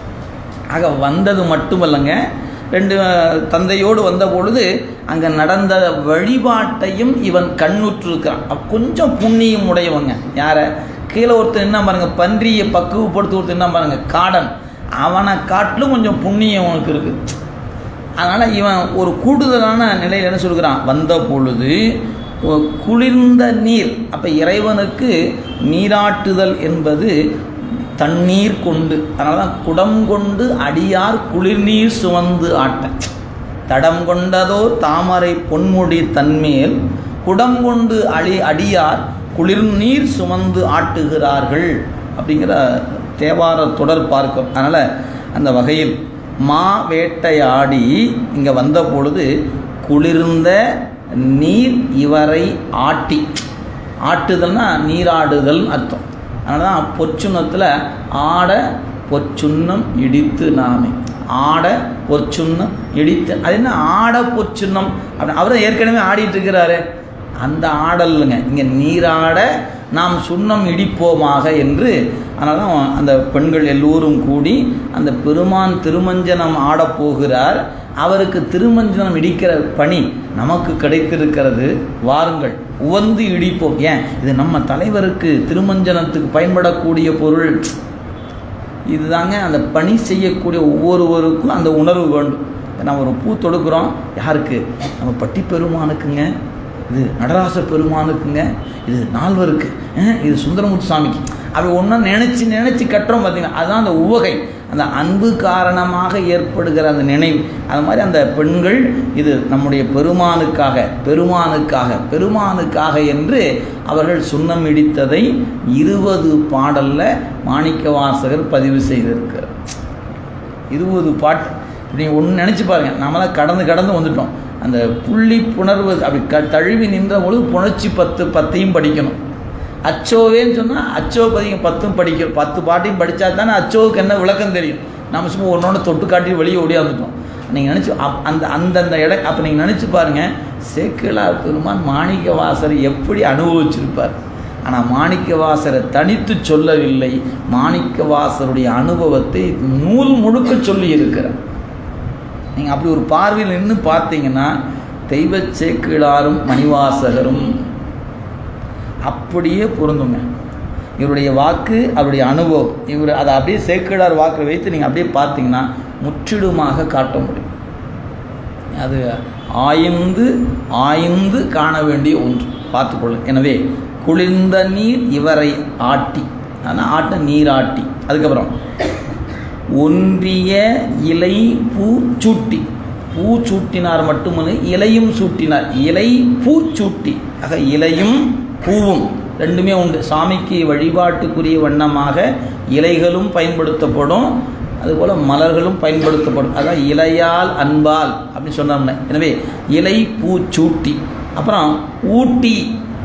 ஆக வந்தது மட்டுமல்லங்க ரெண்டு அஹ், தந்தையோடு வந்த பொழுது அங்கே நடந்த வழிபாட்டையும் இவன் கண்ணுற்றிருக்கிறான் அப்ப கொஞ்சம் புண்ணியம் உடையவங்க யாரை கீழே ஒருத்தர் என்ன பாருங்க பன்றியை பக்குவப்படுத்த ஒருத்தர் என்ன பாருங்க காடன் அவனை காட்டிலும் கொஞ்சம் புண்ணியம் அவனுக்கு இருக்குது அதனால் இவன் ஒரு கூடுதலான நிலையில் என்ன சொல்கிறான் வந்த பொழுது ஒ- குளிர்ந்த நீர் அப்போ இறைவனுக்கு நீராட்டுதல் என்பது தண்ணீர் கொண்டு அதனால தான் குடம் கொண்டு அடியார் குளிர்நீர் சுமந்து ஆட்ட தடம் கொண்டதோ தாமரை பொன்முடி தன்மேல் குடம் கொண்டு அடி அடியார் குளிர்நீர் சுமந்து ஆட்டுகிறார்கள் அப்படிங்கிற தேவார தொடர் பார்க்கும் அதனால் அந்த வகையில் மா வேட்டையாடி இங்கே வந்த பொழுது குளிர்ந்த நீர் இவரை ஆட்டி ஆட்டுதல்னா நீராடுதல் அர்த்தம் அதனால தான் பொற்சுண்ணத்தில் ஆட பொற்சுண்ணம் இடித்து நாமே ஆட பொற்சுண்ணம் இடித்து அது என்ன ஆட பொற்சுண்ணம் அப்படி அவர் ஏற்கனவே ஆடிட்டு இருக்கிறாரு அந்த ஆடலுங்க இங்கே நீராட நாம் சுண்ணம் இடிப்போமாக என்று அதனால தான் அந்த பெண்கள் எல்லோரும் கூடி அந்த பெருமான் திருமஞ்சனம் ஆடப் போகிறார் அவருக்கு திருமஞ்சனம் இடிக்கிற பணி நமக்கு கிடைத்திருக்கிறது வாருங்கள் உவந்து இடிப்போம் ஏன் இது நம்ம தலைவருக்கு திருமஞ்சனத்துக்கு பயன்படக்கூடிய பொருள் இதுதாங்க அந்த பணி செய்யக்கூடிய ஒவ்வொருவருக்கும் அந்த உணர்வு வேண்டும் நம்ம ஒரு பூ தொடுக்கிறோம் யாருக்கு நம்ம பட்டி பெருமானுக்குங்க இது நடராச பெருமானுக்குங்க இது நால்வருக்கு அஹ், இது சுந்தரமுத்து சாமிக்கு அப்படி ஒன்றா நினச்சி நினச்சி கட்டுறோம் பார்த்தீங்கன்னா அதுதான் அந்த உவகை அந்த அன்பு காரணமாக ஏற்படுகிற அந்த நினைவு அது மாதிரி அந்த பெண்கள் இது நம்முடைய பெருமானுக்காக பெருமானுக்காக பெருமானுக்காக என்று அவர்கள் சுண்ணம் இடித்ததை இருபது பாடல்ல மாணிக்கவாசகர் பதிவு செய்திருக்கிறார் இருபது பாட்டு இப்படி ஒன்று நினச்சி பாருங்கள் நாமெல்லாம் கடந்து கடந்து வந்துட்டோம் அந்த புள்ளி புணர்வு அப்படி க தழுவி நின்ற பொழுது புணர்ச்சி பத்து பத்தையும் படிக்கணும் அச்சோவேன்னு சொன்னால் அச்சோ பதிகம் பத்தும் படிக்கணும் பத்து பாட்டையும் படித்தா தானே அச்சோவுக்கு என்ன விளக்கம் தெரியும் நம்ம சும்மா ஒன்றொன்று தொட்டு காட்டி வெளியே ஓடியாந்துட்டோம் நீங்கள் நினச்சி அப் அந்த அந்தந்த இடம் அப்போ நீங்கள் நினச்சி பாருங்கள் சேக்கிழார் பெருமான் மாணிக்கவாசரை எப்படி அனுபவிச்சிருப்பார் ஆனால் மாணிக்கவாசரை தனித்து சொல்லவில்லை மாணிக்கவாசருடைய அனுபவத்தை நூல் முழுக்க சொல்லி இருக்கிறார் நீங்கள் அப்படி ஒரு பார்வையில் நின்று பார்த்தீங்கன்னா தெய்வச் சேக்கிழாரும் மணிவாசகரும் அப்படியே பொருந்துங்க இவருடைய வாக்கு அவருடைய அனுபவம் இவர் அதை அப்படியே சேக்கிழார் வாக்கை வைத்து நீங்கள் அப்படியே பார்த்தீங்கன்னா முற்றிலுமாக காட்ட முடியும் அது ஆய்ந்து ஆய்ந்து காண வேண்டிய ஒன்று பார்த்துக்கொள்ளும் எனவே குளிர்ந்த நீர் இவரை ஆட்டி ஆனால் ஆட்ட நீராட்டி அதுக்கப்புறம் ஒன்றிய இலை பூ சூட்டி பூ சூட்டினார் மட்டுமல்ல இலையும் சூட்டினார் இலை பூ சூட்டி ஆக இலையும் பூவும் ரெண்டுமே உண்டு சாமிக்கு வழிபாட்டுக்குரிய வண்ணமாக இலைகளும் பயன்படுத்தப்படும் அதுபோல் மலர்களும் பயன்படுத்தப்படும் அதான் இலையால் அன்பால் அப்படின்னு சொன்னோம்ல எனவே இலை பூ சூட்டி அப்புறம் ஊட்டி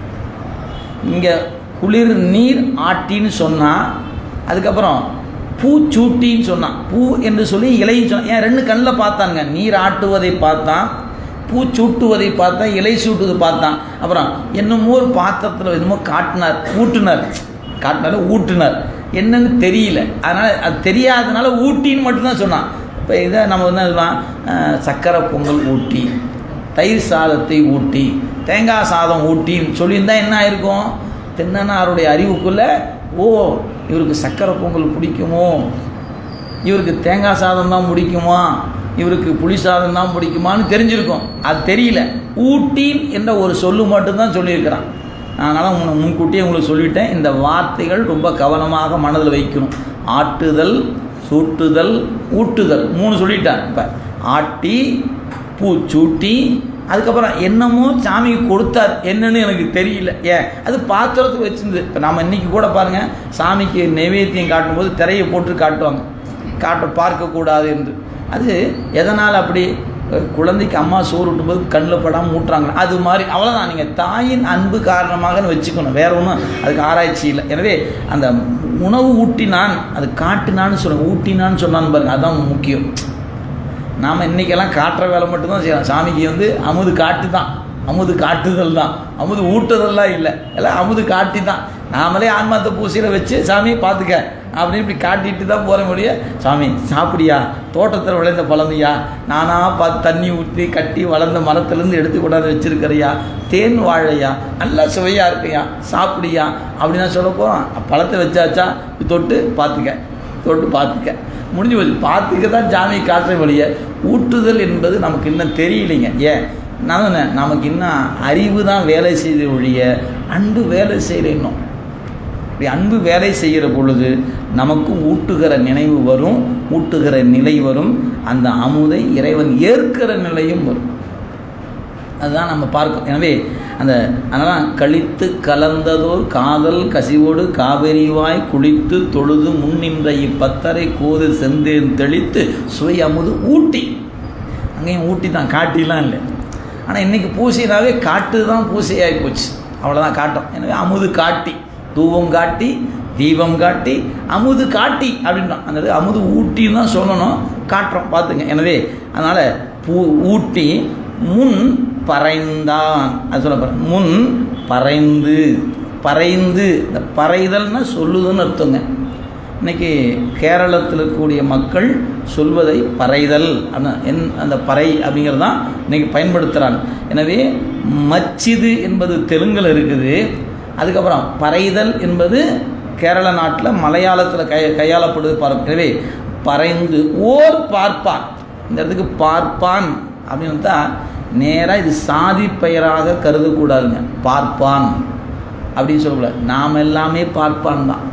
இங்கே குளிர் நீர் ஆட்டின்னு சொன்னால் அதுக்கப்புறம் பூச்சூட்டின்னு சொன்னான் பூ என்று சொல்லி இலைன்னு சொன்னான் ஏன் ரெண்டு கண்ணில் பார்த்தாங்க நீர் ஆட்டுவதை பார்த்தான் பூ சூட்டுவதை பார்த்தான் இலை சூட்டுவதை பார்த்தான் அப்புறம் என்னமோ ஒரு பாத்திரத்தில் என்னமோ காட்டினார் ஊட்டினார் காட்டினார் ஊட்டினார் என்னன்னு தெரியல அதனால் அது தெரியாதனால ஊட்டின்னு மட்டும்தான் சொன்னான் இப்போ இதை நம்ம என்ன சொல்லலாம் அஹ், சக்கரை பொங்கல் ஊட்டி தயிர் சாதத்தை ஊட்டி தேங்காய் சாதம் ஊட்டின்னு சொல்லியிருந்தா என்ன ஆயிருக்கும் தென்னனாருடைய அறிவுக்குள்ளே ஓ இவருக்கு சக்கரை பொங்கல் பிடிக்குமோ இவருக்கு தேங்காய் சாதம் தான் பிடிக்குமா இவருக்கு புளி சாதம் தான் பிடிக்குமான்னு தெரிஞ்சிருக்கும் அது தெரியல ஊட்டி என்ற ஒரு சொல்லு மட்டும்தான் சொல்லியிருக்கிறான் அதனால் உங்களுக்கு முன்கூட்டியே உங்களுக்கு சொல்லிட்டேன் இந்த வார்த்தைகள் ரொம்ப கவனமாக மனதில் வைக்கணும் ஆட்டுதல் சூட்டுதல் ஊட்டுதல் மூணு சொல்லிட்டேன் இப்போ ஆட்டி பூ சூட்டி அதுக்கப்புறம் என்னமோ சாமிக்கு கொடுத்தார் என்னன்னு எனக்கு தெரியல ஏன் அது பாத்திரத்துக்கு வச்சிருந்து இப்போ நம்ம இன்னைக்கு கூட பாருங்கள் சாமிக்கு நைவேத்தியம் காட்டும்போது திரையை போட்டு காட்டுவாங்க காட்ட பார்க்கக்கூடாது என்று அது எதனால் அப்படி அஹ் குழந்தைக்கு அம்மா சோறு ஊட்டும்போது கண்ணில் படாமல் ஊட்டுறாங்க அது மாதிரி அவ்வளோதான் நீங்கள் தாயின் அன்பு காரணமாக வச்சுக்கணும் வேற ஒன்றும் அதுக்கு ஆராய்ச்சி இல்லை எனவே அந்த உணவு ஊட்டினான் அது காட்டினான்னு சொல்லுங்க ஊட்டினான்னு சொன்னான்னு பாருங்க அதுதான் முக்கியம் நாம் இன்றைக்கெல்லாம் காட்டுற வேலை மட்டும்தான் செய்யலாம் சாமிக்கு வந்து அமுது காட்டு தான் அமுது காட்டுதல் தான் அமுது ஊட்டுதல்லாம் இல்லை எல்லாம் அமுது காட்டி தான் நாமளே ஆன்மாத்த பூசியில் வச்சு சாமி பார்த்துக்க அப்படின்னு இப்படி காட்டிட்டு தான் போகிற முடிய சாமி சாப்பிடியா தோட்டத்தில் விளைந்த பழமையா நானாக பார்த்து தண்ணி ஊற்றி கட்டி வளர்ந்த மரத்துலேருந்து எடுத்து கொண்டாந்து வச்சிருக்கிறியா தேன் வாழையா நல்லா சுவையாக இருக்கையா சாப்பிடியா அப்படின்னு சொல்ல போகிறோம் பழத்தை வச்சாச்சா தொட்டு பார்த்துக்க தொட்டு பார்த்துக்க முடிஞ்சு போச்சு பார்த்துக்க தான் ஜாமி காட்டுற வழிய ஊட்டுதல் என்பது நமக்கு இன்னும் தெரியலைங்க ஏன் நான் சொன்னேன், நமக்கு இன்னும் அறிவு தான் வேலை செய்த ஒழிய அன்பு வேலை செய்யல இன்னும் இப்படி அன்பு வேலை செய்கிற பொழுது நமக்கும் ஊட்டுகிற நினைவு வரும் ஊட்டுகிற நிலை வரும் அந்த அமுதை இறைவன் ஏற்கிற நிலையும் வரும் அதுதான் நம்ம பார்க்கணும் எனவே அந்த அதனால் கழித்து கலந்ததோர் காதல் கசிவோடு காவிரிவாய் குளித்து தொழுது முன்னின்ற இப்பத்தரை கோது செந்தேன் தெளித்து சுவை அமுது ஊட்டி அங்கேயும் ஊட்டி தான் காட்டிலாம் இல்லை ஆனால் இன்றைக்கி பூசைனாவே காட்டு தான் பூசையாகி போச்சு அவ்வளோதான் காட்டும் எனவே அமுது காட்டி தூவம் காட்டி தீபம் காட்டி அமுது காட்டி அப்படின்றான் அந்த அமுது ஊட்டின்னு தான் சொல்லணும் காட்டுறோம் பார்த்துங்க எனவே அதனால் பூ ஊட்டி முன் பறைந்தான் அது சொல்ல போகிறேன் முன் பறைந்து பறைந்து இந்த பறைதல்னா சொல்லுதுன்னு அர்த்தங்க இன்னைக்கு கேரளத்தில் இருக்கக்கூடிய மக்கள் சொல்வதை பறைதல் அந்த என் அந்த பறை அப்படிங்கிறது தான் இன்னைக்கு பயன்படுத்துகிறாங்க எனவே மச்சிது என்பது தெலுங்கில் இருக்குது அதுக்கப்புறம் பறைதல் என்பது கேரள நாட்டில் மலையாளத்தில் கை கையாளப்படுது பார்ப்போம் எனவே பறைந்து ஓர் பார்ப்பான் இந்த இடத்துக்கு பார்ப்பான் அப்படின்னு தான் நேராக இது சாதி பெயராக கருதக்கூடாதுங்க பார்ப்பான் அப்படின்னு சொல்லக்கூடாது நாம் எல்லாமே பார்ப்பான் தான்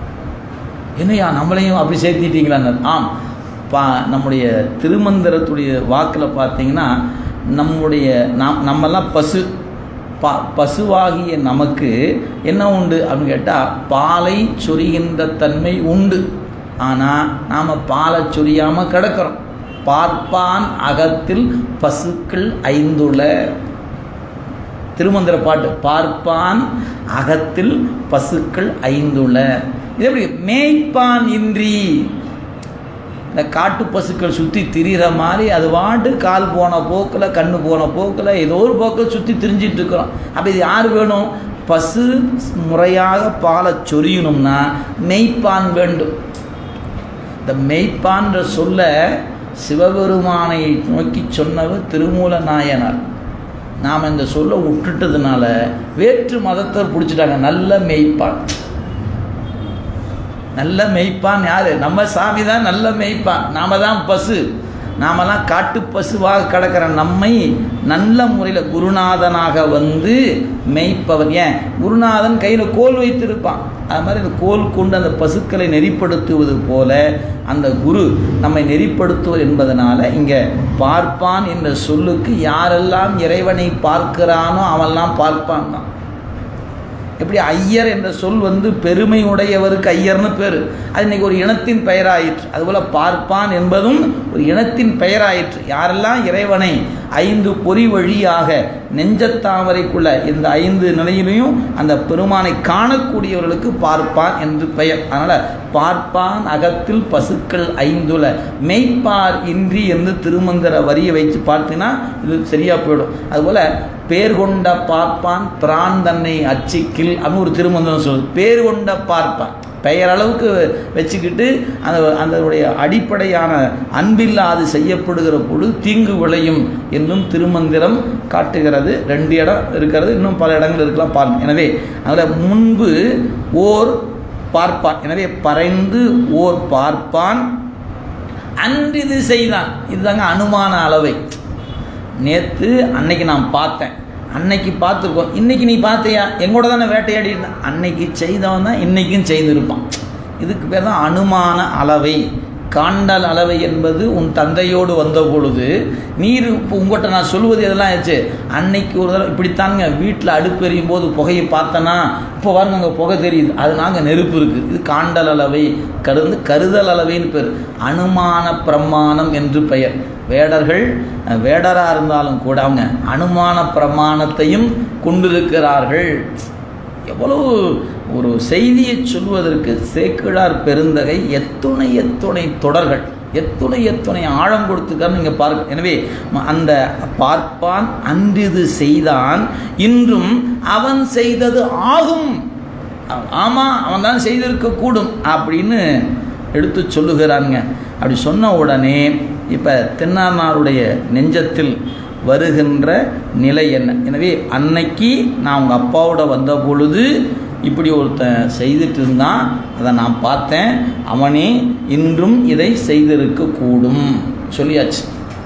என்னையா நம்மளையும் அப்படி சேர்த்திட்டீங்களான்னு ஆம் பா நம்முடைய திருமந்திரத்துடைய வாக்கில் பார்த்தீங்கன்னா நம்முடைய நாம் நம்மெல்லாம் பசு பா பசுவாகிய நமக்கு என்ன உண்டு அப்படின்னு கேட்டால் பாலை சொரிகின்ற தன்மை உண்டு ஆனால் நாம் பாலை சொரியாமல் கிடக்கிறோம் பார்ப்பான் அகத்தில் பசுக்கள் ஐந்துள்ள திருமந்திர பாட்டு பார்ப்பான் அகத்தில் பசுக்கள் ஐந்துள்ள இது எப்படி மேய்ப்பான் இன்றி இந்த காட்டு பசுக்கள் சுற்றி திரிகிற மாதிரி அது வாட்டு கால் போன போக்கில் கண்ணு போன போக்கில் ஏதோ ஒரு போக்கில் சுற்றி திரிஞ்சிட்டு இருக்கிறோம் அப்போ இது யார் வேணும் பசு முறையாக பாலை சொரியணும்னா மெய்ப்பான் வேண்டும் இந்த மெய்ப்பான்ற சொல்ல சிவபெருமானை நோக்கி சொன்னவர் திருமூல நாயனார் நாம் இந்த சொல்ல விட்டுட்டதுனால வேற்று மதத்தை பிடிச்சிட்டாங்க நல்ல மெய்ப்பான் நல்ல மெய்ப்பான் யார் நம்ம சாமி தான் நல்ல மெய்ப்பான் நாம தான் பசு நாமெல்லாம் காட்டு பசுவாக கிடக்கிற நம்மை நல்ல முறையில் குருநாதனாக வந்து மெய்ப்பவன் ஏன் குருநாதன் கையில் கோல் வைத்திருப்பான் அது மாதிரி இந்த கோல் கொண்டு அந்த பசுக்களை நெறிப்படுத்துவது போல அந்த குரு நம்மை நெறிப்படுத்துவது என்பதனால இங்கே பார்ப்பான் என்ற சொல்லுக்கு யாரெல்லாம் இறைவனை பார்க்கிறானோ அவெல்லாம் பார்ப்பான் தான் எப்படி ஐயர் என்ற சொல் வந்து பெருமை உடையவருக்கு ஐயர்னு பேர் அது இன்னைக்கு ஒரு இனத்தின் பெயராயிற்று அதுபோல் பார்ப்பான் என்பதும் ஒரு இனத்தின் பெயராயிற்று யாரெல்லாம் இறைவனை ஐந்து பொறி வழியாக நெஞ்சத்தாமரைக்குள்ள இந்த ஐந்து நிலையிலையும் அந்த பெருமானை காணக்கூடியவர்களுக்கு பார்ப்பான் என்று பெயர் அதனால் பார்ப்பான் அகத்தில் பசுக்கள் ஐந்துல மெய்ப்பார் இன்றி என்று திருமந்திர வரியை வைத்து பார்த்தீங்கன்னா இது சரியாக போயிடும் அதுபோல் பேர் கொண்ட பார்ப்பான் பிரான் தன்னை அச்சிக்கில் அப்படின்னு ஒரு திருமந்திரம் சொல்லுது பேர் கொண்ட பார்ப்பான் பெயர் அளவுக்கு வச்சுக்கிட்டு அந்த அதனுடைய அடிப்படையான அன்பில்லாது செய்யப்படுகிற பொழுது தீங்கு விளையும் என்னும் திருமந்திரம் காட்டுகிறது ரெண்டு இடம் இருக்கிறது இன்னும் பல இடங்கள் இருக்கலாம் பாருங்க எனவே அதில் முன்பு ஓர் பார்ப்பான் எனவே பறைந்து ஓர் பார்ப்பான் அன்று இது செய்தான் இதுதாங்க அனுமான அளவை நேற்று அன்னைக்கு நான் பார்த்தேன் அன்னைக்கு பார்த்துருக்கோம் இன்னைக்கு நீ பார்த்தியா எங்கூட தானே வேட்டையாடி இருந்தேன் அன்னைக்கு செய்தவன் தான் இன்னைக்கும் செய்திருப்பான் இதுக்கு பேர் தான் அனுமான அளவை காண்டல் அளவை என்பது உன் தந்தையோடு வந்த பொழுது நீர் இப்போ உங்கள்கிட்ட நான் சொல்லுவது எதெல்லாம் ஆச்சு அன்னைக்கு ஒரு தடவை இப்படித்தாங்க வீட்டில் அடுப்பு எரியும் போது புகையை பார்த்தனா இப்போ பாருங்க அங்கே புகை தெரியுது அது நாங்கள் நெருப்பு இருக்குது இது காண்டல் அளவை கருந்து கருதல் அளவைன்னு பேர் அனுமான பிரமாணம் என்று பெயர் வேடர்கள் வேடராக இருந்தாலும் கூட அவங்க அனுமான பிரமாணத்தையும் கொண்டிருக்கிறார்கள் எவ்வளவு ஒரு செய்தியை சொல்வதற்கு சேக்கிழார் பெருந்தகை எத்துணை எத்துணை தொடர்கள் எத்துணை எத்துணை ஆழம் கொடுத்துக்கான்னு நீங்கள் பார்க்க எனவே அந்த பார்ப்பான் அன்றிது செய்தான் இன்றும் அவன் செய்தது ஆகும் ஆமாம் அவன் தான் செய்திருக்க கூடும் அப்படின்னு எடுத்து சொல்லுகிறாங்க அப்படி சொன்ன உடனே இப்போ தென்னார்னாருடைய நெஞ்சத்தில் வருகின்ற நிலை என்ன எனவே அன்னைக்கு நான் உங்கள் அப்பாவோட வந்த பொழுது இப்படி ஒருத்தன் செய்துட்டு இருந்தான் அதை நான் பார்த்தேன் அவனே இன்றும் இதை செய்திருக்க கூடும் சொல்லியாச்சு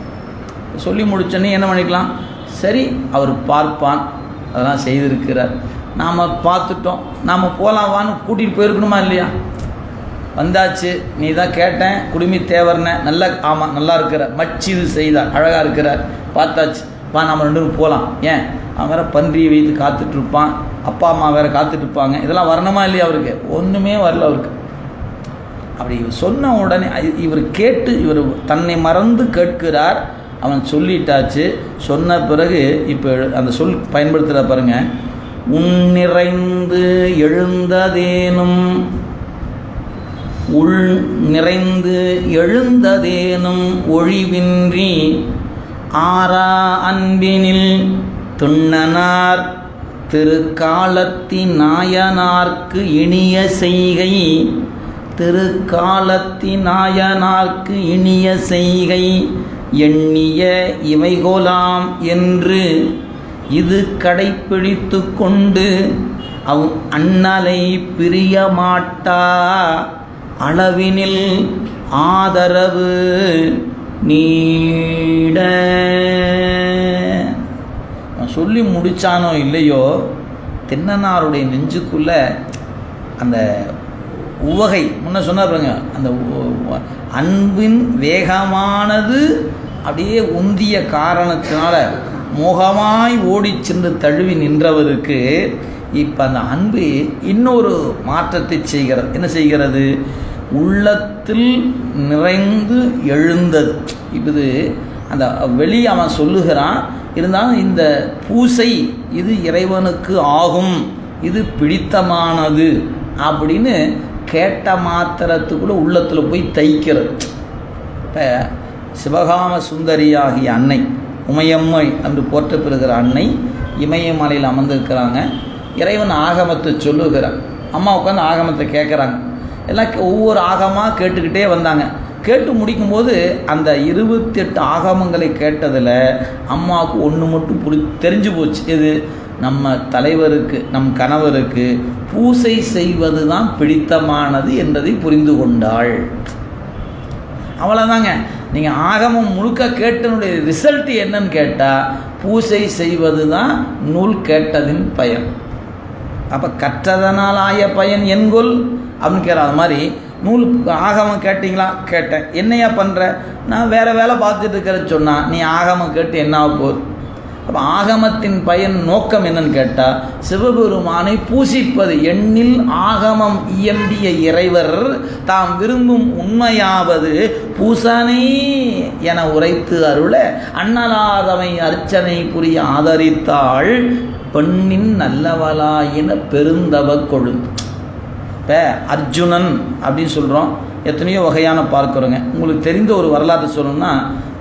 சொல்லி முடிச்சோன்னே என்ன பண்ணிக்கலாம் சரி அவர் பார்ப்பான் அதெல்லாம் செய்திருக்கிறார் நாம் பார்த்துட்டோம் நாம் போகலாம் வான்னு கூட்டிகிட்டு போயிருக்கணுமா இல்லையா வந்தாச்சு நீ தான் கேட்டேன் குடுமி தேவர்ன நல்ல ஆமாம் நல்லா இருக்கிற மச்சிது செய்தார் அழகாக இருக்கிறார் பார்த்தாச்சு வா நம்ம ரெண்டு பேரும் போகலாம் ஏன் அவன் வேற பன்றியை வைத்து காத்துட்ருப்பான் அப்பா அம்மா வேற காத்துட்ருப்பாங்க இதெல்லாம் வரணுமா இல்லையா அவருக்கு ஒன்றுமே வரல அவருக்கு அப்படி இவர் சொன்ன உடனே இவர் கேட்டு இவர் தன்னை மறந்து கேட்கிறார் அவன் சொல்லிட்டாச்சு சொன்ன பிறகு இப்போ அந்த சொல் பயன்படுத்துகிற பாருங்க உன் நிறைந்து எழுந்ததேனும் உள் நிறைந்து எழுந்ததேனும் ஒழிவின்றி ஆரா அன்பினில் துண்ணனார் திருக்காலத்தி நாயனார்க்கு இனிய செய்கை திருக்காலத்தி நாயனார்க்கு இனிய செய்கை எண்ணிய இவைகோலாம் என்று இது கடைப்பிடித்து கொண்டு அவ் அண்ணலை பிரிய மாட்டா அளவினில் ஆதரவு நீட சொல்லி முடித்தானோ இல்லையோ தென்னனாருடைய நெஞ்சுக்குள்ள அந்த உவகை முன்ன சொன்னார் பாருங்க அந்த அன்பின் வேகமானது அப்படியே உந்திய காரணத்தினால மோகமாய் ஓடி சென்று தழுவி நின்றவருக்கு இப்போ அந்த அன்பு இன்னொரு மாற்றத்தை செய்கிறது என்ன செய்கிறது உள்ளத்தில் நிறைந்து எழுந்தது இது அந்த வெளியே அவன் சொல்லுகிறான் இருந்தாலும் இந்த பூசை இது இறைவனுக்கு ஆகும் இது பிடித்தமானது அப்படின்னு கேட்ட மாத்திரத்துக்குள்ள உள்ளத்தில் போய் தைக்கிறது இப்போ சிவகாம சுந்தரியாகிய அன்னை உமையம்மை என்று போற்ற பெறுகிற அன்னை இமயமலையில் அமர்ந்திருக்கிறாங்க இறைவன் ஆகமத்தை சொல்லுகிறார் அம்மா உட்காந்து ஆகமத்தை கேட்குறாங்க எல்லாம் ஒவ்வொரு ஆகமாக கேட்டுக்கிட்டே வந்தாங்க கேட்டு முடிக்கும்போது அந்த இருபத்தெட்டு ஆகமங்களை கேட்டதில் அம்மாவுக்கு ஒன்று மட்டும் புரி தெரிஞ்சு போச்சு இது நம்ம தலைவருக்கு நம் கணவருக்கு பூசை செய்வது தான் பிடித்தமானது என்பதை புரிந்து கொண்டாள் அவ்வளோதாங்க நீங்கள் ஆகமம் முழுக்க கேட்டனுடைய ரிசல்ட் என்னன்னு கேட்டால் பூசை செய்வது தான் நூல் கேட்டதின் பயன் அப்போ கற்றதனால் ஆய பயன் என்கொல் அப்படின்னு கேட்குற அது மாதிரி நூல் ஆகமம் கேட்டிங்களா கேட்டேன் என்னையா பண்ணுற நான் வேறு வேலை பார்த்துட்டு இருக்கிறது சொன்னால் நீ ஆகமம் கேட்டு என்ன ஆக போகுது அப்போ ஆகமத்தின் பயன் நோக்கம் என்னன்னு கேட்டால் சிவபெருமானை பூசிப்பது எண்ணில் ஆகமம் இயம்பிய இறைவர் தாம் விரும்பும் உண்மையாவது பூசனை என உரைத்து அருள அண்ணலாதமை அர்ச்சனை புரிய ஆதரித்தாள் பெண்ணின் நல்லவளாயின பெருந்தவ கொழுந்து இப்போ அர்ஜுனன் அப்படின்னு சொல்கிறோம் எத்தனையோ வகையான பார்க்குறோங்க உங்களுக்கு தெரிந்த ஒரு வரலாற்று சொல்லணும்னா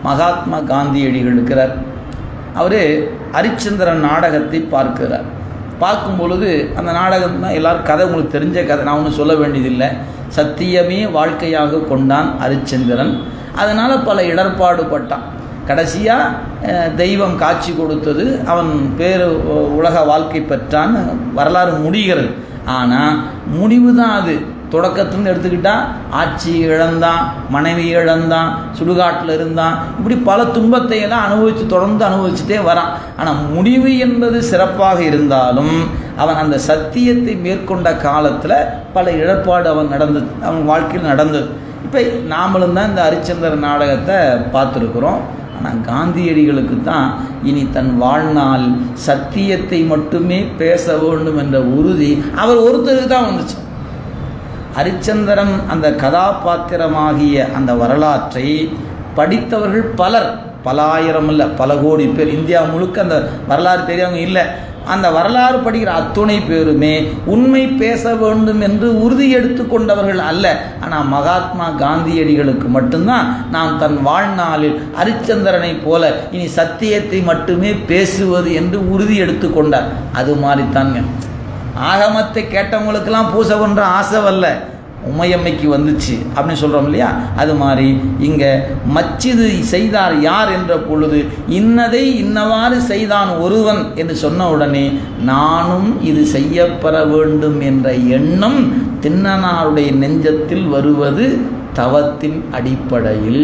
மகாத்மா காந்தியடிகள் இருக்கிறார் அவர் ஹரிச்சந்திரன் நாடகத்தை பார்க்கிறார் பார்க்கும் பொழுது அந்த நாடகம் தான் எல்லாரும் கதை உங்களுக்கு தெரிஞ்ச கதை நான் ஒன்றும் சொல்ல வேண்டியதில்லை சத்தியமே வாழ்க்கையாக கொண்டான் ஹரிச்சந்திரன் அதனால் பல இடர்பாடு பட்டான் கடைசியாக தெய்வம் காட்சி கொடுத்தது அவன் பேரு உலக வாழ்க்கை பெற்றான்னு வரலாறு முடிகிறது ஆனால் முடிவு தான் அது தொடக்கத்துலேருந்து எடுத்துக்கிட்டால் ஆட்சி இழந்தான் மனைவி இழந்தான் சுடுகாட்டில் இருந்தான் இப்படி பல துன்பத்தை எல்லாம் அனுபவித்து தொடர்ந்து அனுபவிச்சுட்டே வரான் ஆனால் முடிவு என்பது சிறப்பாக இருந்தாலும் அவன் அந்த சத்தியத்தை மேற்கொண்ட காலத்தில் பல இழப்பாடு அவன் நடந்தது அவன் வாழ்க்கையில் நடந்தது இப்போ நாமளும் தான் இந்த ஹரிச்சந்திர நாடகத்தை பார்த்துருக்குறோம் ஆனால் காந்தியடிகளுக்கு தான் இனி தன் வாழ்நாள் சத்தியத்தை மட்டுமே பேச வேண்டும் என்ற உறுதி அவர் ஒருத்தருக்கு தான் வந்துச்சு ஹரிச்சந்திரன் அந்த கதாபாத்திரமாகிய அந்த வரலாற்றை படித்தவர்கள் பலர் பல ஆயிரம் இல்லை பல கோடி பேர் இந்தியா முழுக்க அந்த வரலாறு தெரியவங்க இல்லை அந்த வரலாறு படிக்கிற அத்துணை பேருமே உண்மை பேச வேண்டும் என்று உறுதி எடுத்து கொண்டவர்கள் அல்ல ஆனால் மகாத்மா காந்தியடிகளுக்கு மட்டும்தான் நாம் தன் வாழ்நாளில் ஹரிச்சந்திரனை போல இனி சத்தியத்தை மட்டுமே பேசுவது என்று உறுதி எடுத்து கொண்டார் அது மாதிரித்தாங்க ஆகமத்தை கேட்டவங்களுக்கெல்லாம் பூசை பண்ணுற ஆசை வரல உமையம்மைக்கு வந்துச்சு அப்படின்னு சொல்கிறோம் இல்லையா அது மாதிரி இங்கே மச்சிது செய்தார் யார் என்ற பொழுது இன்னதை இன்னவாறு செய்தான் ஒருவன் என்று சொன்ன உடனே நானும் இது செய்யப்பெற வேண்டும் என்ற எண்ணம் தின்னனாருடைய நெஞ்சத்தில் வருவது தவத்தின் அடிப்படையில்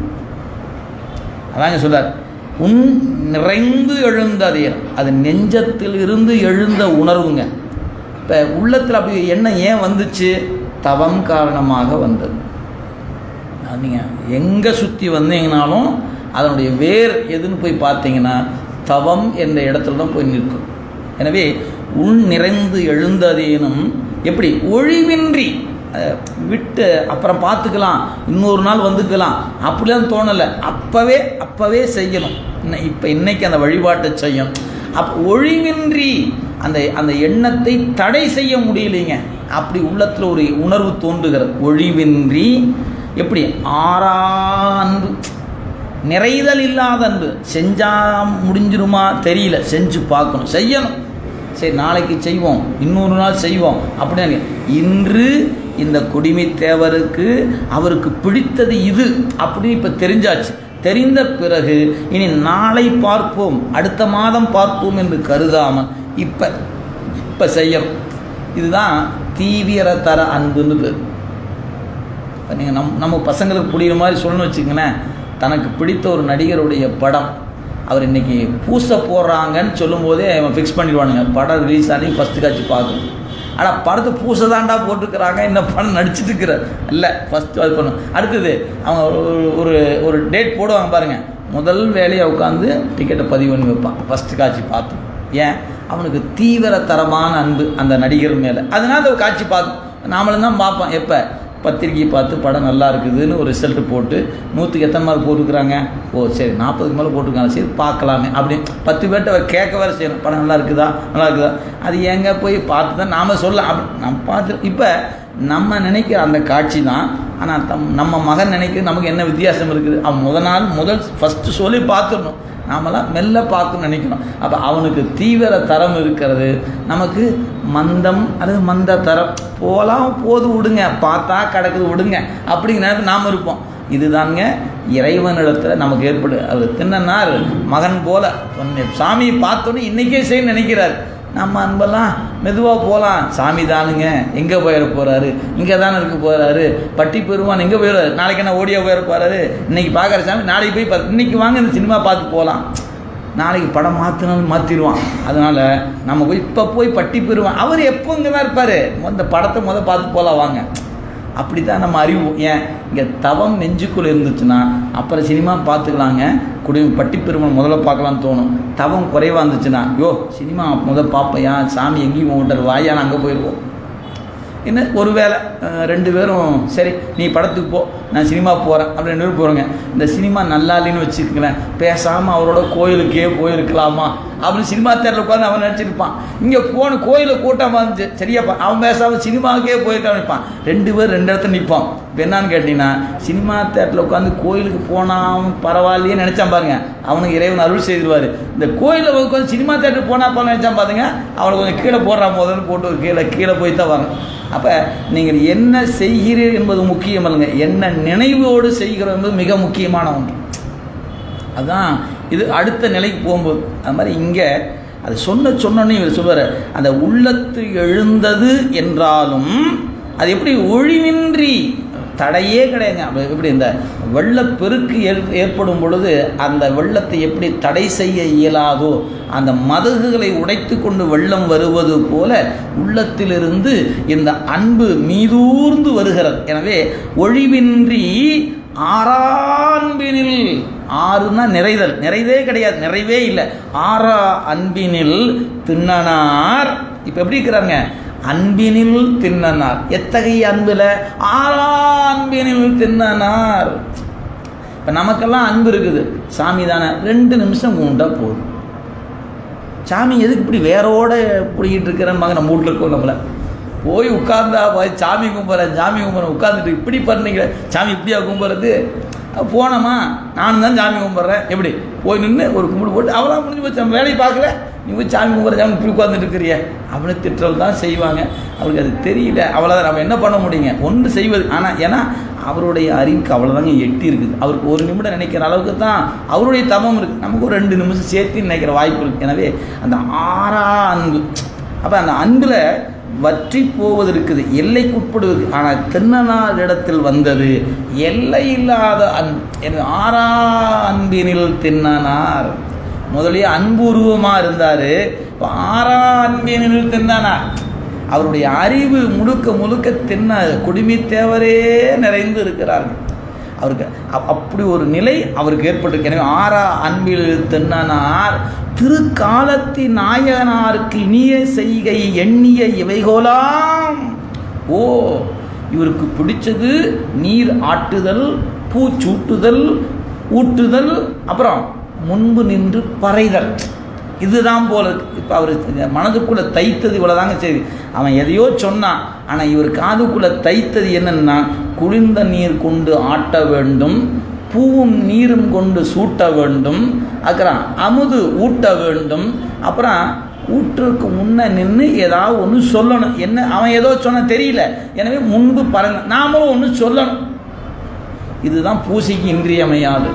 அதாங்க சொல்றார் உன் நிறைந்து எழுந்ததே அது நெஞ்சத்தில் இருந்து எழுந்த உணர்வுங்க இப்போ உள்ளத்தில் அப்படி எண்ணம் ஏன் வந்துச்சு தவம் காரணமாக வந்தது நீங்கள் எங்கே சுற்றி வந்தீங்கனாலும் அதனுடைய வேர் எதுன்னு போய் பார்த்தீங்கன்னா தவம் என்ற இடத்துல தான் போய் நிற்கும் எனவே உள் நிறைந்து எழுந்ததேனும் எப்படி ஒழிவின்றி விட்டு அப்புறம் பார்த்துக்கலாம் இன்னொரு நாள் வந்துக்கலாம் அப்படிலாம் தோணலை அப்போவே அப்போவே செய்யணும் இப்போ இன்னைக்கு அந்த வழிபாட்டை செய்யணும் அப் ஒழிவின்றி அந்த அந்த எண்ணத்தை தடை செய்ய முடியலைங்க அப்படி உள்ளத்தில் ஒரு உணர்வு தோன்றுகிறது ஒழிவின்றி எப்படி ஆறாந்து நிறைதல் இல்லாத அன்பு செஞ்சால் முடிஞ்சிருமா தெரியல செஞ்சு பார்க்கணும் செய்யணும் சரி நாளைக்கு செய்வோம் இன்னொரு நாள் செய்வோம் அப்படின்னு இன்று இந்த குடிமை தேவருக்கு அவருக்கு பிடித்தது இது அப்படின்னு இப்போ தெரிஞ்சாச்சு தெரிந்த பிறகு இனி நாளை பார்ப்போம் அடுத்த மாதம் பார்ப்போம் என்று கருதாமல் இப்போ இப்போ செய்யணும் இதுதான் தீவிரத்தர அன்புன்னு பேர் நீங்கள் நம் நம்ம பசங்களுக்கு புரியுற மாதிரி சொல்லணும்னு வச்சுக்கங்களேன் தனக்கு பிடித்த ஒரு நடிகருடைய படம் அவர் இன்றைக்கி பூசை போடுறாங்கன்னு சொல்லும்போதே அவன் ஃபிக்ஸ் பண்ணிடுவானுங்க படம் ரிலீஸ் ஆனி ஃபஸ்ட்டு காட்சி பார்க்கணும் ஆனால் படத்தை பூசை தாண்டா போட்டுருக்குறாங்க இந்த படம் நடிச்சிட்டு இருக்கிறார் இல்லை ஃபஸ்ட்டு அது பண்ணும் அடுத்தது அவங்க ஒரு ஒரு டேட் போடுவாங்க பாருங்கள் முதல் வேலையை உட்காந்து டிக்கெட்டை பதிவு பண்ணி வைப்பான் ஃபஸ்ட்டு காட்சி பார்த்து ஏன் அவனுக்கு தீவிர தரமான அன்பு அந்த நடிகர் மேலே அதனால அந்த காட்சி பார்க்கும் நாமளும் தான் பார்ப்போம் எப்போ பத்திரிக்கை பார்த்து படம் நல்லா இருக்குதுன்னு ஒரு ரிசல்ட்டு போட்டு நூற்றுக்கு எத்தனை மார்க் போட்டுருக்குறாங்க ஓ சரி நாற்பதுக்கு மேலே போட்டிருக்காங்க சரி பார்க்கலாமே அப்படி பத்து பேர்கிட்ட கேட்க வேறு செய்யணும் படம் நல்லா இருக்குதா நல்லா இருக்குதா அது எங்கே போய் பார்த்து தான் நாம் சொல்லலாம் அப்படி நம்ம பார்த்து இப்போ நம்ம நினைக்கிற அந்த காட்சி தான் ஆனால் தம் நம்ம மகன் நினைக்கிறது நமக்கு என்ன வித்தியாசம் இருக்குது அவன் முத நாள் முதல் ஃபஸ்ட்டு சொல்லி பார்த்துடணும் நாமெல்லாம் மெல்ல பார்க்கணும்னு நினைக்கணும் அப்போ அவனுக்கு தீவிர தரம் இருக்கிறது நமக்கு மந்தம் அது மந்த தரம் போகலாம் போது விடுங்க பார்த்தா கிடக்குது விடுங்க அப்படிங்கிற நேரத்தில் நாம் இருப்போம் இதுதாங்க இறைவனிடத்தில் நமக்கு ஏற்படு அவர் தின்னனார் மகன் போல சாமியை பார்த்தோன்னே இன்றைக்கே செய்ய நினைக்கிறார் நம்ம அன்பெல்லாம் மெதுவாக போகலாம் சாமி தானுங்க எங்கே போயிட போகிறாரு இங்கே தானே இருக்க போகிறாரு பட்டி பெருமான் எங்கே போயிடுறாரு நாளைக்கு என்ன ஓடியா போயிட போகிறாரு இன்றைக்கி பார்க்குற சாமி நாளைக்கு போய் பார்த்து இன்றைக்கி வாங்க இந்த சினிமா பார்த்து போகலாம் நாளைக்கு படம் மாற்றினாலும் மாற்றிடுவான் அதனால் நம்ம போய் இப்போ போய் பட்டி பெறுவான் அவர் எப்போ இங்கே தான் இருப்பார் இந்த படத்தை முதல் பார்த்து போகலாம் வாங்க அப்படி தான் நம்ம அறிவு ஏன் இங்கே தவம் நெஞ்சுக்குள்ளே இருந்துச்சுன்னா அப்புறம் சினிமா பார்த்துக்கலாங்க குடி பட்டி பெருமாள் முதல்ல பார்க்கலான்னு தோணும் தவம் குறைவாக இருந்துச்சுன்னா யோ சினிமா முதல் பார்ப்பையா சாமி எங்கேயும் போகட்டார் வாயான்னு அங்கே போயிடுவோம் என்ன ஒருவேளை அஹ், ரெண்டு பேரும் சரி நீ படத்துக்கு போ நான் சினிமா போகிறேன் அப்படி ரெண்டு பேரும் போகிறோங்க இந்த சினிமா நல்லா இல்லைன்னு வச்சுக்கங்களேன் பேசாமல் அவரோட கோயிலுக்கே போயிருக்கலாமா அப்படின்னு சினிமா தேட்டரில் உட்காந்து அவன் நினச்சிருப்பான் இங்கே போன கோயிலில் கூட்டமாக இருந்துச்சு சரியாப்பா அவன் பேசாமல் சினிமாவுக்கே போயிருக்கான் நிற்பான் ரெண்டு பேர் ரெண்டு இடத்துல நிற்பான் இப்போ என்னன்னு கேட்டிங்கன்னா சினிமா தேட்டரில் உட்காந்து கோயிலுக்கு போனால் பரவாயில்லையே நினச்சான் பாருங்க அவனுக்கு இறைவன் அருள் செய்திருவார் இந்த கோயிலில் உட்காந்து சினிமா தேட்டர் போனால் போல நினச்சான் பாருங்க அவனை கொஞ்சம் கீழே போடுறான் முதல்ல போட்டு ஒரு கீழே கீழே போய் தான் வரணும் அப்போ நீங்கள் என்ன செய்கிறீர்கள் என்பது முக்கியம் இல்லைங்க என்ன நினைவோடு செய்கிறோம் என்பது மிக முக்கியமான ஒன்று அதான் இது அடுத்த நிலைக்கு போகும்போது அது மாதிரி இங்கே அது சொன்ன சொன்னோன்னே இவர் சொல்வார் அந்த உள்ளத்து எழுந்தது என்றாலும் அது எப்படி ஒழிவின்றி தடையே கிடையாதுங்க அப்ப எப்படி இந்த வெள்ளப்பெருக்கு ஏற் ஏற்படும் பொழுது அந்த வெள்ளத்தை எப்படி தடை செய்ய இயலாதோ அந்த மதகுகளை உடைத்து கொண்டு வெள்ளம் வருவது போல உள்ளத்திலிருந்து இந்த அன்பு மீதூர்ந்து வருகிறது எனவே ஒழிவின்றி ஆறான்பினில் ஆறுனா நிறைதல் நிறைவே கிடையாது நிறைவே இல்லை ஆறா அன்பினில் தின்னனார் இப்போ எப்படி இருக்கிறாங்க அன்பினில் தின்னனார் எத்தகைய அன்பில் ஆறா அன்பினில் தின்னனார் இப்போ நமக்கெல்லாம் அன்பு இருக்குது சாமி தானே ரெண்டு நிமிஷம் கும்பிட்டா போதும் சாமி எதுக்கு இப்படி வேரோட பிடிக்கிட்டு இருக்கிறேன்னு நம்ம வீட்டில் இருக்கோம் நம்மளை போய் உட்கார்ந்தா போய் சாமி கும்பிட்றேன் சாமி கும்பிட்றேன் உட்காந்துட்டு இப்படி பண்ணீங்க சாமி இப்படியா கும்பிட்றது போனோமா நானும் தான் சாமி கும்பிட்றேன் எப்படி போய் நின்று ஒரு கும்பிடு போட்டு அவ்வளோ முடிஞ்சு போச்சு நம்ம வேலையை பார்க்கல நீ போய் சாமி கும்பிட்ற சாமி இப்படி உட்காந்துட்டு இருக்கிறிய அப்படின்னு திட்டல் தான் செய்வாங்க அவருக்கு அது தெரியல அவ்வளோதான் நம்ம என்ன பண்ண முடியுங்க ஒன்று செய்வது ஆனால் ஏன்னா அவருடைய அறிவுக்கு அவ்வளோதாங்க எட்டி இருக்குது அவருக்கு ஒரு நிமிடம் நினைக்கிற அளவுக்கு தான் அவருடைய தமம் இருக்குது நமக்கு ஒரு ரெண்டு நிமிஷம் சேர்த்து நினைக்கிற வாய்ப்பு இருக்குது எனவே அந்த ஆறா அன்பு அப்போ அந்த அன்பில் வற்றி போவது இருக்குது எல்லைக்குட்படுவது ஆனால் தின்னனார் இடத்தில் வந்தது எல்லை இல்லாத அன் எனக்கு ஆறா அன்பினில் தின்னனார் முதலிய அன்பு உருவமாக இருந்தார் இப்போ ஆறா அன்பினில் தின்னனார் அவருடைய அறிவு முழுக்க முழுக்க தின்ன குடுமி தேவரே நிறைந்து இருக்கிறார்கள் அவருக்கு அப்- அப்படி ஒரு நிலை அவருக்கு ஏற்பட்டிருக்கு எனவே ஆறா அன்பில் தென்னனார் திருக்காலத்தின் நாயகனாருக்கு இனிய செய்கை எண்ணிய இவைகோலாம் ஓ இவருக்கு பிடிச்சது நீர் ஆட்டுதல் பூச்சூட்டுதல் ஊட்டுதல் அப்புறம் முன்பு நின்று பறைதல் இதுதான் போல இருக்கு இப்போ அவர் மனதுக்குள்ளே தைத்தது இவ்வளோதாங்க சரி அவன் எதையோ சொன்னான் ஆனால் இவர் காதுக்குள்ளே தைத்தது என்னன்னா குளிர்ந்த நீர் கொண்டு ஆட்ட வேண்டும் பூவும் நீரும் கொண்டு சூட்ட வேண்டும் அப்புறம் அமுது ஊட்ட வேண்டும் அப்புறம் ஊற்றுக்கு முன்ன நின்று ஏதாவது ஒன்று சொல்லணும் என்ன அவன் ஏதோ சொன்ன தெரியல எனவே முன்பு பறங்க நாமளும் ஒன்று சொல்லணும் இதுதான் பூசைக்கு இன்றியமையாது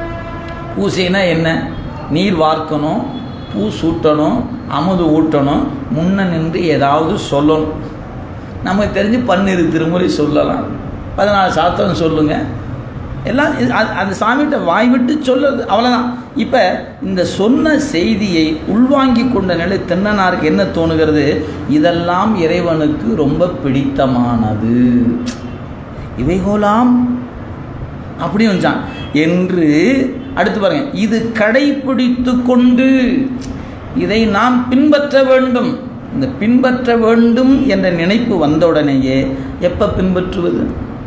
பூசைனா என்ன நீர் வார்க்கணும் பூ சூட்டணும் அமுது ஊட்டணும் முன்ன நின்று ஏதாவது சொல்லணும் நமக்கு தெரிஞ்சு பன்னிரு திருமுறை சொல்லலாம் பதினாலு சாத்திரம் சொல்லுங்க எல்லாம் இது- அது- அந்த சாமிகிட்ட வாய் விட்டு சொல்லுறது அவ்வளோதான் இப்போ இந்த சொன்ன செய்தியை உள்வாங்கி கொண்ட நிலை தென்னனாருக்கு என்ன தோணுகிறது இதெல்லாம் இறைவனுக்கு ரொம்ப பிடித்தமானது இவைகோலாம் அப்படி வச்சான் என்று அடுத்து பாருங்க இது கடைபிடித்து கொண்டு இதை நாம் பின்பற்ற வேண்டும் இந்த பின்பற்ற வேண்டும் என்ற நினைப்பு வந்தவுடனேயே எப்போ பின்பற்றுவது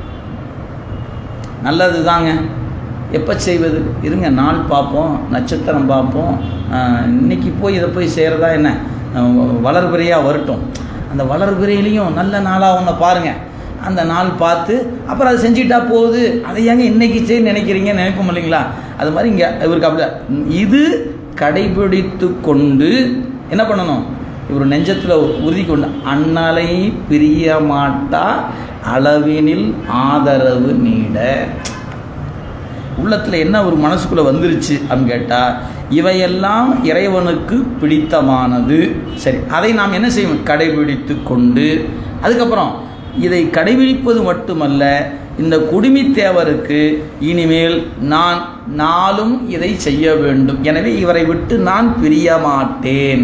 நல்லது தாங்க எப்போ செய்வது இருங்க நாள் பார்ப்போம் நட்சத்திரம் பார்ப்போம் ஆஹ், இன்னைக்கு போய் இதை போய் செய்கிறதா என்ன ஆஹ், வளர்பிறையாக வரட்டும் அந்த வளர்பிறையிலையும் நல்ல நாளாக ஒன்று பாருங்கள் அந்த நாள் பார்த்து அப்புறம் அதை செஞ்சுட்டா போகுது அதை ஏங்க இன்னைக்கு செய்ய நினைக்கிறீங்க நினைப்போம் இல்லைங்களா அது மாதிரி இங்கே இவருக்கு அப்படி இது கடைபிடித்து கொண்டு என்ன பண்ணணும் இவர் நெஞ்சத்தில் உறுதி கொண்டு அண்ணலை பிரிய மாட்டா அளவினில் ஆதரவு நீட உள்ளத்தில் என்ன ஒரு மனசுக்குள்ளே வந்துருச்சு அப்படின்னு கேட்டால் இவையெல்லாம் இறைவனுக்கு பிடித்தமானது சரி அதை நாம் என்ன செய்வோம் கடைபிடித்து கொண்டு அதுக்கப்புறம் இதை கடைபிடிப்பது மட்டுமல்ல இந்த குடுமி தேவருக்கு இனிமேல் நான் நாளும் இதை செய்ய வேண்டும் எனவே இவரை விட்டு நான் பிரிய மாட்டேன்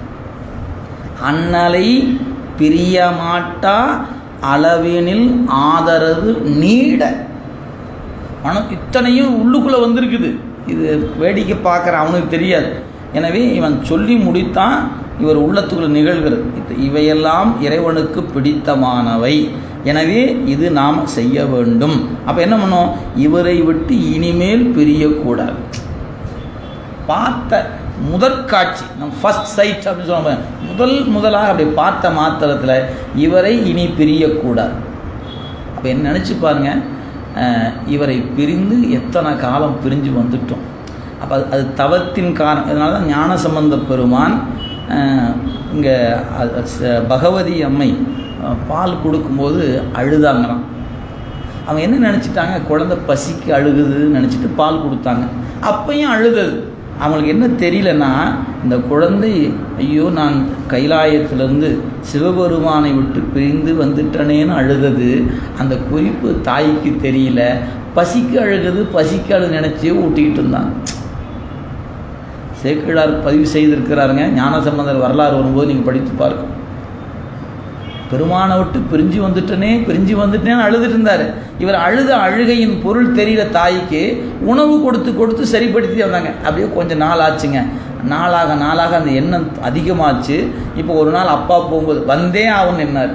அண்ணலை பிரியமாட்டா அளவினில் ஆதரவு நீட மனம் இத்தனையும் உள்ளுக்குள்ளே வந்திருக்குது இது வேடிக்கை பார்க்குற அவனுக்கு தெரியாது எனவே இவன் சொல்லி முடித்தான் இவர் உள்ளத்துக்குள்ள நிகழ்கிறது இது- இவையெல்லாம் இறைவனுக்கு பிடித்தமானவை எனவே இது நாம் செய்ய வேண்டும் அப்போ என்ன பண்ணோம் இவரை விட்டு இனிமேல் பிரியக்கூடாது பார்த்த முதற் காட்சி நம்ம ஃபர்ஸ்ட் சைட் அப்படின்னு சொல்லுவாங்க முதல் முதலாக அப்படி பார்த்த மாத்திரத்தில் இவரை இனி பிரியக்கூடாது அப்போ என்ன நினச்சி பாருங்க அஹ், இவரை பிரிந்து எத்தனை காலம் பிரிஞ்சு வந்துட்டோம் அப்போ அது அது தவத்தின் காரணம் இதனால தான் ஞானசம்பந்த பெருமான் இங்கே பகவதி அம்மை அஹ், பால் கொடுக்கும்போது அழுதாங்களாம் அவங்க என்ன நினச்சிட்டாங்க குழந்தை பசிக்கு அழுகுதுன்னு நினச்சிட்டு பால் கொடுத்தாங்க அப்பையும் அழுதது அவங்களுக்கு என்ன தெரியலன்னா இந்த குழந்தை ஐயோ நான் கைலாயத்திலிருந்து சிவபெருமானை விட்டு பிரிந்து வந்துட்டனேன்னு அழுதது அந்த குறிப்பு தாய்க்கு தெரியல பசிக்கு அழுகுது பசிக்கு அழுது நினச்சே ஊட்டிக்கிட்டு இருந்தாங்க சேக்கிழார் பதிவு செய்திருக்கிறாருங்க ஞானசம்பந்தர் வரலாறு வரும்போது நீங்கள் படித்து பாருங்க பெருமானை விட்டு பிரிஞ்சு வந்துட்டனே பிரிஞ்சு வந்துட்டேன்னு அழுதுட்டு இருந்தார் இவர் அழுத அழுகையின் பொருள் தெரியல தாய்க்கு உணவு கொடுத்து கொடுத்து சரிப்படுத்தி வந்தாங்க அப்படியே கொஞ்சம் நாள் ஆச்சுங்க நாளாக நாளாக அந்த எண்ணம் அதிகமாச்சு இப்போ ஒரு நாள் அப்பா போகும்போது வந்தே ஆகும்னு எண்ணார்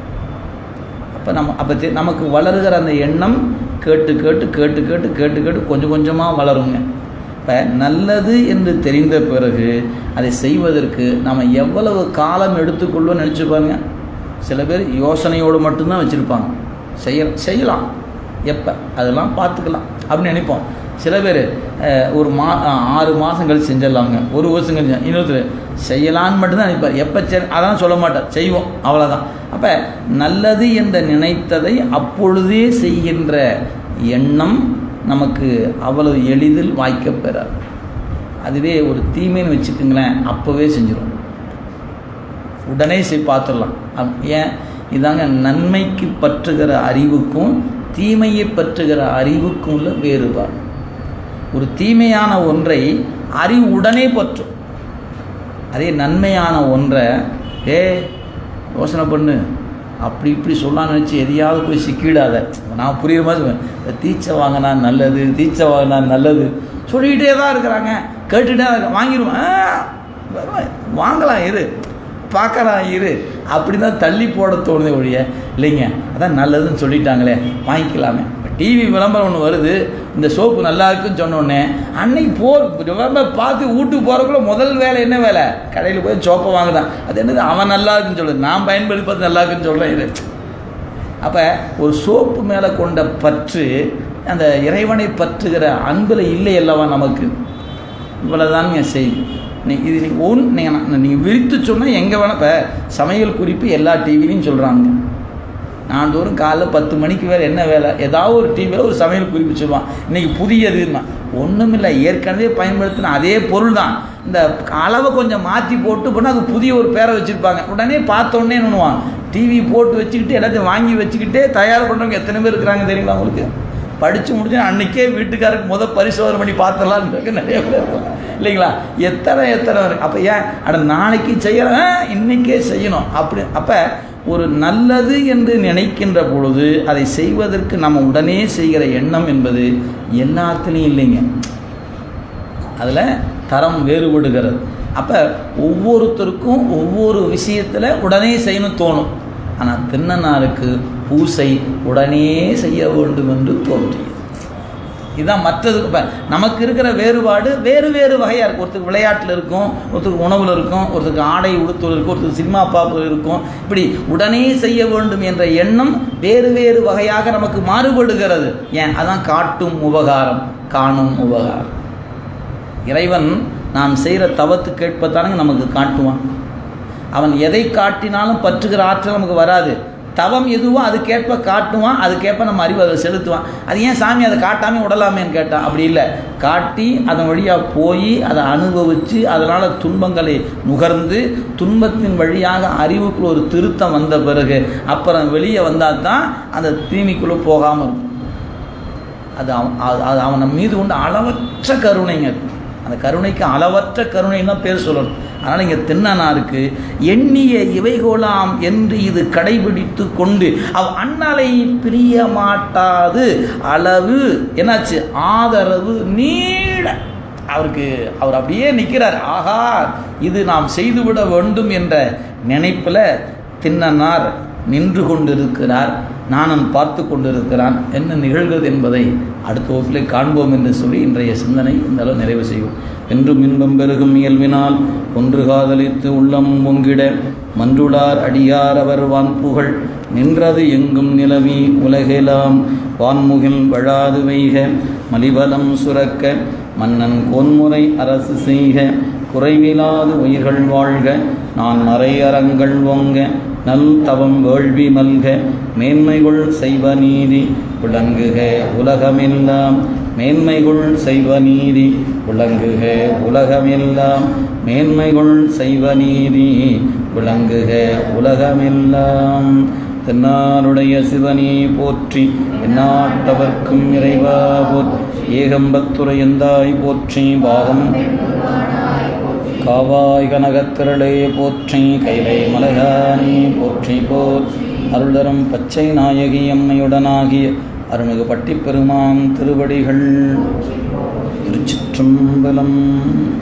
அப்போ நம்ம அப்போ தெ- நமக்கு வளருகிற அந்த எண்ணம் கேட்டு கேட்டு கேட்டு கேட்டு கேட்டு கேட்டு கொஞ்சம் கொஞ்சமாக வளருங்க இப்போ நல்லது என்று தெரிந்த பிறகு அதை செய்வதற்கு நம்ம எவ்வளவு காலம் எடுத்துக்கொள்வோம் நினச்சி பாருங்க சில பேர் யோசனையோடு மட்டும்தான் வச்சுருப்பாங்க செய்ய செய்யலாம் எப்போ அதெல்லாம் பார்த்துக்கலாம் அப்படின்னு நினைப்போம் சில பேர் அஹ், ஒரு மா அஹ், ஆறு மாதம் கழிச்சு செஞ்சிடலாங்க ஒரு வருஷம் கழிச்சு இன்னொருத்தர் செய்யலான்னு மட்டும்தான் நினைப்பார் எப்போ செய் அதான் சொல்ல மாட்டார் செய்வோம் அவ்வளோதான் அப்போ நல்லது என்று நினைத்ததை அப்பொழுதே செய்கின்ற எண்ணம் நமக்கு அவ்வளவு எளிதில் வாய்க்கப் பெறாது அதுவே ஒரு தீமைன்னு வச்சுக்கோங்களேன் அப்போவே செஞ்சிடும் உடனே செய் பார்த்துடலாம் அப்- ஏன் இதாங்க நன்மைக்கு பற்றுகிற அறிவுக்கும் தீமையை பற்றுகிற அறிவுக்கும் உள்ள வேறுபாடு ஒரு தீமையான ஒன்றை அறிவு உடனே பற்றும் அதே நன்மையான ஒன்றை ஏ யோசனை பண்ணு அப்படி இப்படி சொல்லலாம் நினச்சி எதையாவது போய் சிக்கிடாத நான் புரியுற மாதிரி சொல்லுவேன் இந்த தீச்சை வாங்கினா நல்லது தீச்சை வாங்கினா நல்லது சொல்லிக்கிட்டே தான் இருக்கிறாங்க கேட்டுகிட்டே தான் இருக்க வாங்கிடுவேன் ஆ, வாங்கலாம் இரு பார்க்கலாம் இரு அப்படி தான் தள்ளி போட தோணுதே ஒழிய இல்லைங்க அதான் நல்லதுன்னு சொல்லிட்டாங்களே வாங்கிக்கலாமே டிவி விளம்பரம் ஒன்று வருது இந்த சோப்பு நல்லா இருக்குன்னு சொன்ன உடனே அன்னைக்கு போர் விளம்பரம் பார்த்து வீட்டுக்கு போகிறக்குள்ள முதல் வேலை என்ன வேலை கடையில் போய் சோப்பை வாங்குதான் அது என்னது அவன் நல்லா இருக்குன்னு சொல்லுது நான் பயன்படுத்தி பார்த்து நல்லா இருக்குன்னு சொல்கிறேன் இது அப்போ ஒரு சோப்பு மேலே கொண்ட பற்று அந்த இறைவனை பற்றுகிற அன்பில் இல்லை அல்லவா நமக்கு இவ்வளோதானுங்க செய்தி நீ இது நீ ஒன் நீங்கள் நீங்கள் விரித்து சொன்னால் எங்கே வேணால் இப்போ சமையல் குறிப்பு எல்லா டிவிலையும் சொல்கிறாங்க நாள்தோறும் காலைல பத்து மணிக்கு வேறு என்ன வேலை ஏதாவது ஒரு டிவியில் ஒரு சமையல் குறிப்பு சொல்லுவான் இன்றைக்கி புதியதுன்னா ஒன்றுமில்லை ஏற்கனவே பயன்படுத்தின அதே பொருள் தான் இந்த அளவை கொஞ்சம் மாற்றி போட்டு பண்ணால் அது புதிய ஒரு பேரை வச்சுருப்பாங்க உடனே பார்த்த உடனே என்ன பண்ணுவான் டிவி போட்டு வச்சுக்கிட்டு எல்லாத்தையும் வாங்கி வச்சுக்கிட்டே தயார் பண்ணுறவங்க எத்தனை பேர் இருக்கிறாங்க தெரியுங்களா உங்களுக்கு படித்து முடிச்சு அன்றைக்கே வீட்டுக்காருக்கு முத பரிசோதனை பண்ணி பார்த்தலான்றது நிறைய பேர் இருப்பாங்க. இல்லைங்களா எத்தனை எத்தனை இருக்கு அப்போ ஏன் அட நாளைக்கு செய்யறேன் இன்னைக்கே செய்யணும் அப்படி அப்போ ஒரு நல்லது என்று நினைக்கின்ற பொழுது அதை செய்வதற்கு நம்ம உடனே செய்கிற எண்ணம் என்பது எல்லாத்துலேயும் இல்லைங்க அதில் தரம் வேறுபடுகிறது அப்போ ஒவ்வொருத்தருக்கும் ஒவ்வொரு விஷயத்தில் உடனே செய்யணும் தோணும் ஆனால் தின்னனாருக்கு பூசை உடனே செய்ய வேண்டும் என்று தோன்றியது இதுதான் மற்றது இப்போ நமக்கு இருக்கிற வேறுபாடு வேறு வேறு வகையாக இருக்கும் ஒருத்தருக்கு விளையாட்டில் இருக்கும் ஒருத்தருக்கு உணவில் இருக்கும் ஒருத்தருக்கு ஆடை உடுத்துவதில் இருக்கும் ஒருத்தருக்கு சினிமா பார்ப்பதில் இருக்கும் இப்படி உடனே செய்ய வேண்டும் என்ற எண்ணம் வேறு வேறு வகையாக நமக்கு மாறுபடுகிறது ஏன் அதான் காட்டும் உபகாரம் காணும் உபகாரம் இறைவன் நாம் செய்கிற தவத்து கேட்பதானங்க நமக்கு காட்டுவான் அவன் எதை காட்டினாலும் பற்றுகிற ஆற்றல் நமக்கு வராது தவம் எதுவோ அதுக்கேற்ப காட்டுவான் அதுக்கேற்ப நம்ம அறிவு அதை செலுத்துவான் அது ஏன் சாமி அதை காட்டாமல் விடலாமேன்னு கேட்டான் அப்படி இல்லை காட்டி அதன் வழியாக போய் அதை அனுபவித்து அதனால் துன்பங்களை நுகர்ந்து துன்பத்தின் வழியாக அறிவுக்குள்ள ஒரு திருத்தம் வந்த பிறகு அப்புறம் வெளியே வந்தால் தான் அந்த தீமைக்குள்ளே போகாமல் இருக்கும் அது அவன் அது- அது அவன் நம்ம மீது கொண்ட அளவற்ற கருணைங்க அது. அந்த கருணைக்கு அளவற்ற கருணைன்னு தான் பேர் சொல்லணும் அதனால் இங்கே தின்னனாருக்கு எண்ணிய இவைகோலாம் என்று இது கடைபிடித்து கொண்டு அவ் அண்ணலை பிரிய மாட்டாது அளவு என்னாச்சு ஆதரவு நீள அவருக்கு அவர் அப்படியே நிற்கிறார் ஆஹா இது நாம் செய்துவிட வேண்டும் என்ற நினைப்பில் தின்னனார் நின்று கொண்டிருக்கிறார் நானும் பார்த்து கொண்டிருக்கிறான் என்ன நிகழ்கிறது என்பதை அடுத்த வகுப்பிலே காண்போம் என்று சொல்லி இன்றைய சிந்தனை இந்த அளவு நிறைவு செய்வோம் என்றும் இன்பம் பெருகும் இயல்பினால் ஒன்று காதலித்து உள்ளம் பொங்கிட மன்றுளார் அடியார் அவர் வான்புகழ் நின்றது எங்கும் நிலவி உலகெலாம் வான்முகில் வழாது வைக மலிபலம் சுரக்க மன்னன் கோன்முறை அரசு செய்க குறைவிலாது உயிர்கள் வாழ்க நான் மறையறங்கள் ஒங்க நல் தவம் வேள்வி மல்க மேன்மைகுள் செய்வ நீதி விளங்குக உலகமெல்லாம் மேன்மைகுள் செய்வ நீதி விளங்குக உலகமெல்லாம் மேன்மைகுள் செய்வ நீதி விளங்குக உலகமெல்லாம் தென்னாருடைய சிவனே போற்றி எந்நாட்டவர்க்கும் இறைவா போற்றி ஏகம்பத்துரை எந்தாய் போற்றி பாகம் காவாய் கனகத்திரளே போற்றி கைலை மலையானே போற்றி போர் அருள்தரும் பச்சை நாயகி அம்மையுடனாகிய அருள்மிகு பட்டிப் பெருமான் திருவடிகள் திருச்சிற்றம்பலம்